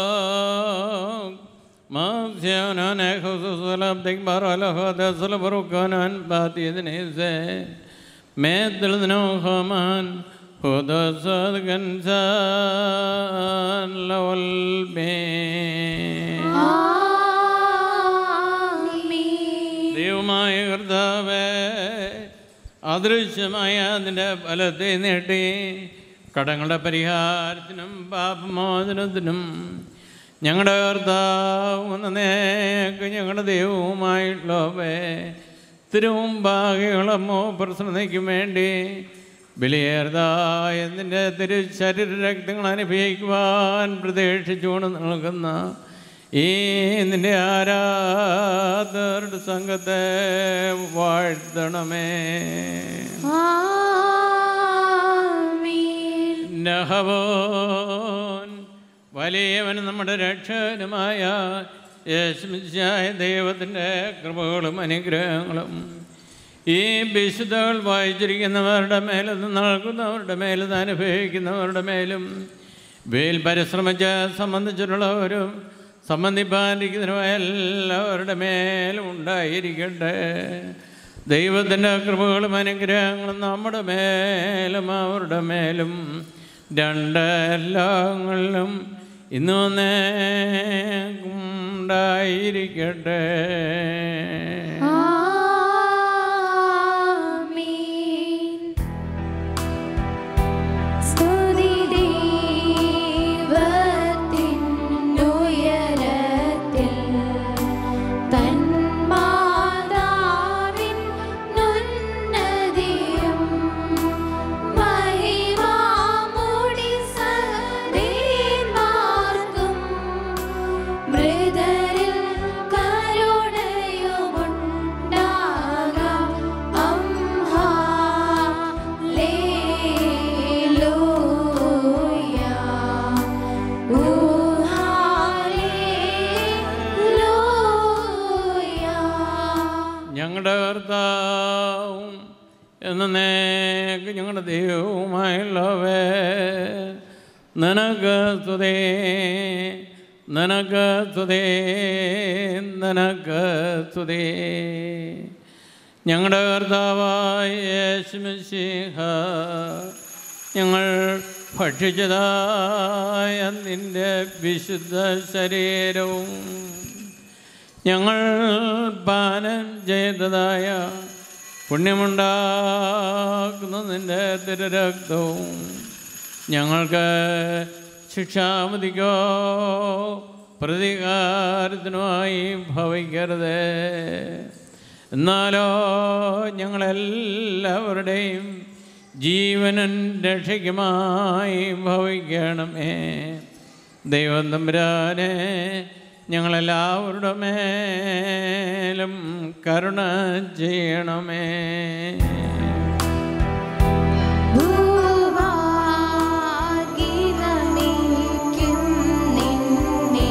ما زيانا نخص صلب تكبر على هذا صلب ركنا باتي ذنيزة مثل ذنوخمان خدا صدق إنسان لو البين ആമീൻ ദൈവമായ കർത്താവേ അദൃശ്യമായ അതിൻ്റെ ഫലത്തെ നീട്ടി കടങ്ങളുടെ പരിഹാരത്തിനും പാപമോചനത്തിനും ഞങ്ങളുടെ കർത്താവ് എന്നേക്ക് ഞങ്ങളുടെ ദൈവവുമായിട്ടുള്ളവേ തിരുമുമ്പാകെയുള്ളമോ പ്രസന്നതയ്ക്കും വേണ്ടി ബലിയേർതായ നിന്റെ തിരു ശരീര രക്തങ്ങൾ അനുഭവിക്കുവാൻ പ്രതീക്ഷിച്ചുകൊണ്ട് നിൽക്കുന്ന ഈ നിന്റെ ആരാധരുടെ സംഘത്തെ വാഴ്ത്തണമേ ആമീൻ നഹവോൻ വലിയവൻ നമ്മുടെ രക്ഷകനുമായ യേശുമിശിഹായ ദൈവത്തിൻ്റെ കൃപകളും അനുഗ്രഹങ്ങളും ഈ വിശുദ്ധകൾ വായിച്ചിരിക്കുന്നവരുടെ മേലും നൽകുന്നവരുടെ മേലും അനുഭവിക്കുന്നവരുടെ മേലും വേൽ പരിശ്രമിച്ച് സംബന്ധിച്ചിട്ടുള്ളവരും സംബന്ധിപ്പാനിരിക്കുന്നവരും എല്ലാവരുടെ മേലും ഉണ്ടായിരിക്കട്ടെ ദൈവത്തിൻ്റെ കൃപകളും അനുഗ്രഹങ്ങളും നമ്മുടെ മേലും അവരുടെ മേലും രണ്ടെല്ലാങ്ങളിലും ഇന്നു ഉണ്ടായിരിക്കട്ടെ ആമീൻ സ്തുതി ദൈവത്തിനുയരത്തിൽ തൻ മാതാവിൻ നുന്നതിയും മഹിമാമുടി സഹദേന്മാർക്കും മൃദരിൽ കരുണയുമുണ്ടാകാം അംഹാലേലൂയ ഊഹാലേലൂയ ഞങ്ങളുടെ കർത്താവും എന്നേക്ക് ഞങ്ങളുടെ ദൈവവുമായുള്ളവേ നിനക്ക് സ്തുതേ നിനക്ക് സ്തുതേ നിനക്ക് സ്തുതേ ഞങ്ങളുടെ കർത്താവായ യേശുമിശിഹ ഞങ്ങൾ ഭക്ഷിച്ചതായ നിൻ്റെ വിശുദ്ധ ശരീരവും ഞങ്ങൾ പാനം ചെയ്തതായ പുണ്യമുണ്ടാക്കുന്ന നിൻ്റെ തിരുരക്തവും ഞങ്ങൾക്ക് ശിക്ഷാമതിക്കോ പ്രതികാരത്തിനുമായി ഭവിക്കരുത് എന്നാലോ ഞങ്ങളെല്ലാവരുടെയും ജീവനും രക്ഷയ്ക്കുമായി ഭവിക്കണമേ ദൈവം തമ്പുരാനെ ഞങ്ങളെല്ലാവരുടെ മേലും കരുണ ചെയ്യണമേ ഭൂവാഗീതമേക്കും നിന്നെ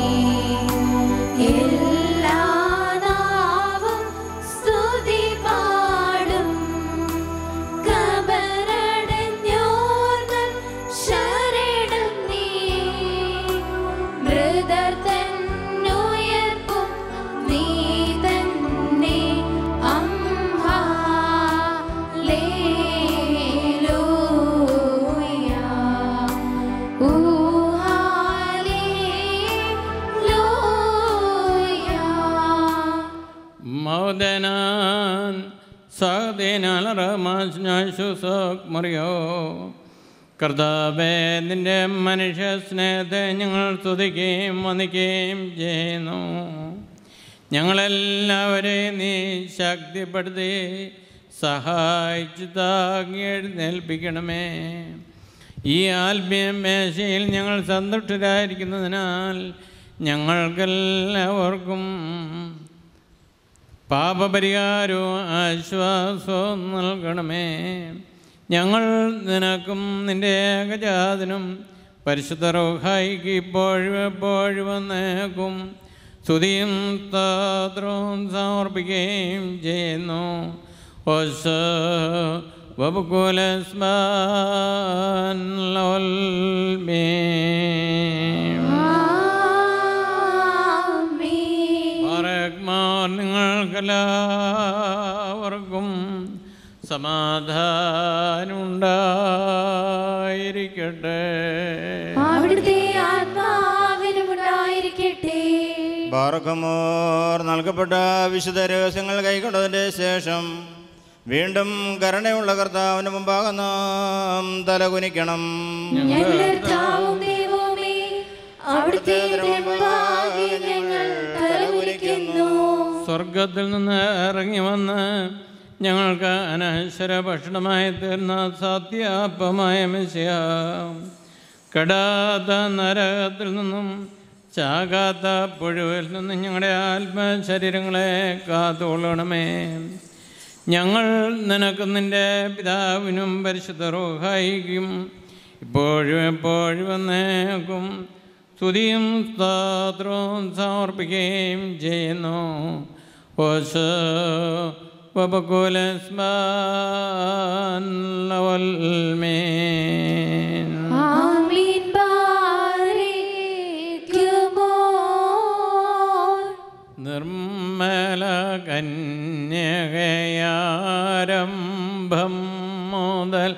എല്ലാ നാവും സ്തുതി പാടും കബറടഞ്ഞോർന്ന് ശരണം നീ മൃദർ തന്നുയർപ്പും നീ തന്നെ അംഹാലേലൂയ ഊഹാലേലൂയ മൗദനാൻ സഹദേനാൽ റമാസ്നാശുസോക് മറിയോ കർത്താവേ നിന്റെ മനുഷ്യ സ്നേഹത്തെ ഞങ്ങൾ സ്തുതിക്കുകയും വന്ദിക്കുകയും ചെയ്യുന്നു ഞങ്ങളെല്ലാവരെയും നീ ശക്തിപ്പെടുത്തി സഹായിച്ചു താങ്ങി എഴുന്നേൽപ്പിക്കണമേ ഈ ആത്മീയ മേശയിൽ ഞങ്ങൾ സന്തുഷ്ടരായിരിക്കുന്നതിനാൽ ഞങ്ങൾക്കെല്ലാവർക്കും പാപപരിഹാരവും ആശ്വാസവും നൽകണമേ ഞങ്ങൾ നിനക്കും നിൻ്റെ ഏകജാതനും പരിശുദ്ധ റോഹായിക്ക് ഇപ്പോഴും എപ്പോഴും വന്നേക്കും സ്തുതിയും സ്തോത്രവും സമർപ്പിക്കുകയും ചെയ്യുന്നു ഒസ വബുകുലസ്മാൻ ആമീൻ പറയക്മാർ നിങ്ങൾക്കെല്ലാവർക്കും സമാധാനം ഉണ്ടായിരിക്കട്ടെ അവിടുത്തെ ആത്മാവിനും ഉണ്ടായിരിക്കട്ടെ ബാറക്കമോർ നൽകപ്പെട്ട വിശുദ്ധ രഹസ്യങ്ങൾ കൈക്കൊണ്ടതിൻ്റെ ശേഷം വീണ്ടും കരുണയുള്ള കർത്താവിന് മുമ്പാകെ നാം തലകുനിക്കണം ഞങ്ങളുടെ കർത്താവും ദൈവവുമേ, അവിടുത്തെ മുമ്പാകെ ഞങ്ങൾ തലകുനിക്കുന്നു സ്വർഗത്തിൽ നിന്ന് ഇറങ്ങി വന്ന് ഞങ്ങൾക്ക് അനശ്വര ഭക്ഷണമായി തീർന്ന സത്യാപ്പമായ മിശിയ കടാത്ത നരകത്തിൽ നിന്നും ചാകാത്ത പുഴുവിൽ നിന്ന് ഞങ്ങളുടെ ആത്മശരീരങ്ങളെ കാത്തുകൊള്ളണമേ ഞങ്ങൾ നിനക്ക് നിൻ്റെ പിതാവിനും പരിശുദ്ധ റോഹായിക്കും ഇപ്പോഴും എപ്പോഴും വന്നേക്കും സ്തുതിയും സ്തോത്രവും സമർപ്പിക്കുകയും ചെയ്യുന്നു ഓശോ വബകുലസ്മാൻ ആമീൻ ബാരിക്കുമോ നിർമ്മല കന്യകയാരംഭം മുതൽ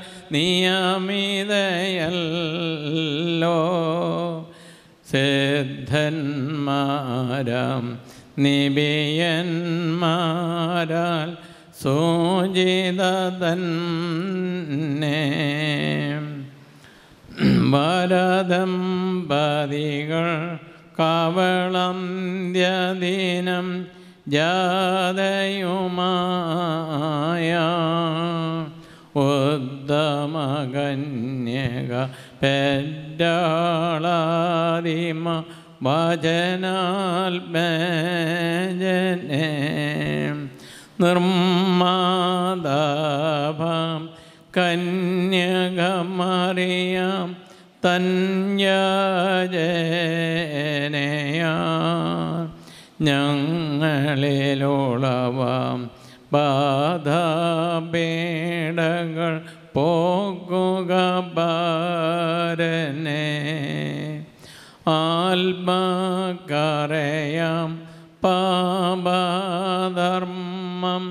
നിയമിതയല്ലോ സിദ്ധന്മാരാം നിബിയന്മാരാൽ സൂചിത തന്നെ വരദമ്പതികൾ കവളം ദ്യദിനം ജാതയുമായ ഉത്തമകന്യക പെറ്റാളാദിമ വചനാത്മജനെ നിർമാതാഭം കന്യകമറിയാം തന്യജനയാ ഞങ്ങളിലോളവാം ബാധാപീഠകൾ പോകുക ബാരനെ ആത്മകരയാം പാപധർമ്മം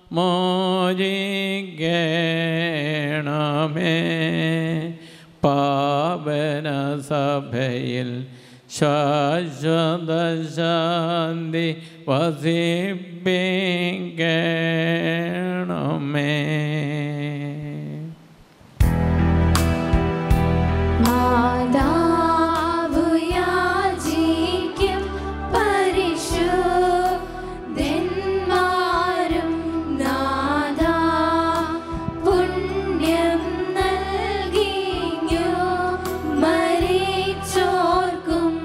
മോചിക്കണമേ പാവന സഭയിൽ ശാശ്വത ശാന്തി വസിപ്പിക്കണമേ മാതാവു യാചിക്കും പരിശുദ്ധന്മാരും നാഥാ പുണ്യം നൽകിയോ മരിച്ചോർക്കും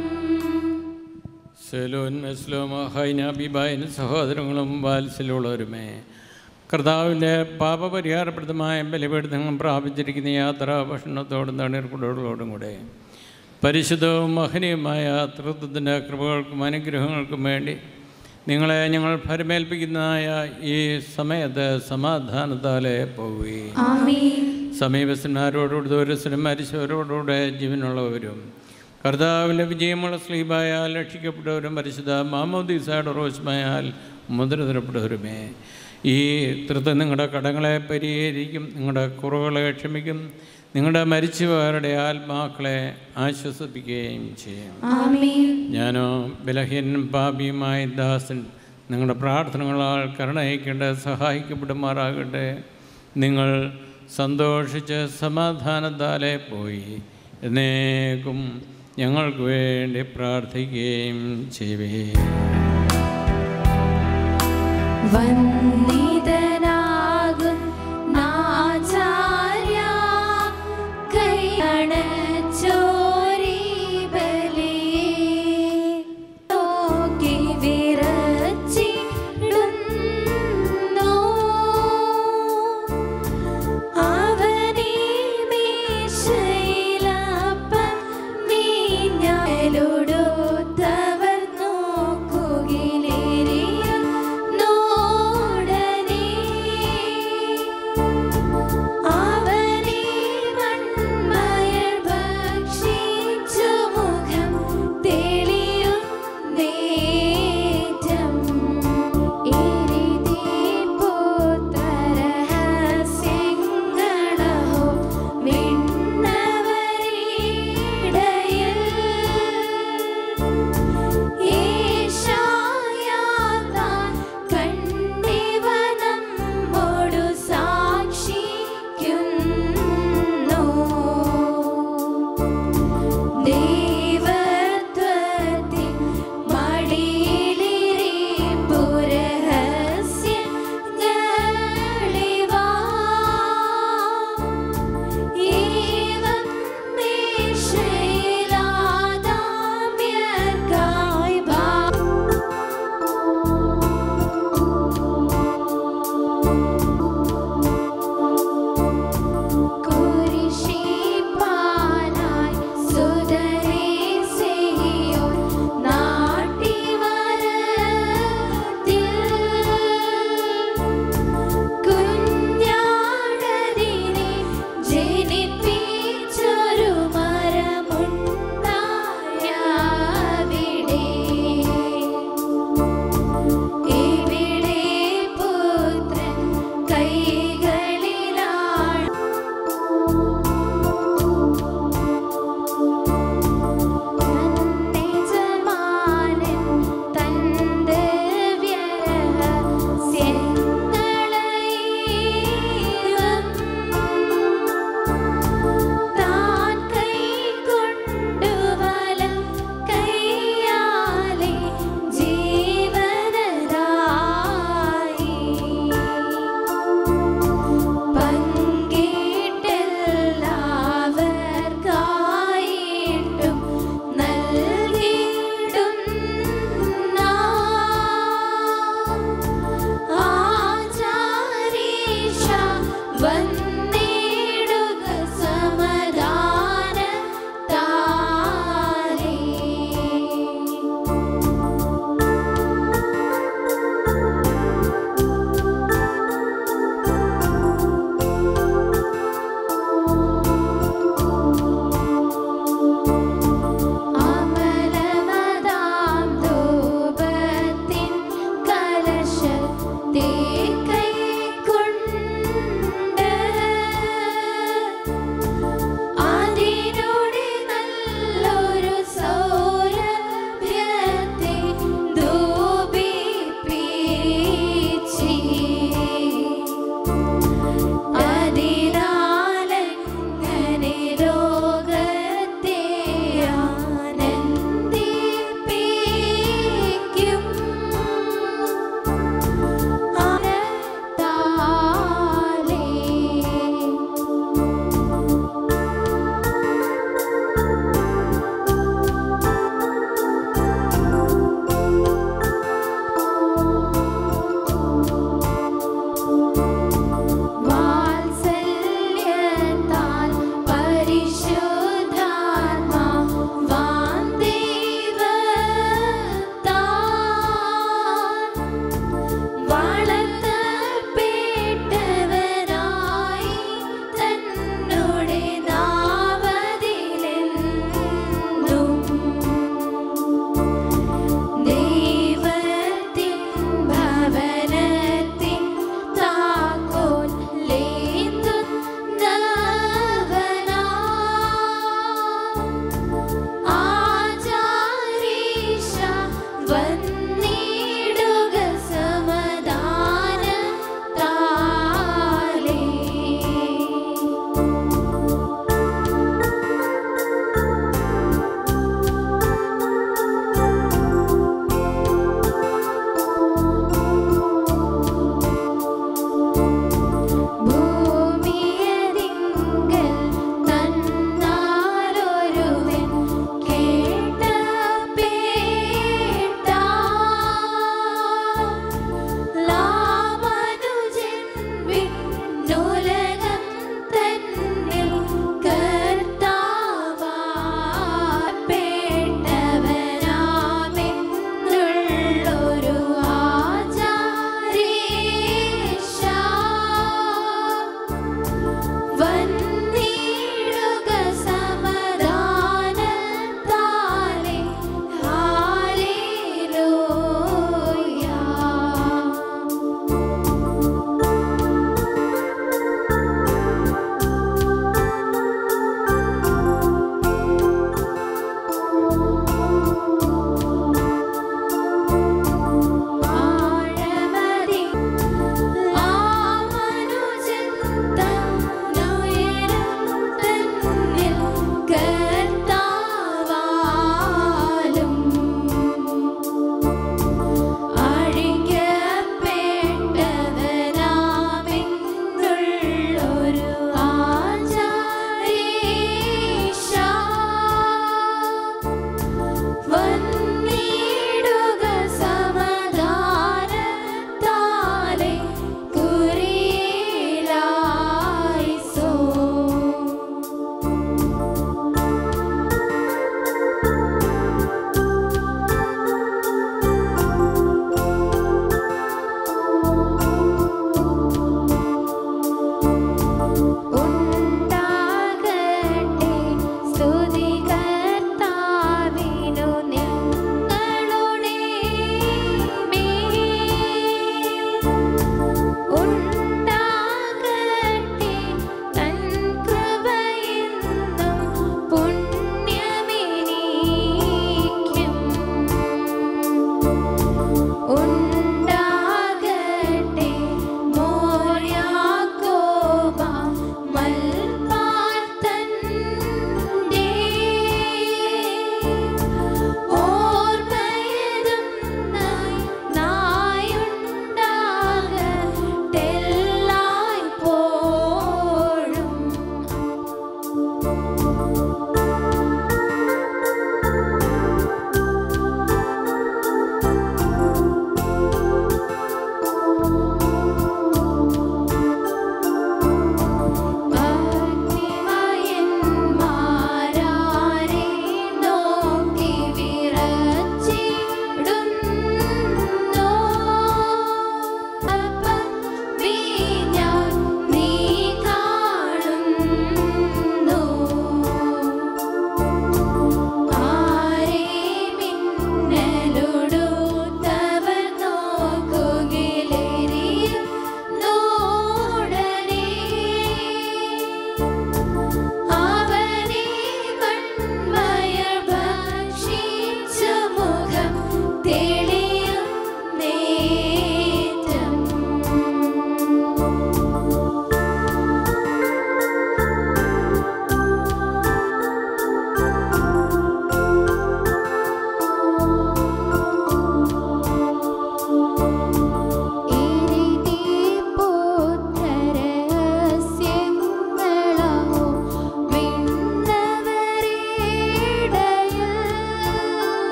സെലോൻ മെസ്ലോമ ഹൈന ബിബായൻ സഹോദരങ്ങളും വാത്സല്യമുള്ളവരുമേ കർത്താവിൻ്റെ പാപപരിഹാരപ്രദമായ ബലിപീഠങ്ങൾ പ്രാപിച്ചിരിക്കുന്ന യാത്ര ഭക്ഷണത്തോടും തണ്ണീർക്കുടോടും കൂടെ പരിശുദ്ധവും മഹനീയമായ തൃത്വത്തിൻ്റെ കൃപകൾക്കും അനുഗ്രഹങ്ങൾക്കും വേണ്ടി നിങ്ങളെ ഞങ്ങൾ ഫലമേൽപ്പിക്കുന്നതായ ഈ സമയത്ത് സമാധാനത്താലെ പോവുകയും ആമീൻ സമീപസ്ഥന്മാരോടുകൂടി ദൂരസ്ഥനും മരിച്ചവരോടുകൂടെ ജീവനുള്ളവരും കർത്താവിൻ്റെ വിജയമുള്ള സ്ലീബായാൽ രക്ഷിക്കപ്പെട്ടവരും പരിശുദ്ധ മാമോദീസയുടെ റോസ്മയാൽ മുദ്രതരപ്പെട്ടവരുമേ ഈ തൃത്വം നിങ്ങളുടെ കടങ്ങളെ പരിഹരിക്കും നിങ്ങളുടെ കുറവുകളെ ക്ഷമിക്കും നിങ്ങളുടെ മരിച്ചവരുടെ ആത്മാക്കളെ ആശ്വസിപ്പിക്കുകയും ചെയ്യും ആമീൻ ഞാനോ ബലഹീനനും പാപിയുമായ ദാസൻ നിങ്ങളുടെ പ്രാർത്ഥനകളാൽ കരുണയിക്കേണ്ട സഹായിക്കപ്പെടുമാറാകട്ടെ നിങ്ങൾ സന്തോഷിച്ച് സമാധാനത്താലെ പോയി എന്നേക്കും ഞങ്ങൾക്ക് വേണ്ടി പ്രാർത്ഥിക്കുകയും ചെയ്യുവേ വന്ദിതനാകും നാചാര്യ കൈയണച്ചോരി ബലിയെ നോക്കി വിറച്ചിടുന്നു അവനെ മേശയിലപ്പം വീഞ്ഞാലൊടുത്തവർ നോക്കുകിലേറിയ നോടനെ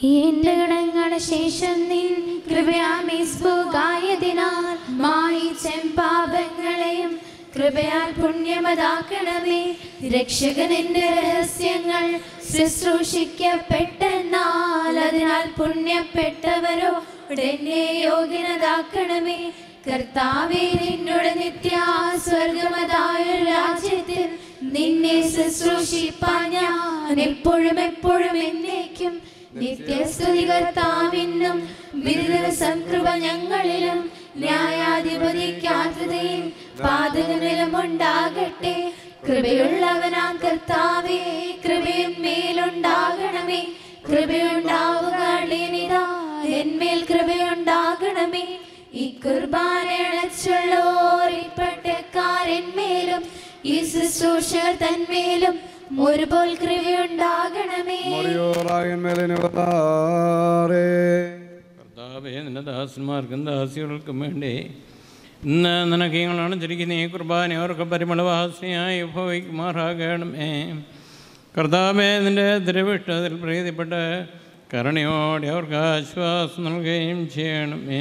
എന്റെ ഗണങ്ങളുടെ ശേഷം നിൻ കൃപയാമിസ്ഫുകായതിനാൽ മായി ചെമ്പാപങ്ങളെയും കൃപയാൽ പുണ്യമതാക്കണമേ രക്ഷകനിന്റെ രഹസ്യങ്ങൾ ശുശ്രൂഷിക്കപ്പെട്ടെന്നാൽ അതിനാൽ പുണ്യപ്പെട്ടവരോ ഉടനെ യോഗ്യനതാക്കണമേ കർത്താവേ നിന്നോട് നിത്യ സ്വർഗമതായ രാജ്യത്തിൽ നിന്നെ ശുശ്രൂഷിപ്പാൻ ഞാൻ എപ്പോഴും എപ്പോഴും എന്നേക്കും നിത്യസ്തുതി കർത്താവിനും ബിരുദവസം കൃപ ഞങ്ങളിലും ന്യായാധിപതിക്കാത്തതയും പാതകനിലും ഉണ്ടാകട്ടെ കൃപയുള്ളവനാം കർത്താവേ കൃപയന്മേലുണ്ടാകണമേ കൃപയുണ്ടാവുക അടിയനിതാ എന്മേൽ കൃപയുണ്ടാകണമേ ഈ കുർബാനയണച്ചുള്ളോർ ഇപ്പട്ടക്കാരന്മേലും ഈ ശുശ്രൂഷകർ തന്മേലും ഒരുപോൽ കൃപയുണ്ടാകണമേ മറിയോറായന്മേലിന് വന്നാറേ കർത്താവേ നിന്റെ ദാസന്മാർക്കും ദാസികൾക്കും വേണ്ടി ഇന്ന് നിനക്ക് ഞങ്ങൾ അണച്ചിരിക്കുന്ന ഈ കുർബാന അവർക്ക് പരിമളവാസിയായി ഭവിക്കുമാറാകണമേ കർത്താവേ നിന്റെ തിരുവിഷ്ടത്തിൽ പ്രീതിപ്പെട്ട് കരുണയോടെ അവർക്ക് ആശ്വാസം നൽകുകയും ചെയ്യണമേ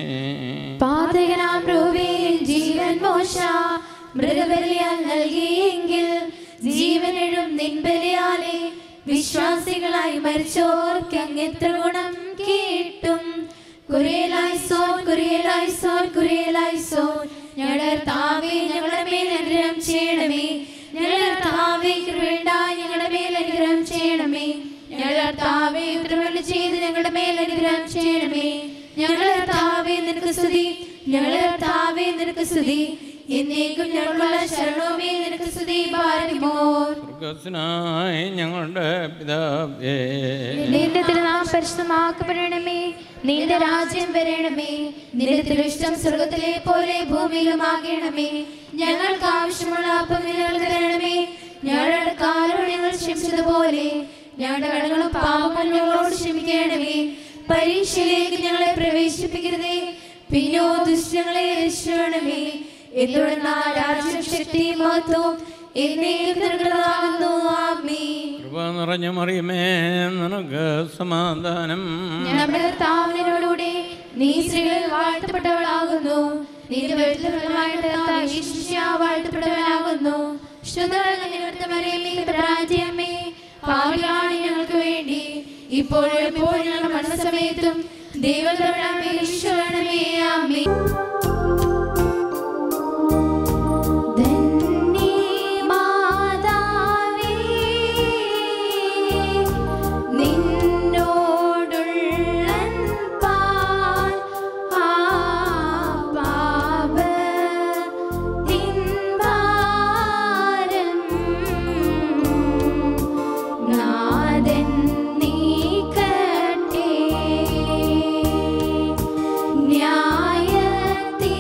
പാതകനാം രൂപയിൽ ജീവൻ മോശ മൃഗബലിയാൽ നൽകിയെങ്കിൽ ജീവനെഴും നിൻബലിയാലെ വിശ്വാസികളായി മരിച്ചോർക്ക് അങ്ങെത്ര ഗുണം കിട്ടും കുറിയലായി സോൻ കുറിയലായി സോൻ കുറിയലായി സോൻ ഞങ്ങളുടെ താവേ ഞങ്ങളുടെ മേൽ അനുഗ്രഹം ചെയ്യണമേ ഞങ്ങളുടെ താവേ കൃപയുണ്ടായി ഞങ്ങളുടെ മേൽ അനുഗ്രഹം ചെയ്യണമേ ഞങ്ങളുടെ താവേ ഉത്തരവല്ല ചെയ്ത് ഞങ്ങളുടെ മേൽ അനുഗ്രഹം ചെയ്യണമേ ഞങ്ങളുടെ താവേ നിനക്ക് സ്തുതി ഞങ്ങളുടെ താവേ നിനക്ക് സ്തുതി എന്നേക്കും ഞങ്ങളുള്ള ശരണവുമേ നിനക്ക് സ്തുതി ഭാരതിമോർ സ്വർഗസ്നായ ഞങ്ങളുടെ പിതാവേ നിന്റെ തിരുനാം പരിശുദ്ധമാക്കപ്പെടണമേ നിന്റെ രാജ്യം വരണമേ നിന്റെ തിരുഷ്ടം സ്വർഗത്തിലെ പോലെ ഭൂമിയിലുമാകണമേ ഞങ്ങൾക്ക് ആവശ്യമുള്ള അപ്പം ഞങ്ങൾക്ക് തരണമേ ഞങ്ങളുടെ കാലോട് ഞങ്ങൾ ക്ഷമിച്ചതുപോലെ ഞങ്ങളുടെ കടങ്ങളും പാപങ്ങളും ഞങ്ങളോട് ക്ഷമിക്കണമേ പരീക്ഷയിലേക്ക് ഞങ്ങളെ പ്രവേശിപ്പിക്കരുതേ പിന്നോ ദുഷ്ടങ്ങളെ രക്ഷിക്കണമേ എന്തുകൊണ്ടെന്നാൽ രാജ്യം ശക്തി മഹത്വം എന്നേക്കും നിനക്കുള്ളതാകുന്നു ആമേൻ കൃപ നിറഞ്ഞ മറിയമേ നിനക്ക് സമാധാനം നമ്മുടെ കർത്താവിനോടുകൂടി നീ സ്ത്രീകളിൽ വാഴ്ത്തപ്പെട്ടവളാകുന്നു നിന്റെ വെളുത്തവളായിട്ട് വാഴ്ത്തപ്പെട്ടവനാകുന്നു ശുദ്ധമേ പാവിലാണ് ഞങ്ങൾക്ക് വേണ്ടി ഇപ്പോഴും എപ്പോഴും ഞങ്ങളുടെ മരണസമയത്തും ദൈവത്തോടമേ ഈശ്വരനമേ ആമേ ധന്യേ മാതാവേ നിന്നോടുള്ള പാൽ ആ പാപ തിൻഭാരം നാദൻ നീക്കട്ടെ ന്യായത്തീ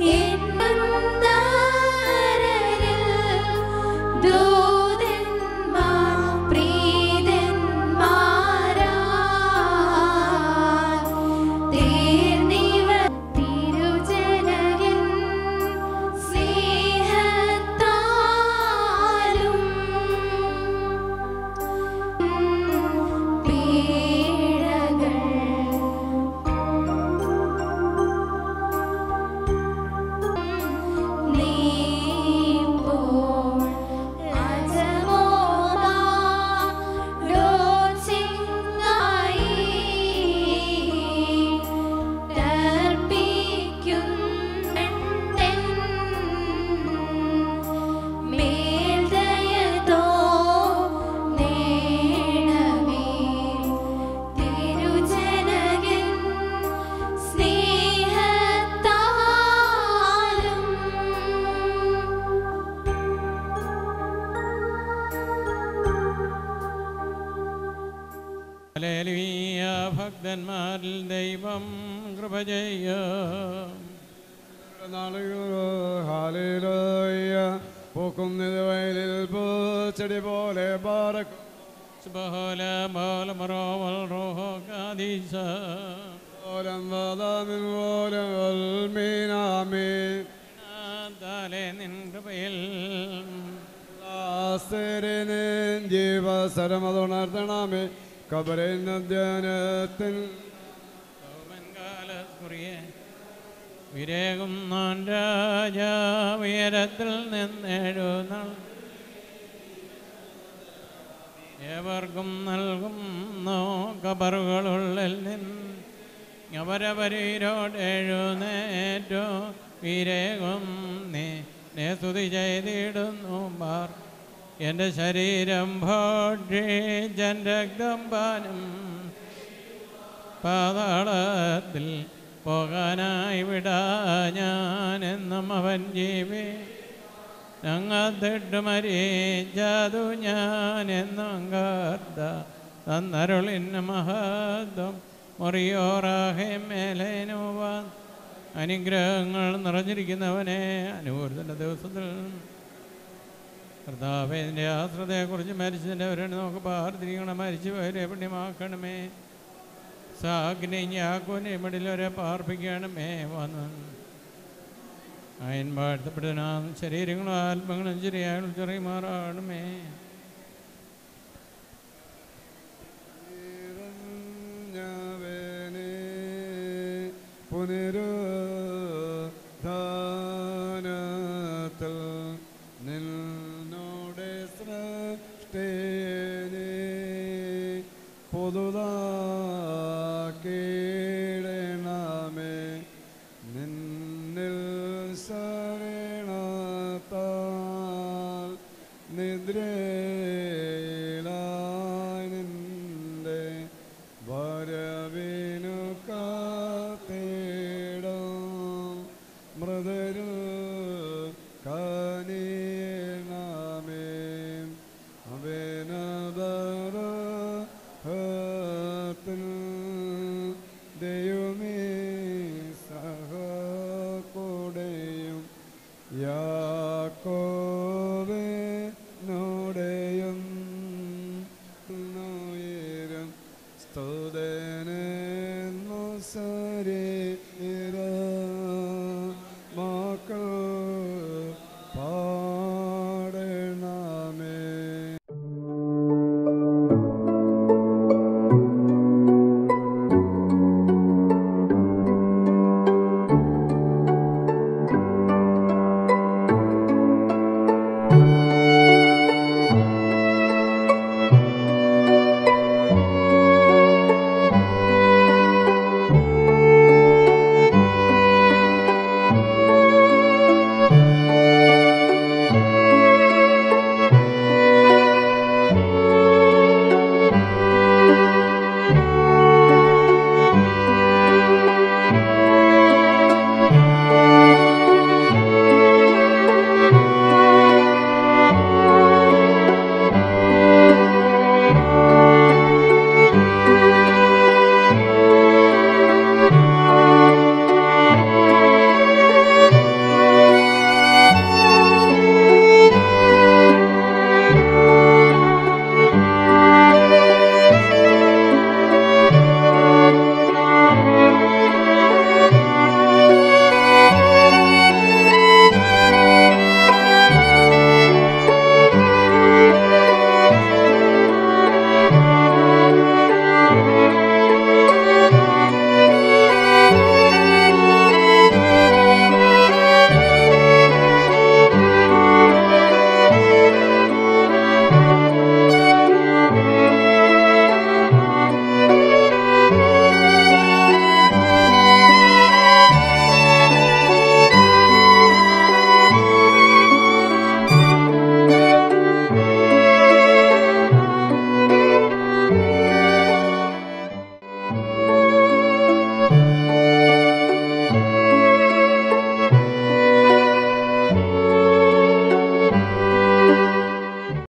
ഹല്ലേലൂയ ഭക്തന്മാരിൽ ദൈവം കൃപ ചെയ്യും പൂക്കുന്നത് വയലിൽ പൂച്ചെടി പോലെ പാറക്കും സുബഹോല ബോല മറോവൽ റോഹോ കാദീസ ഓലം വാദാമിൻ ഓലം വൽമീനാമീൻ താലെ നിൻ കൃപയിൽ ആസ്തരിനിൻ ജീവസരമതുണർത്തണമേ കബറിൻ ധ്യാനത്തിൽ കാലക്കുറിയെ വിരേകും നാൻ രാജാ ഉയരത്തിൽ നിന്നെഴുന്നൾ ഏവർക്കും നൽകും നോ കബറുകളുള്ളിൽ നിന്ന് അവരവരീരോട് എഴുന്നേറ്റോ വിരേകും നീ നേ സ്തുതി ചെയ്തിടുന്നു ബാർ എൻ്റെ ശരീരം ഭോഷിച്ചൻ രക്തം പാനം പാതാളത്തിൽ പോകാനായി വിടാ ഞാനെന്നും അവൻ ജീവി ഞങ്ങത്തിട്ട് മരീച്ചതു ഞാനെന്നും കാർത്ത തന്നരുളിന് മഹത്വം മുറിയോറാഹെ മേലേനുവാൻ അനുഗ്രഹങ്ങൾ നിറഞ്ഞിരിക്കുന്നവനെ അനുകൂലത്തിൻ്റെ ദിവസത്തിൽ കർത്താവിൻ്റെ ആശ്രതയെക്കുറിച്ച് മരിച്ചതിൻ്റെ അവരെ നമുക്ക് പാർത്തിരിക്കണം മരിച്ചു പോയവരെ പുണ്യമാക്കണമേ സാഗ്നെ യാക്കോനെ ഇവിടിലൊരെ പാർപ്പിക്കണമേ വന്ന് അയൻ വാഴ്ത്തപ്പെടുന്ന ശരീരങ്ങളും ആത്മങ്ങളും ശരിയായ ചെറിയമാറാണമേ പുനരുദ്ധാനത്തിൽ നിന്നോടെ സൃഷ്ടേനെ പുതുതാക്കിടണമേ നിന്നിൽ ശരണത്താൽ നിദ്രയിലായി നിന്റെ വരവിനു കാത്തിടും മൃദരു കനിയണമേ അവനദരഹത്തിൽ ദൈവമേ സഹകൂടെയും യാക്കോ